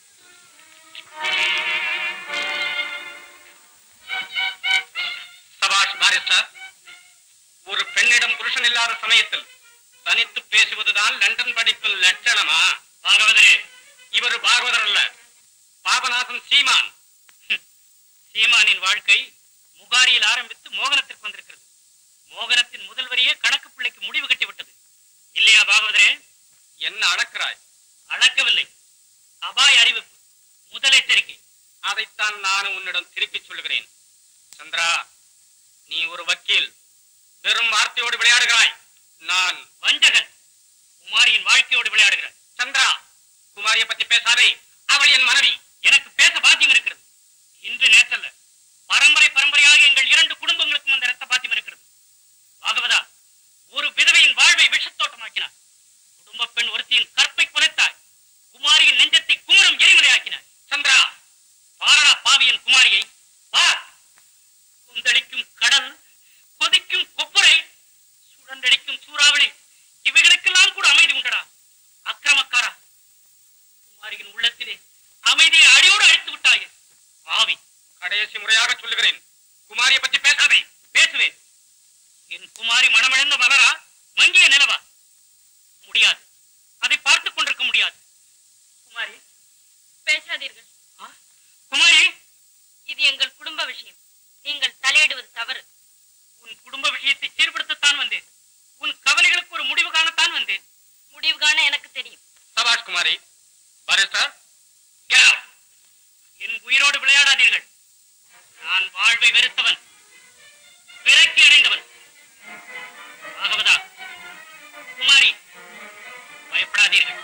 சபாஷ் பாரிஸ்டர் ஒரு பெண்ணிடம் புருஷன் இல்லாத சமயத்தில் தனித்து பேசுவதுதான் லண்டன் படிப்பில் லட்சணமா பாகவதரே இவர் பாகவதர் அல்ல பாபநாசன் சீமான் சீமானின் வாழ்க்கை முகாரியில் ஆரம்பித்து மோகனத்திற்கு வந்திருக்கிறது மோகனத்தின் முதல் வரியே கணக்கு பிள்ளைக்கு முடிவு கட்டி விட்டது இல்லையா பாகவதரே என்ன அளக்கிறாய் அளக்கவில்லை அபாய அறிவிப்பு முதல் எச்சரிக்கை அதைத்தான் நானும் உன்னிடம் திருப்பி சொல்லுகிறேன் சந்திரா நீ ஒரு வக்கீல் வெறும் வார்த்தையோடு விளையாடுகிறாய் நான் வஞ்சகன் குமாரியின் வாழ்க்கையோடு விளையாடுகிறார் சந்திரா குமாரியை பத்தி பேசாதே அவள் என் மனைவி எனக்கு பேச பாத்தியம் இருக்கிறது இன்று நேற்றல்ல பரம்பரை பரம்பரையாக எங்கள் இரண்டு குடும்பங்களுக்கும் அந்த ரத்த பாத்தியம் இருக்கிறது பாகவதா ஒரு விதவையின் வாழ்வை விஷத்தோட்டமாக்கினார் குடும்ப பெண் ஒருத்தியின் கற்பை குறைத்தாய் குமாரியின் நெஞ்சத்தை குமரம் எரிமலையாக்கினார் சந்திரா பாரடா பாவியன் குமாரியை பார் கொந்தளிக்கும் கடல் கொதிக்கும் கொப்பரை சுழந்தடிக்கும் சூறாவளி இவைகளுக்கெல்லாம் கூட அமைதி உண்டடா அக்கிரமக்காரா குமாரியின் உள்ளத்திலே அமைதியை அடியோடு அழித்து விட்டாயே பாவி கடைசி முறையாக சொல்லுகிறேன் குமாரியை பத்தி பேசாதே பேசுவேன் என் குமாரி மனமிழந்த மலரா மங்கிய நிலவா முடியாது அதை பார்த்துக் கொண்டிருக்க முடியாது குமாரி பேசாதீர்கள் ஆ? குமாரி இது எங்கள் குடும்ப விஷயம் நீங்கள் தலையிடுவது தவறு உன் குடும்ப விஷயத்தை சீர்படுத்தத்தான் வந்தேன் உன் கவலைகளுக்கு ஒரு முடிவு காணத்தான் வந்தேன் முடிவு காண எனக்கு தெரியும் சபாஷ் குமாரி பாரிஸ்டர் Get out. என் உயிரோடு விளையாடாதீர்கள் நான் வாழ்வை வெறுத்தவன் விரக்தி அடைந்தவன் ஆகவதா குமாரி பயப்படாதீர்கள்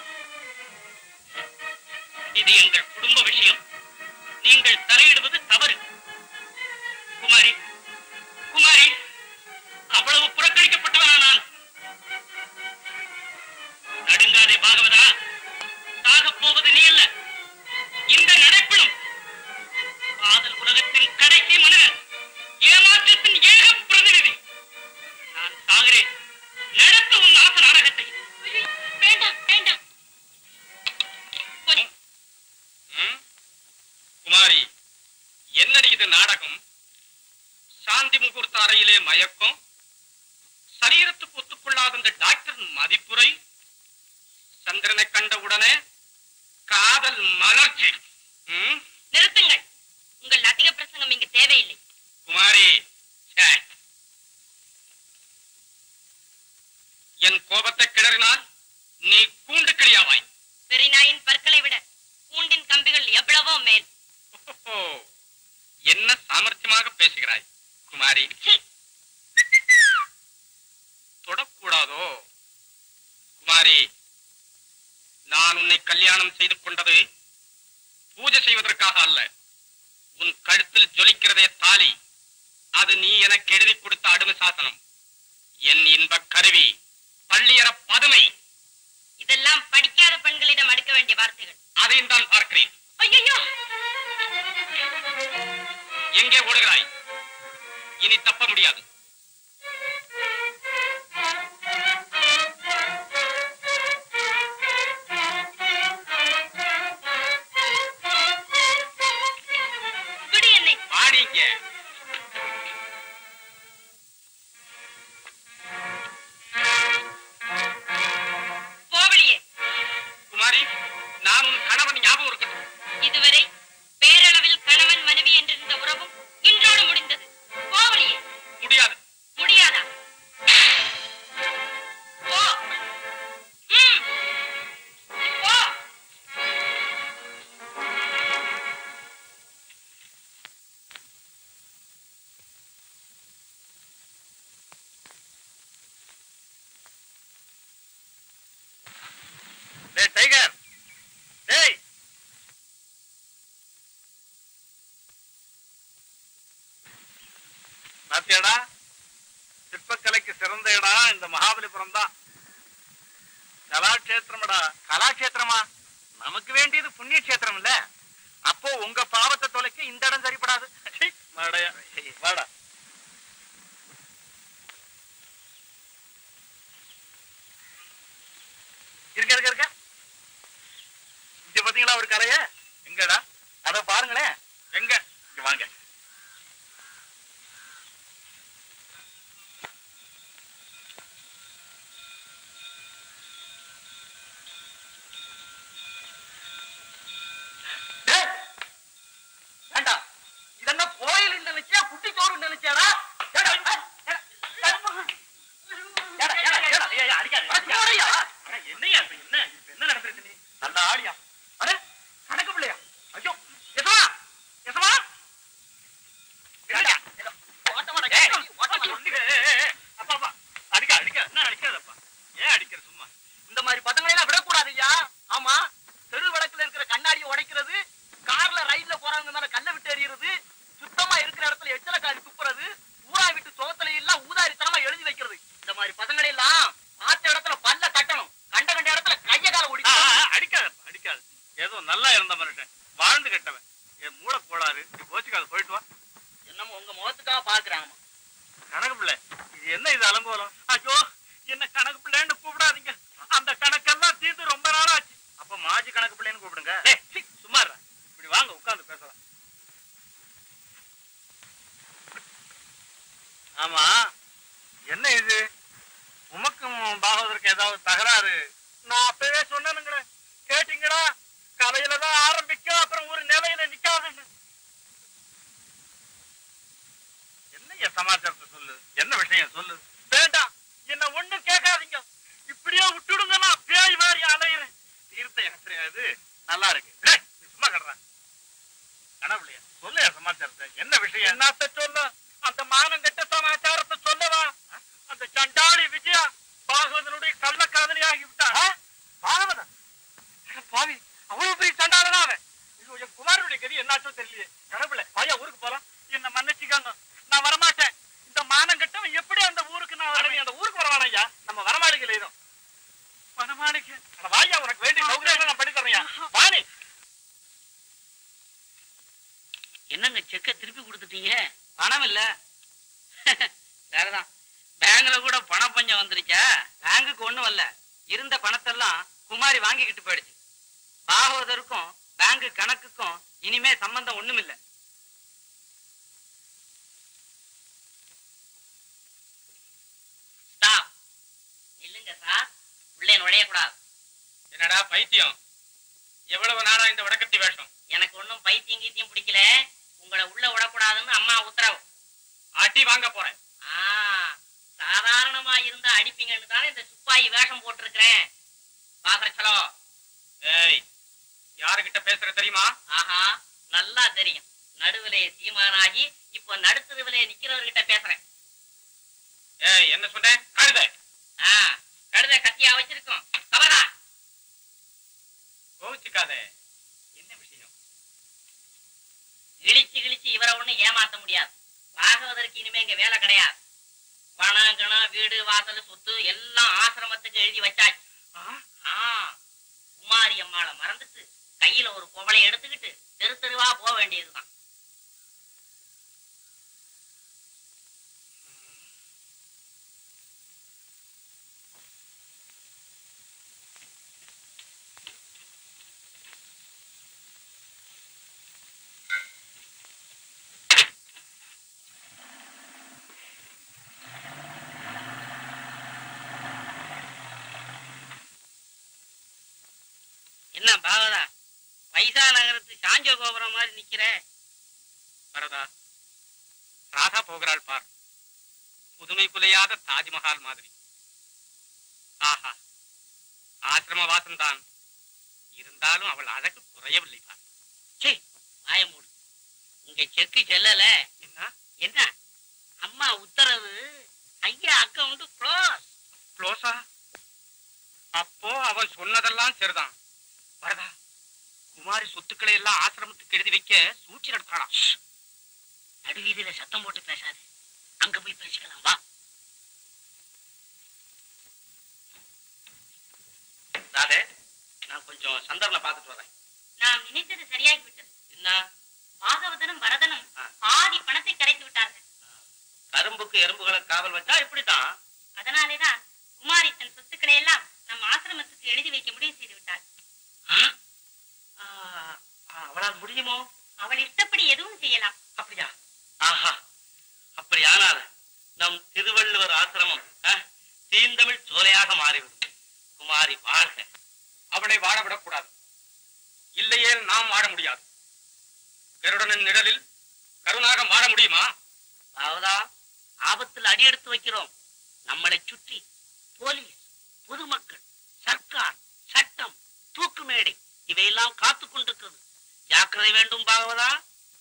இது எங்கள் குடும்ப விஷயம் நீங்கள் தலையிடுவது தவறு குமாரி குமாரி அவ்வளவு புறக்கணிக்கப்பட்டவனா நான் நடுங்காதே பாகவதா சாகப் போவது நீ அல்ல இந்த நடைப்பிலும் காதல் உலகத்தின் கடைசி மனிதன் ஏமாற்றத்தின் ஏக பிரதிநிதி நான் சாகிறேன் நடத்த உன் ஆச நாடகத்தை வேண்டாம் வேண்டாம் கொஞ்சம் ம்? குமாரி என்னடி இது நாடகம் சாந்தி முகூர்த்த அறையிலே மயக்கம் சரீரத்துக்கு ஒத்துக்கொள்ளாத அந்த டாக்டர் மதிப்புரை சந்திரனை கண்ட உடனே காதல் மலர்ச்சி ம்? நிறுத்துங்கள் உங்கள் அதிக பிரசங்கம் இங்கு தேவையில்லை குமாரி ச்சே. என் கோபத்தை கிளறினால் நீ கூண்டு கிளியாவாய் பெரிநாயின் பற்களை விட கூண்டின் கம்பிகள் எவ்வளவோ மேல் ஓஹோ, என்ன சாமர்த்தியமாக பேசுகிறாய் குமாரி சி, தொடக்கூடாதோ குமாரி நான் உன்னை கல்யாணம் செய்து கொண்டது பூஜை செய்வதற்காக அல்ல உன் கழுத்தில் ஜொலிக்கிறதே தாலி அது நீ எனக்கு எழுதி கொடுத்த அடிமை சாசனம் என் இன்ப கருவி பள்ளியற பதுமை இதெல்லாம் படிக்காத பெண்களிடம் அடுக்க வேண்டிய வார்த்தைகள் அதையும் தான் பார்க்கிறேன் ஐயோ எங்கே ஓடுகிறாய் இனி தப்ப முடியாது விடு என்னை பாடிங்க போவழியே குமாரி நான் உன் கணவன் ஞாபகம் இருக்கட்டும் இதுவரை பேரளவில் கணவன் மனைவி என்றிருந்த உறவும் இன்றோடு முடிந்தது போவழியே முடியாது முடியாதா போ ம். போ டேய் டைகர் டேய் பாத்தியாடா சிற்பக்கலைக்கு சிறந்த இடம் இந்த மகாபலிபுரம் தான் கலாட்சேத்திரமடா கலாட்சேத்திரமா நமக்கு வேண்டியது புண்ணிய கஷேத்திரம் இல்ல அப்போ உங்க பாவத்தை தொலைக்க இந்த இடம் சரிப்படாது சீ, வாடா வாடா இருக்க இருக்க இருக்க இங்க பாத்தீங்களா ஒரு கரைய எங்கடா அத பாருங்களேன் எங்க இங்க வாங்க டேய், வேண்டாம் இதென்ன கோயில் நினைச்சியா குட்டி சோறு நினைச்சியாடா ஏடா, ஏடா, ஏடா, ஏடா, ஏடா, ஏடா, ஏய், அடிக்காத. அட, போடுயா. அட, என்னய்யா இப்ப என்ன இப்ப என்ன நடந்துருக்கு நீ நல்ல ஆளியா அட கணக்கு பிள்ளையா ஐயோ எசமா எசமா என்னடா? ஏதோ ஓட்டமாடா, ஏய், ஓட்டமாடா. சொல்லு. ஏய், ஏய், ஏய், அப்பா அப்பா அடிக்க அடிக்க என்ன அடிக்காதப்பா ஏன் அடிக்கிற சும்மா இந்த மாதிரி பசங்களை எல்லாம் விடக்கூடாது ஐயா ஆமா தெரு விளக்குல இருக்கிற கண்ணாடியை உடைக்கிறது கார்ல ரயில்ல போறவங்க மேல கல்ல விட்டு எறியறது சுத்தமா இருக்கிற இடத்துல எச்சல காரி துப்புறது ஊரா விட்டு சோத்துல எல்லாம் ஊதாரித்தனமா எழுதி வைக்கிறது இந்த மாதிரி பசங்களை எல்லாம் பார்த்த இடத்துல பல்ல தட்டணும் கண்ட கண்ட இடத்துல கைய கால ஆ, ஒடிக்கணும் ஆ, அடிக்காதப்பா அடிக்காது ஏதோ நல்லா இருந்த மனுஷன் வாழ்ந்து கெட்டவன் என் மூளை கோளாறு நீ போச்சுக்காது போயிட்டு வா என்னமோ உங்க முகத்துக்காக பாக்குறாங்க கணக்கு பிள்ளை இது என்ன இது அலங்கோலம் ஐயோ என்ன கணக்கு பிள்ளைன்னு கூப்பிடாதீங்க அந்த கணக்கெல்லாம் தீர்த்து ரொம்ப நாள் ஆச்சு அப்ப மாஜி கணக்கு பிள்ளைன்னு கூப்பிடுங்க ஏய், சீ, சும்மா இருடா. இப்படி வாங்க உட்கார்ந்து பேசலாம் ஆமா என்ன இது உமக்கும் பாகவதற்கு ஏதாவது தகராறு நான் அப்பவே சொன்னேனுங்களே கேட்டீங்களா கலையில தான் ஆரம்பிக்கும் அப்புறம் ஒரு நிலையில நிக்காதுன்னு என்ன சமாச்சாரத்தை சொல்லு என்ன விஷயம் சொல்லு வேண்டாம் என்ன ஒண்ணும் கேட்காதீங்க இப்படியே விட்டுடுங்க நான் பேய் மாதிரி அலையிறேன் தீர்த்த யாத்திரையா இது நல்லா இருக்கு டேய், நீ சும்மா கடறா கனவுலையா சொல்லு என் சமாச்சாரத்தை என்ன விஷயம் என்னத்த சொல்ல அந்த மானம் கெட்ட சமாச்சாரத்தை சொல்லவா அந்த சண்டாளி விஜயா பாகவதனுடைய கள்ள காதலி ஆகிவிட்டா பாகவதா அட பாவி அவ்வளவு பெரிய சண்டாளனா அவன் ஐயோ என் குமாரனுடைய கதி என்னாச்சோ தெரியலையே கடவுளே வாயா ஊருக்கு போலாம் என்ன மன்னிச்சுக்காங்க நான் வரமாட்டேன் இந்த மானம் கெட்டவன் எப்படி அந்த ஊருக்கு நான் வரேன் அந்த ஊருக்கு வரவான ஐயா நம்ம வரமாடிக்கல இதுவும் வரமாடிக்க அட வாயா உனக்கு வேண்டிய சௌகரியம் நான் பண்ணி தரேன் வாணி என்னங்க செக்க திருப்பி கொடுத்துட்டீங்க பணம் இல்ல வேறதான் பேங்க்ல கூட பண பஞ்சம் வந்துருச்சா பேங்குக்கு ஒண்ணும் வரல இருந்த பணத்தெல்லாம் குமாரி வாங்கிக்கிட்டு போயிடுச்சு பாகவதருக்கும் பேங்க் கணக்குக்கும் இனிமே சம்பந்தம் ஒண்ணும் இல்ல இல்லங்க சார் உள்ளே நுழையக்கூடாது என்னடா பைத்தியம் எவ்வளவு நாளா இந்த வடக்கத்தி வேஷம் எனக்கு ஒண்ணும் பைத்தியம் கீத்தியம் பிடிக்கல உங்களை உள்ள விடக்கூடாதுன்னு அம்மா உத்தரவு அடி வாங்க போறேன் ஆ, சாதாரணமா இருந்தா அடிப்பீங்கன்னு தானே இந்த சிப்பாயி வேஷம் போட்டிருக்கிறேன் பாக்குற சலோ ஏய் யாருகிட்ட பேசுற தெரியுமா ஆஹா நல்லா தெரியும் நடுவிலே சீமானாகி இப்போ நடுத்தருவிலே நிக்கிறவர்கிட்ட பேசுறேன் ஏய் என்ன சொன்னேன் கழுத ஆ, கழுதை கத்தியா வச்சிருக்கோம் கவரா கோவிச்சுக்காத என்ன விஷயம் இழிச்சு இழிச்சு இவரை ஒண்ணு ஏமாத்த முடியாது பாகவதற்கு இனிமே இங்க வேலை கிடையாது பணம் கணம் வீடு வாசல் சொத்து எல்லாம் ஆசிரமத்துக்கு எழுதி வச்சாச்சு ஆ, குமாரி அம்மாளை மறந்துட்டு கையில ஒரு குவளை எடுத்துக்கிட்டு தெரு தெருவா போக வேண்டியதுதான் என்ன பாவதா வைசா நகரத்து சாஞ்ச கோபுரம் மாதிரி நிக்கிற வரதா ராதா போகிறாள் பார் புதுமை குலையாத தாஜ்மஹால் மாதிரி ஆஹா ஆசிரம வாசம்தான் இருந்தாலும் அவள் அழகு குறையவில்லை பார் சீ வாய மூடு இங்க செக்கு செல்லல என்ன என்ன அம்மா உத்தரவு ஐயா அக்கவுண்ட் க்ளோஸ் க்ளோஸா அப்போ அவன் சொன்னதெல்லாம் சரிதான் வரதா குமாரி சொத்துக்களை எல்லாம் ஆசிரமத்துக்கு எழுதி வைக்க சூழ்ச்சி நடத்தாளாம் நடுவீதியில சத்தம் போட்டு பேசாது அங்க போய் பேசிக்கலாம் வா ராதே நான் கொஞ்சம் சந்தர்ப்பம் பார்த்துட்டு வரேன் நாம் நினைத்தது சரியாகி விட்டது என்ன பாகவதனும் பரதனும் ஆ. பாதி பணத்தை கரைத்து விட்டார்கள் கரும்புக்கு எறும்புகளை காவல் வச்சா இப்படித்தான் அதனாலேதான் குமாரி தன் சொத்துக்களை எல்லாம் நம் ஆசிரமத்துக்கு எழுதி வைக்க முடிவு செய்து விட்டாள் ஆ, ஆ, அவளால் முடியுமோ அவள் இஷ்டப்படி எதுவும் செய்யலாம் அப்படியா ஆஹா அப்படி ஆனால் நம் திருவள்ளுவர் ஆசிரமம் ஆ, தீந்தமிழ் சோலையாக மாறிவிடும் குமாரி வாழ்க அவளை வாழ விடக்கூடாது இல்லையே நாம் வாழ முடியாது கருடனின் நிழலில் கருணாகம் வாழ முடியுமா அவதா ஆபத்தில் அடி எடுத்து வைக்கிறோம் நம்மளை சுற்றி போலீஸ் பொதுமக்கள் சர்க்கார் சட்டம் தூக்கு மேடை இவையெல்லாம் காத்து கொண்டிருக்கிறது ஜாக்கிரதை வேண்டும் பாகவதா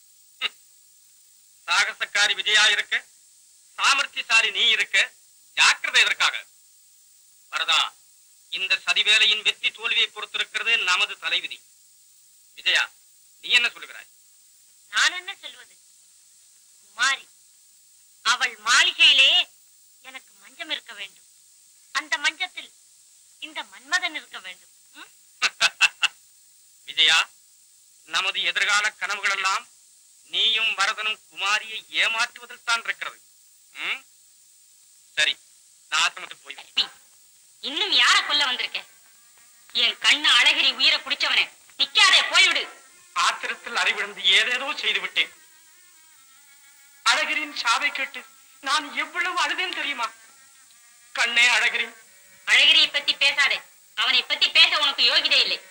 சாகசக்காரி விஜயா இருக்க சாமர்த்தியசாலி நீ இருக்க ஜாக்கிரதை எதற்காக வரதா இந்த சதிவேலையின் வெற்றி தோல்வியை பொறுத்திருக்கிறது நமது தலைவிதி விஜயா நீ என்ன சொல்லுகிறாய் நான் என்ன சொல்வது குமாரி அவள் மாளிகையிலே எனக்கு மஞ்சம் இருக்க வேண்டும் அந்த மஞ்சத்தில் இந்த மன்மதன் இருக்க வேண்டும் ம்? விஜயா நமது எதிர்கால கனவுகள் எல்லாம் நீயும் வரதனும் குமாரியை ஏமாற்றுவதில் தான் இருக்கிறது ம்? சரி நான் ஆசிரமத்துக்கு போய் தம்பி, இன்னும் யார கொல்ல வந்திருக்க என் கண்ணு அழகிரி உயிரை பிடிச்சவனே நிக்காதே போய்விடு ஆத்திரத்தில் அறிவிழந்து ஏதேதோ செய்து விட்டேன் அழகிரின் சாவை கேட்டு நான் எவ்வளவு அழுதேன் தெரியுமா கண்ணே அழகிரி அழகிரியை பத்தி பேசாதே அவனை பத்தி பேச உனக்கு யோகிதை இல்லை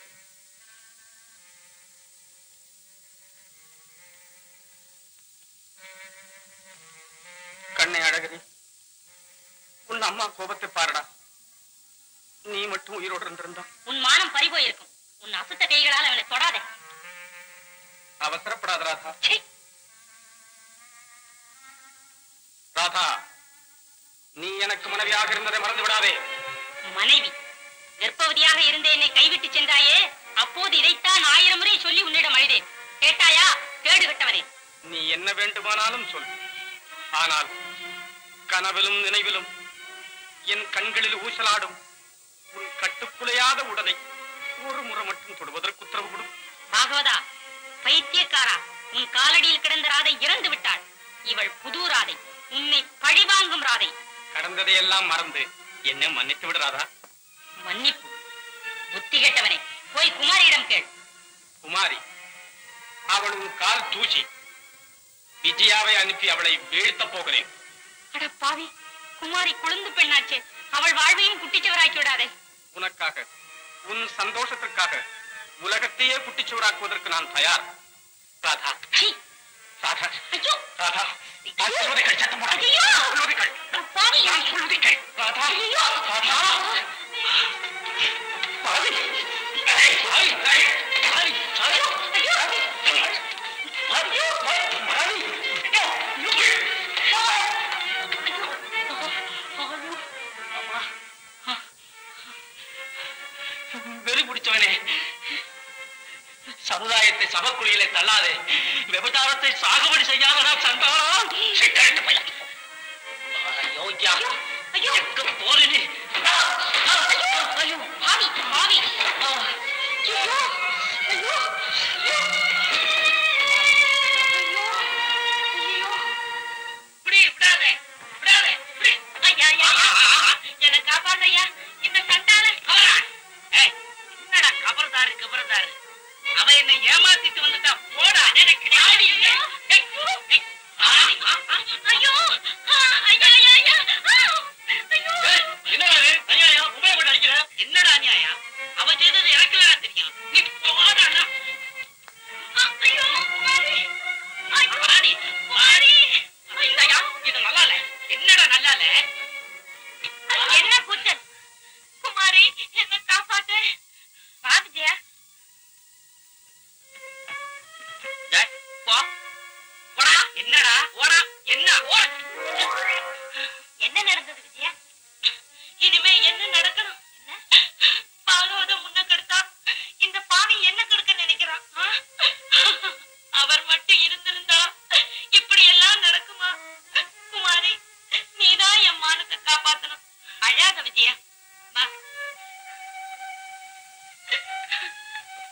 கண்ணே அழகிரி உன் அம்மா கோபத்தை பாருடா நீ மட்டும் உயிரோடு இருந்திருந்தா உன் மானம் பறிபோயிருக்கும் உன் அசுத்த கைகளால் அவனை தொடாதே அவசரப்படாத ராதா சீ, ராதா நீ எனக்கு மனைவியாக இருந்ததை மறந்து விடாதே மனைவி கர்ப்பவதியாக இருந்த என்னை கைவிட்டு சென்றாயே அப்போது இதைத்தான் ஆயிரம் முறை சொல்லி உன்னிடம் அழுதேன் கேட்டாயா கேடு விட்டவனே நீ என்ன வேண்டுமானாலும் சொல் ஆனால் கனவிலும் நினைவிலும் என் கண்களில் ஊசலாடும் உன் கட்டுக்குலையாத உடலை ஒரு முறை மட்டும் தொடுவதற்கு உத்தரவு கொடு பாகவதா பைத்தியக்காரா உன் காலடியில் கிடந்த ராதை இறந்து விட்டாள் இவள் புது ராதை உன்னை பழிவாங்கும் ராதை கடந்ததை எல்லாம் மறந்து என்ன மன்னித்து விடுறாதா மன்னிப்பு புத்தி கெட்டவனே போய் குமாரியிடம் கேள் குமாரி அவள் உன் கால் தூசி விஜயாவை அனுப்பி அவளை வீழ்த்தப் போகிறேன் அட பாவி குமாரி குழுந்து பெண்ணாச்சே அவள் வாழ்வையும் குட்டிச்சவராக்கி விடாதே உனக்காக உன் சந்தோஷத்திற்காக உலகத்தையே குட்டிச்சுவராக்குவதற்கு நான் தயார் ராதா சீ, ராதா ஐயோ ராதா நான் சொல்வதை கேள், சத்தம் போடாதே. ஐயோ! நான் சொல்வதை கேள். பாவி நான் சொல்வதை கேள். ராதா ஐயோ! ராதா பாவி. ஏய், ஏய், ஏய், ஏய், ஐயோ! ஐயோ! பாவி, பாவி, பாவி. வெறி பிடிச்சவனே சமுதாயத்தை சபக்குழியிலே தள்ளாதே விபச்சாரத்தை சாகுபடி செய்யாதடா சண்டாளம் சிக்கழித்து பையன் யோகியா ஐயோ! எங்க போறீ ஐயோ பாவி பாவி ஐயோ ஐயோ இப்படி விடாதே விடாதே இப்படி. ஐயா ஐயா என்ன காப்பாத்து ஐயா இந்த சண்டால ஏய், என்னடா கபர்தாரு கபர்தாரு அவ என்னை ஏமாத்திட்டு வந்துட்டா போடா எனக்கு ஆடி இல்லை. ஏய், ஏய், ஆடி. ஐயோ ஐயா ஐயா ஐயா ஐயோ ஏய், என்னடா இது? அநியாயம், உபயோகம் அடிக்கிற என்னடா நியாயம் அவ செய்தது எனக்கு வேணா தெரியும் நீ போடா ஐயோ குமாரி ஐயோ வாடி குமாரி ஐயா, இது நல்லா இல்ல என்னடா நல்லா இல்ல என்ன கூச்சல் குமாரி என்ன காப்பாத்து வா விஜயா டேய், போ போடா என்னடா ஓடா என்ன ஓட என்ன நடந்தது விஜயா இனிமே என்ன நடக்கணும் என்ன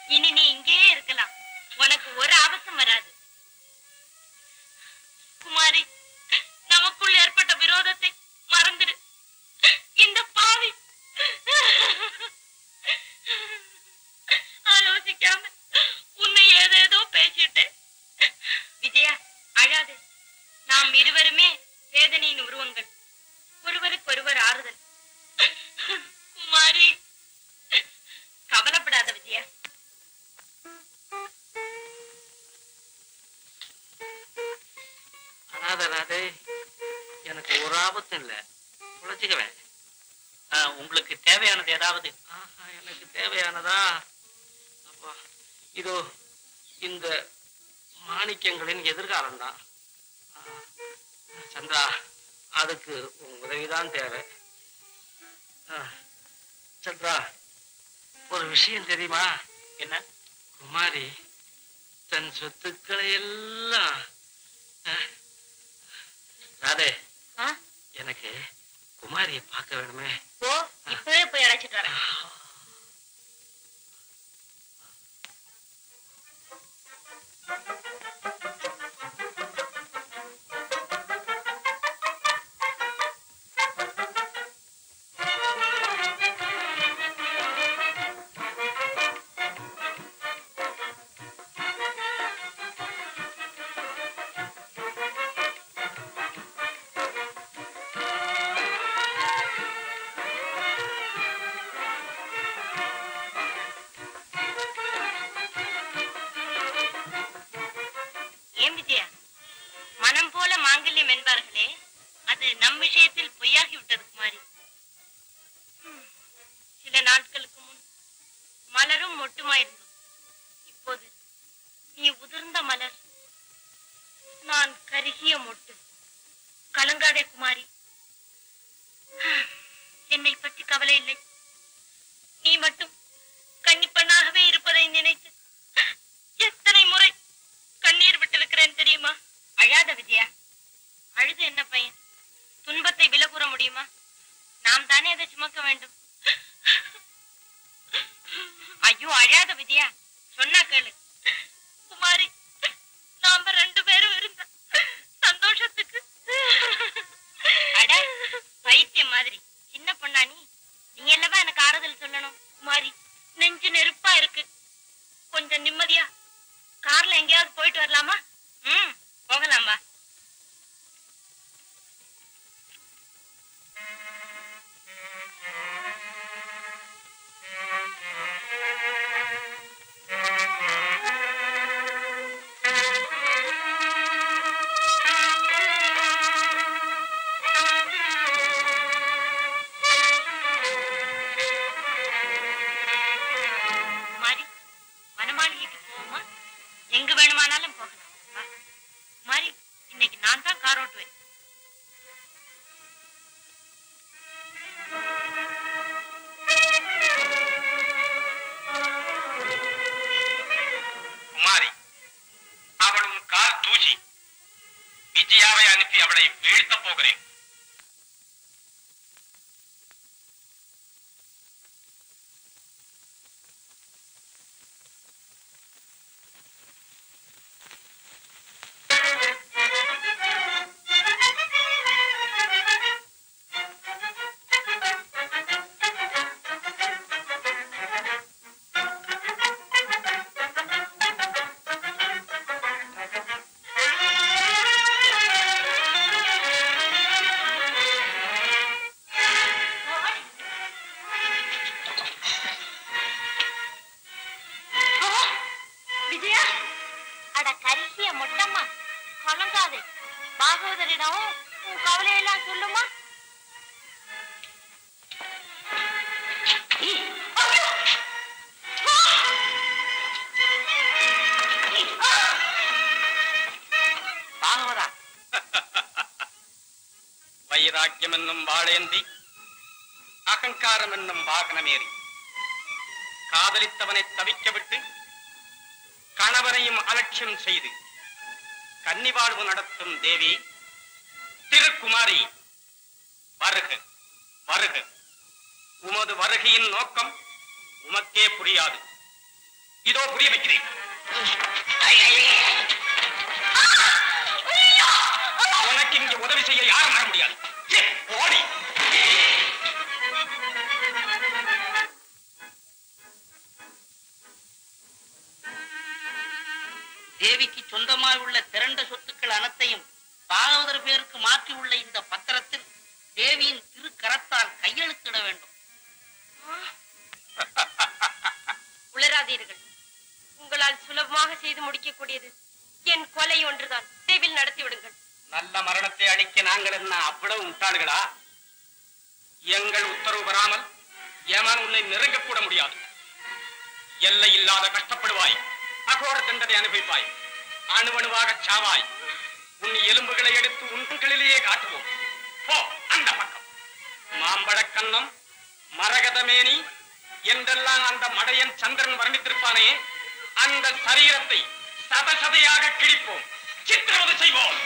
இனி நீ இங்கேயே இருக்கலாம் உனக்கு ஒரு ஆபத்தும் வராது குமாரி நமக்குள் ஏற்பட்ட விரோதத்தை மறந்துடு இந்த பாவி ஆலோசிக்காம உன்னை ஏதேதோ பேசிட்டேன் விஜயா அழாது நாம் இருவருமே வேதனையின் உருவங்கள் ஒருவருக்கொருவர் ஆறுதல் குமாரி கவலைப்படாத விஜயா அனாத அனாதே எனக்கு ஒரு ஆபத்தும் இல்லை உழைச்சிக்குவேன் உங்களுக்கு தேவையானது ஏதாவது எனக்கு தேவையானதா அப்பா இதோ இந்த மாணிக்கங்களின் எதிர்காலம் தான் சந்திரா அதுக்கு உன் உதவிதான் தேவை ஆ, சந்திரா ஒரு விஷயம் தெரியுமா என்ன குமாரி தன் சொத்துக்களை எல்லாம் அஹ், ராதே ஆ? எனக்கு குமாரியை பார்க்க வேணுமே ஓ இப்பவே போய் அழைச்சிட்டு வரேன் ஏன் விஜயா மனம் போல மாங்கல்யம் என்பார்களே அது நம் விஷயத்தில் பொய்யாகி விட்டது குமாரி ஹம், சில நாட்களுக்கு முன் மலரும் மொட்டுமாயிருந்தோம் இப்போது நீ உதிர்ந்த மலர் நான் கருகிய மொட்டு கலங்காதே குமாரி என்னை பற்றி கவலை இல்லை நீ மட்டும் கன்னிப்பெண்ணாகவே இருப்பதை நினைத்து எத்தனை முறை கண்ணீர் விட்டிருக்கிறேன் தெரியுமா அழாத விஜயா அழுது என்ன பையன் துன்பத்தை விலை கூற முடியுமா நாம் தானே அதை சுமக்க வேண்டும் ஐயோ அழாத விஜயா சொன்னா கேளு குமாரி நாம ரெண்டு பேரும் இருந்த சந்தோஷத்துக்கு அட பைத்தியம் மாதிரி சின்ன பொண்ணா நீ நீ அல்லவா எனக்கு ஆறுதல் சொல்லணும் குமாரி நெஞ்சு நெருப்பா இருக்கு கொஞ்சம் நிம்மதியா கார்ல எங்கேயாவது போயிட்டு வரலாமா ம் போகலாம்பா மாறி வனமாளிகைக்கு போவோமா எங்க வேணுமானாலும் போகலாம் வா. மாறி இன்னைக்கு நான் தான் கார் ஓட்டுவேன் குமாரி அவளும் கால் தூசி விஜயாவை அனுப்பி அவளை வீழ்த்த போகிறேன் விஜயா அட கருகிய மொட்டம்மா கலங்காதே பாகவதரிடம் உன் கவலையெல்லாம் சொல்லுமா பாகவதா வைராக்கியம் என்னும் வாழேந்தி அகங்காரம் என்னும் வாகனமேறி காதலித்தவனை தவிக்க விட்டு கணவனையும் அலட்சியம் செய்து கன்னிவாழ்வு நடத்தும் தேவி திருக்குமாரி வருக வருக உமது வருகையின் நோக்கம் உமக்கே புரியாது இதோ புரிய வைக்கிறேன் உனக்கு இங்க உதவி செய்ய யாரும் வர முடியாது ச்சே, ஓடி தேவிக்கு சொந்தமாய் உள்ள திரண்ட சொத்துக்கள் அனைத்தையும் பாகவதர் பேருக்கு மாற்றியுள்ள இந்த பத்திரத்தில் தேவியின் திருக்கரத்தால் கையெழுத்திட வேண்டும் உளராதீர்கள் உங்களால் சுலபமாக செய்து முடிக்கக்கூடியது என் கொலை ஒன்றுதான் விரைவில் நடத்தி விடுங்கள் நல்ல மரணத்தை அளிக்க நாங்கள் என்ன அவ்வளவு முட்டாள்களா எங்கள் உத்தரவு பெறாமல் ஏமான் உன்னை நெருங்க கூட முடியாது எல்லை இல்லாத கஷ்டப்படுவாய் அகோர தண்டனை அனுபவிப்பாய் அணுவணுவாக சாவாய் உன் எலும்புகளை எடுத்து உன்களிலேயே காட்டுவோம் போ அந்த பக்கம் மாம்பழக்கண்ணம் மரகதமேனி என்றெல்லாம் அந்த மடையன் சந்திரன் வர்ணித்திருப்பானே அந்த சரீரத்தை சதசதையாக கிழிப்போம் சித்திரவதை செய்வோம்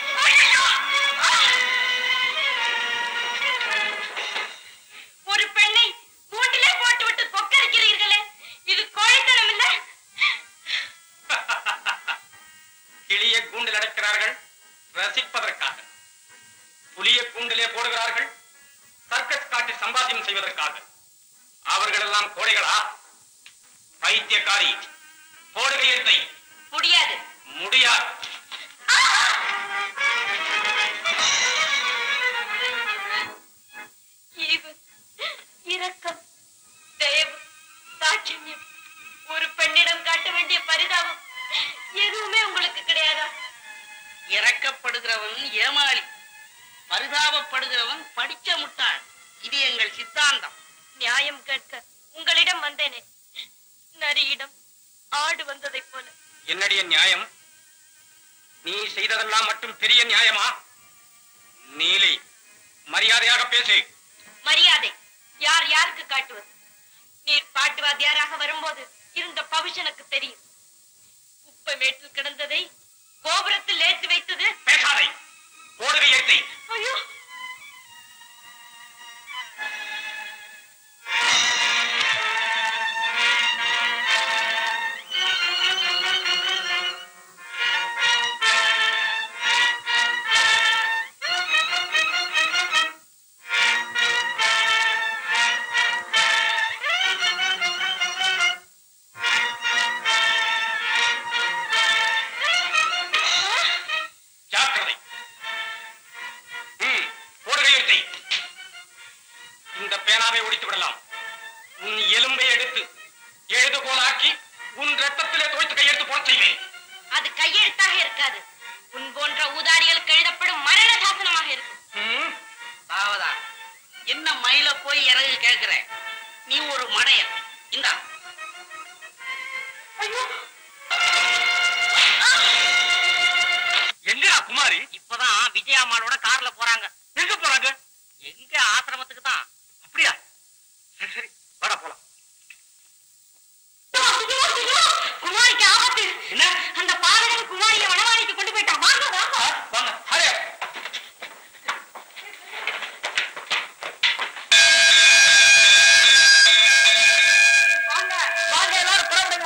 ஒரு பெண்ணை கூண்டிலே போட்டுவிட்டு கொக்கரிக்கிறீர்களே இது கோழைத்தனம் இல்ல கிளிய கூண்டில் அடைக்கிறார்கள் ரசிப்பதற்காக புலிய கூண்டிலே போடுகிறார்கள் சர்க்கஸ் காட்டி சம்பாத்தியம் செய்வதற்காக அவர்கள் எல்லாம் கோழைகளா பைத்தியக்காரி போடுகையத்தை முடியாது முடியாது ஈவு இரக்கம் தயவு தாட்சண்யம் ஒரு பெண்ணிடம் காட்ட வேண்டிய பரிதாபம் எதுவுமே உங்களுக்கு கிடையாதா இறக்கப்படுகிறவன் ஏமாளி பரிதாபப்படுகிறவன் படிச்ச முட்டாள் இது எங்கள் சித்தாந்தம் நியாயம் கேட்க உங்களிடம் வந்தேனே நரியிடம் ஆடு வந்ததைப் போல என்னுடைய நியாயம் நீ செய்ததெல்லாம் மட்டும் பெரிய நியாயமா நீலி மரியாதையாக பேசு மரியாதை யார் யாருக்கு காட்டுவது நீர் பாட்டு வாத்தியாராக வரும்போது இருந்த பவிஷ் எனக்கு தெரியும் குப்பை மேட்டில் கிடந்ததை கோபுரத்தில் ஏற்றி வைத்தது பேசாதே போடுகையத்தை ஐயோ ஜாக்கிரதை ம், போடுகையத்தை இந்த பேனாவை ஒடித்து விடலாம் உன் எலும்பை எடுத்து எழுதுகோலாக்கி உன் ரத்தத்திலே துவைத்து கையெழுத்து போட செய்வேன் அது கையெழுத்தாக இருக்காது உன் போன்ற ஊதாரிகளுக்கு எழுதப்படும் மரண சாசனமாக இருக்கும் ம், சாவதா என்ன மயில போய் இறகு கேட்கிற நீ ஒரு மடையன் இந்தா எங்கடா குமாரி இப்பதான் விஜயாமாளோட கார்ல போறாங்க எங்க போறாங்க எங்க ஆசிரமத்துக்கு தான் அப்படியா சரி சரி வாடா போலாம் குமாரிக்கு ஆபத்து என்ன அந்த பாதகன் குமாரியை வனவாணிக்கு கொண்டு போயிட்டான் வாங்க வாங்க வாங்க ஹரே வாங்க வாங்க எல்லாரும் புறப்படுங்க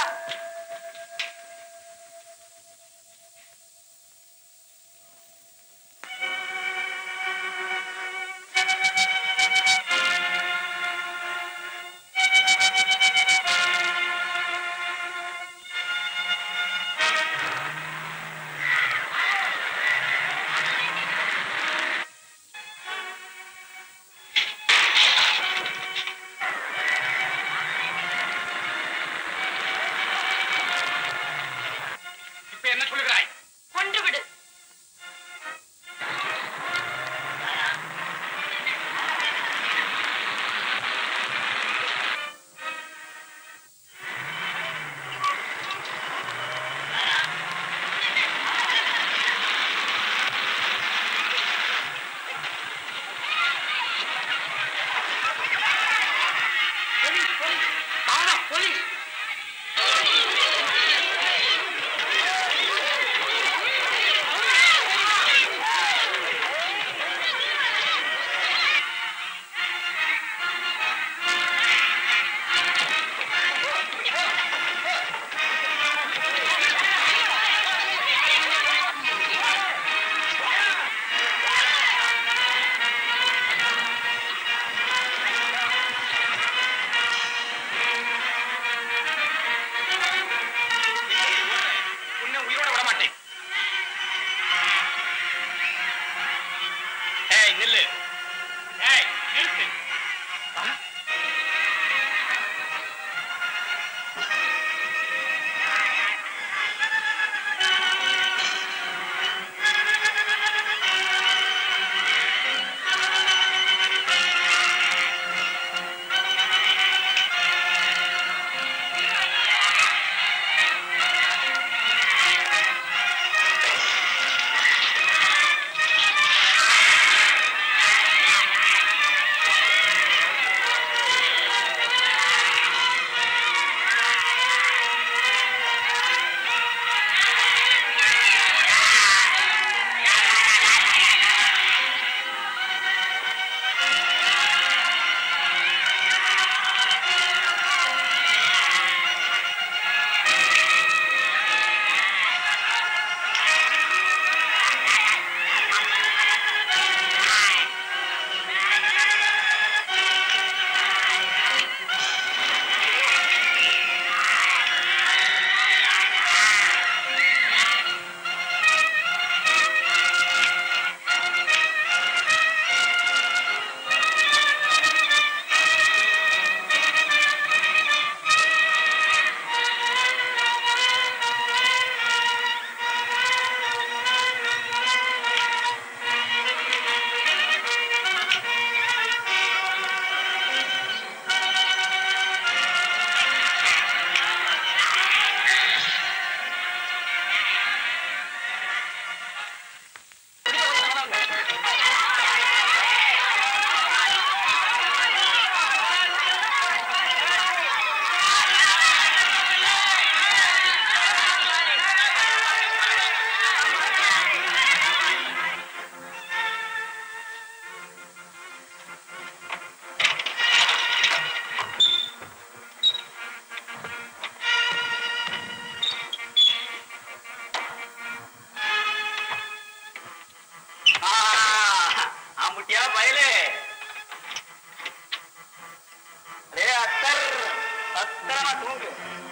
தரமா தூங்கு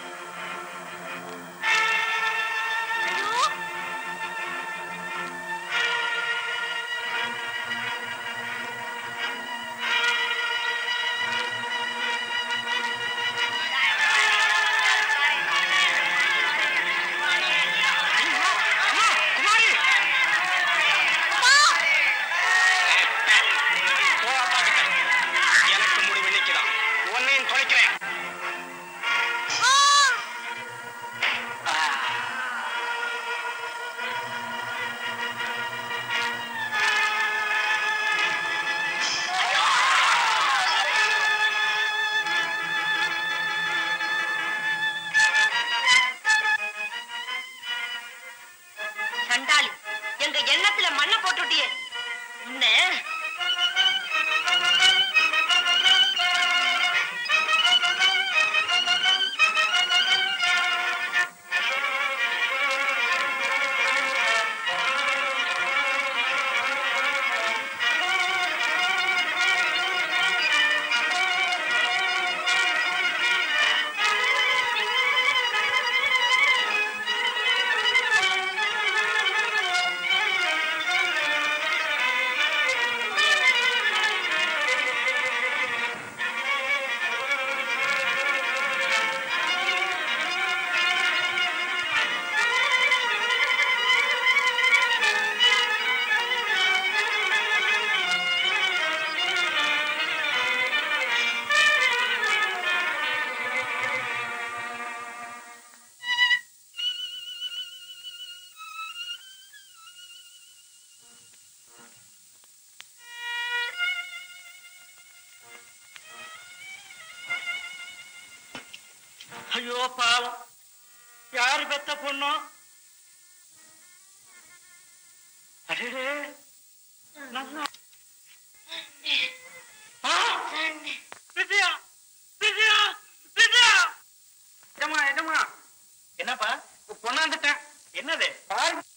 எனக்கு முடிவு நிக்கலாம் உன்னையும் தொலைக்கிறேன் சண்டாளி எங்க எண்ணத்துல மண்ணை போட்டுட்டியே உன்ன ஐயோ பாவம் யாரு பெத்த பொண்ணோ அடடே நல்லா ஆ! விஜயா விஜயா விஜயா எஜமா எஜமா என்னப்பா கொண்டாந்துட்டேன் என்னது பாரு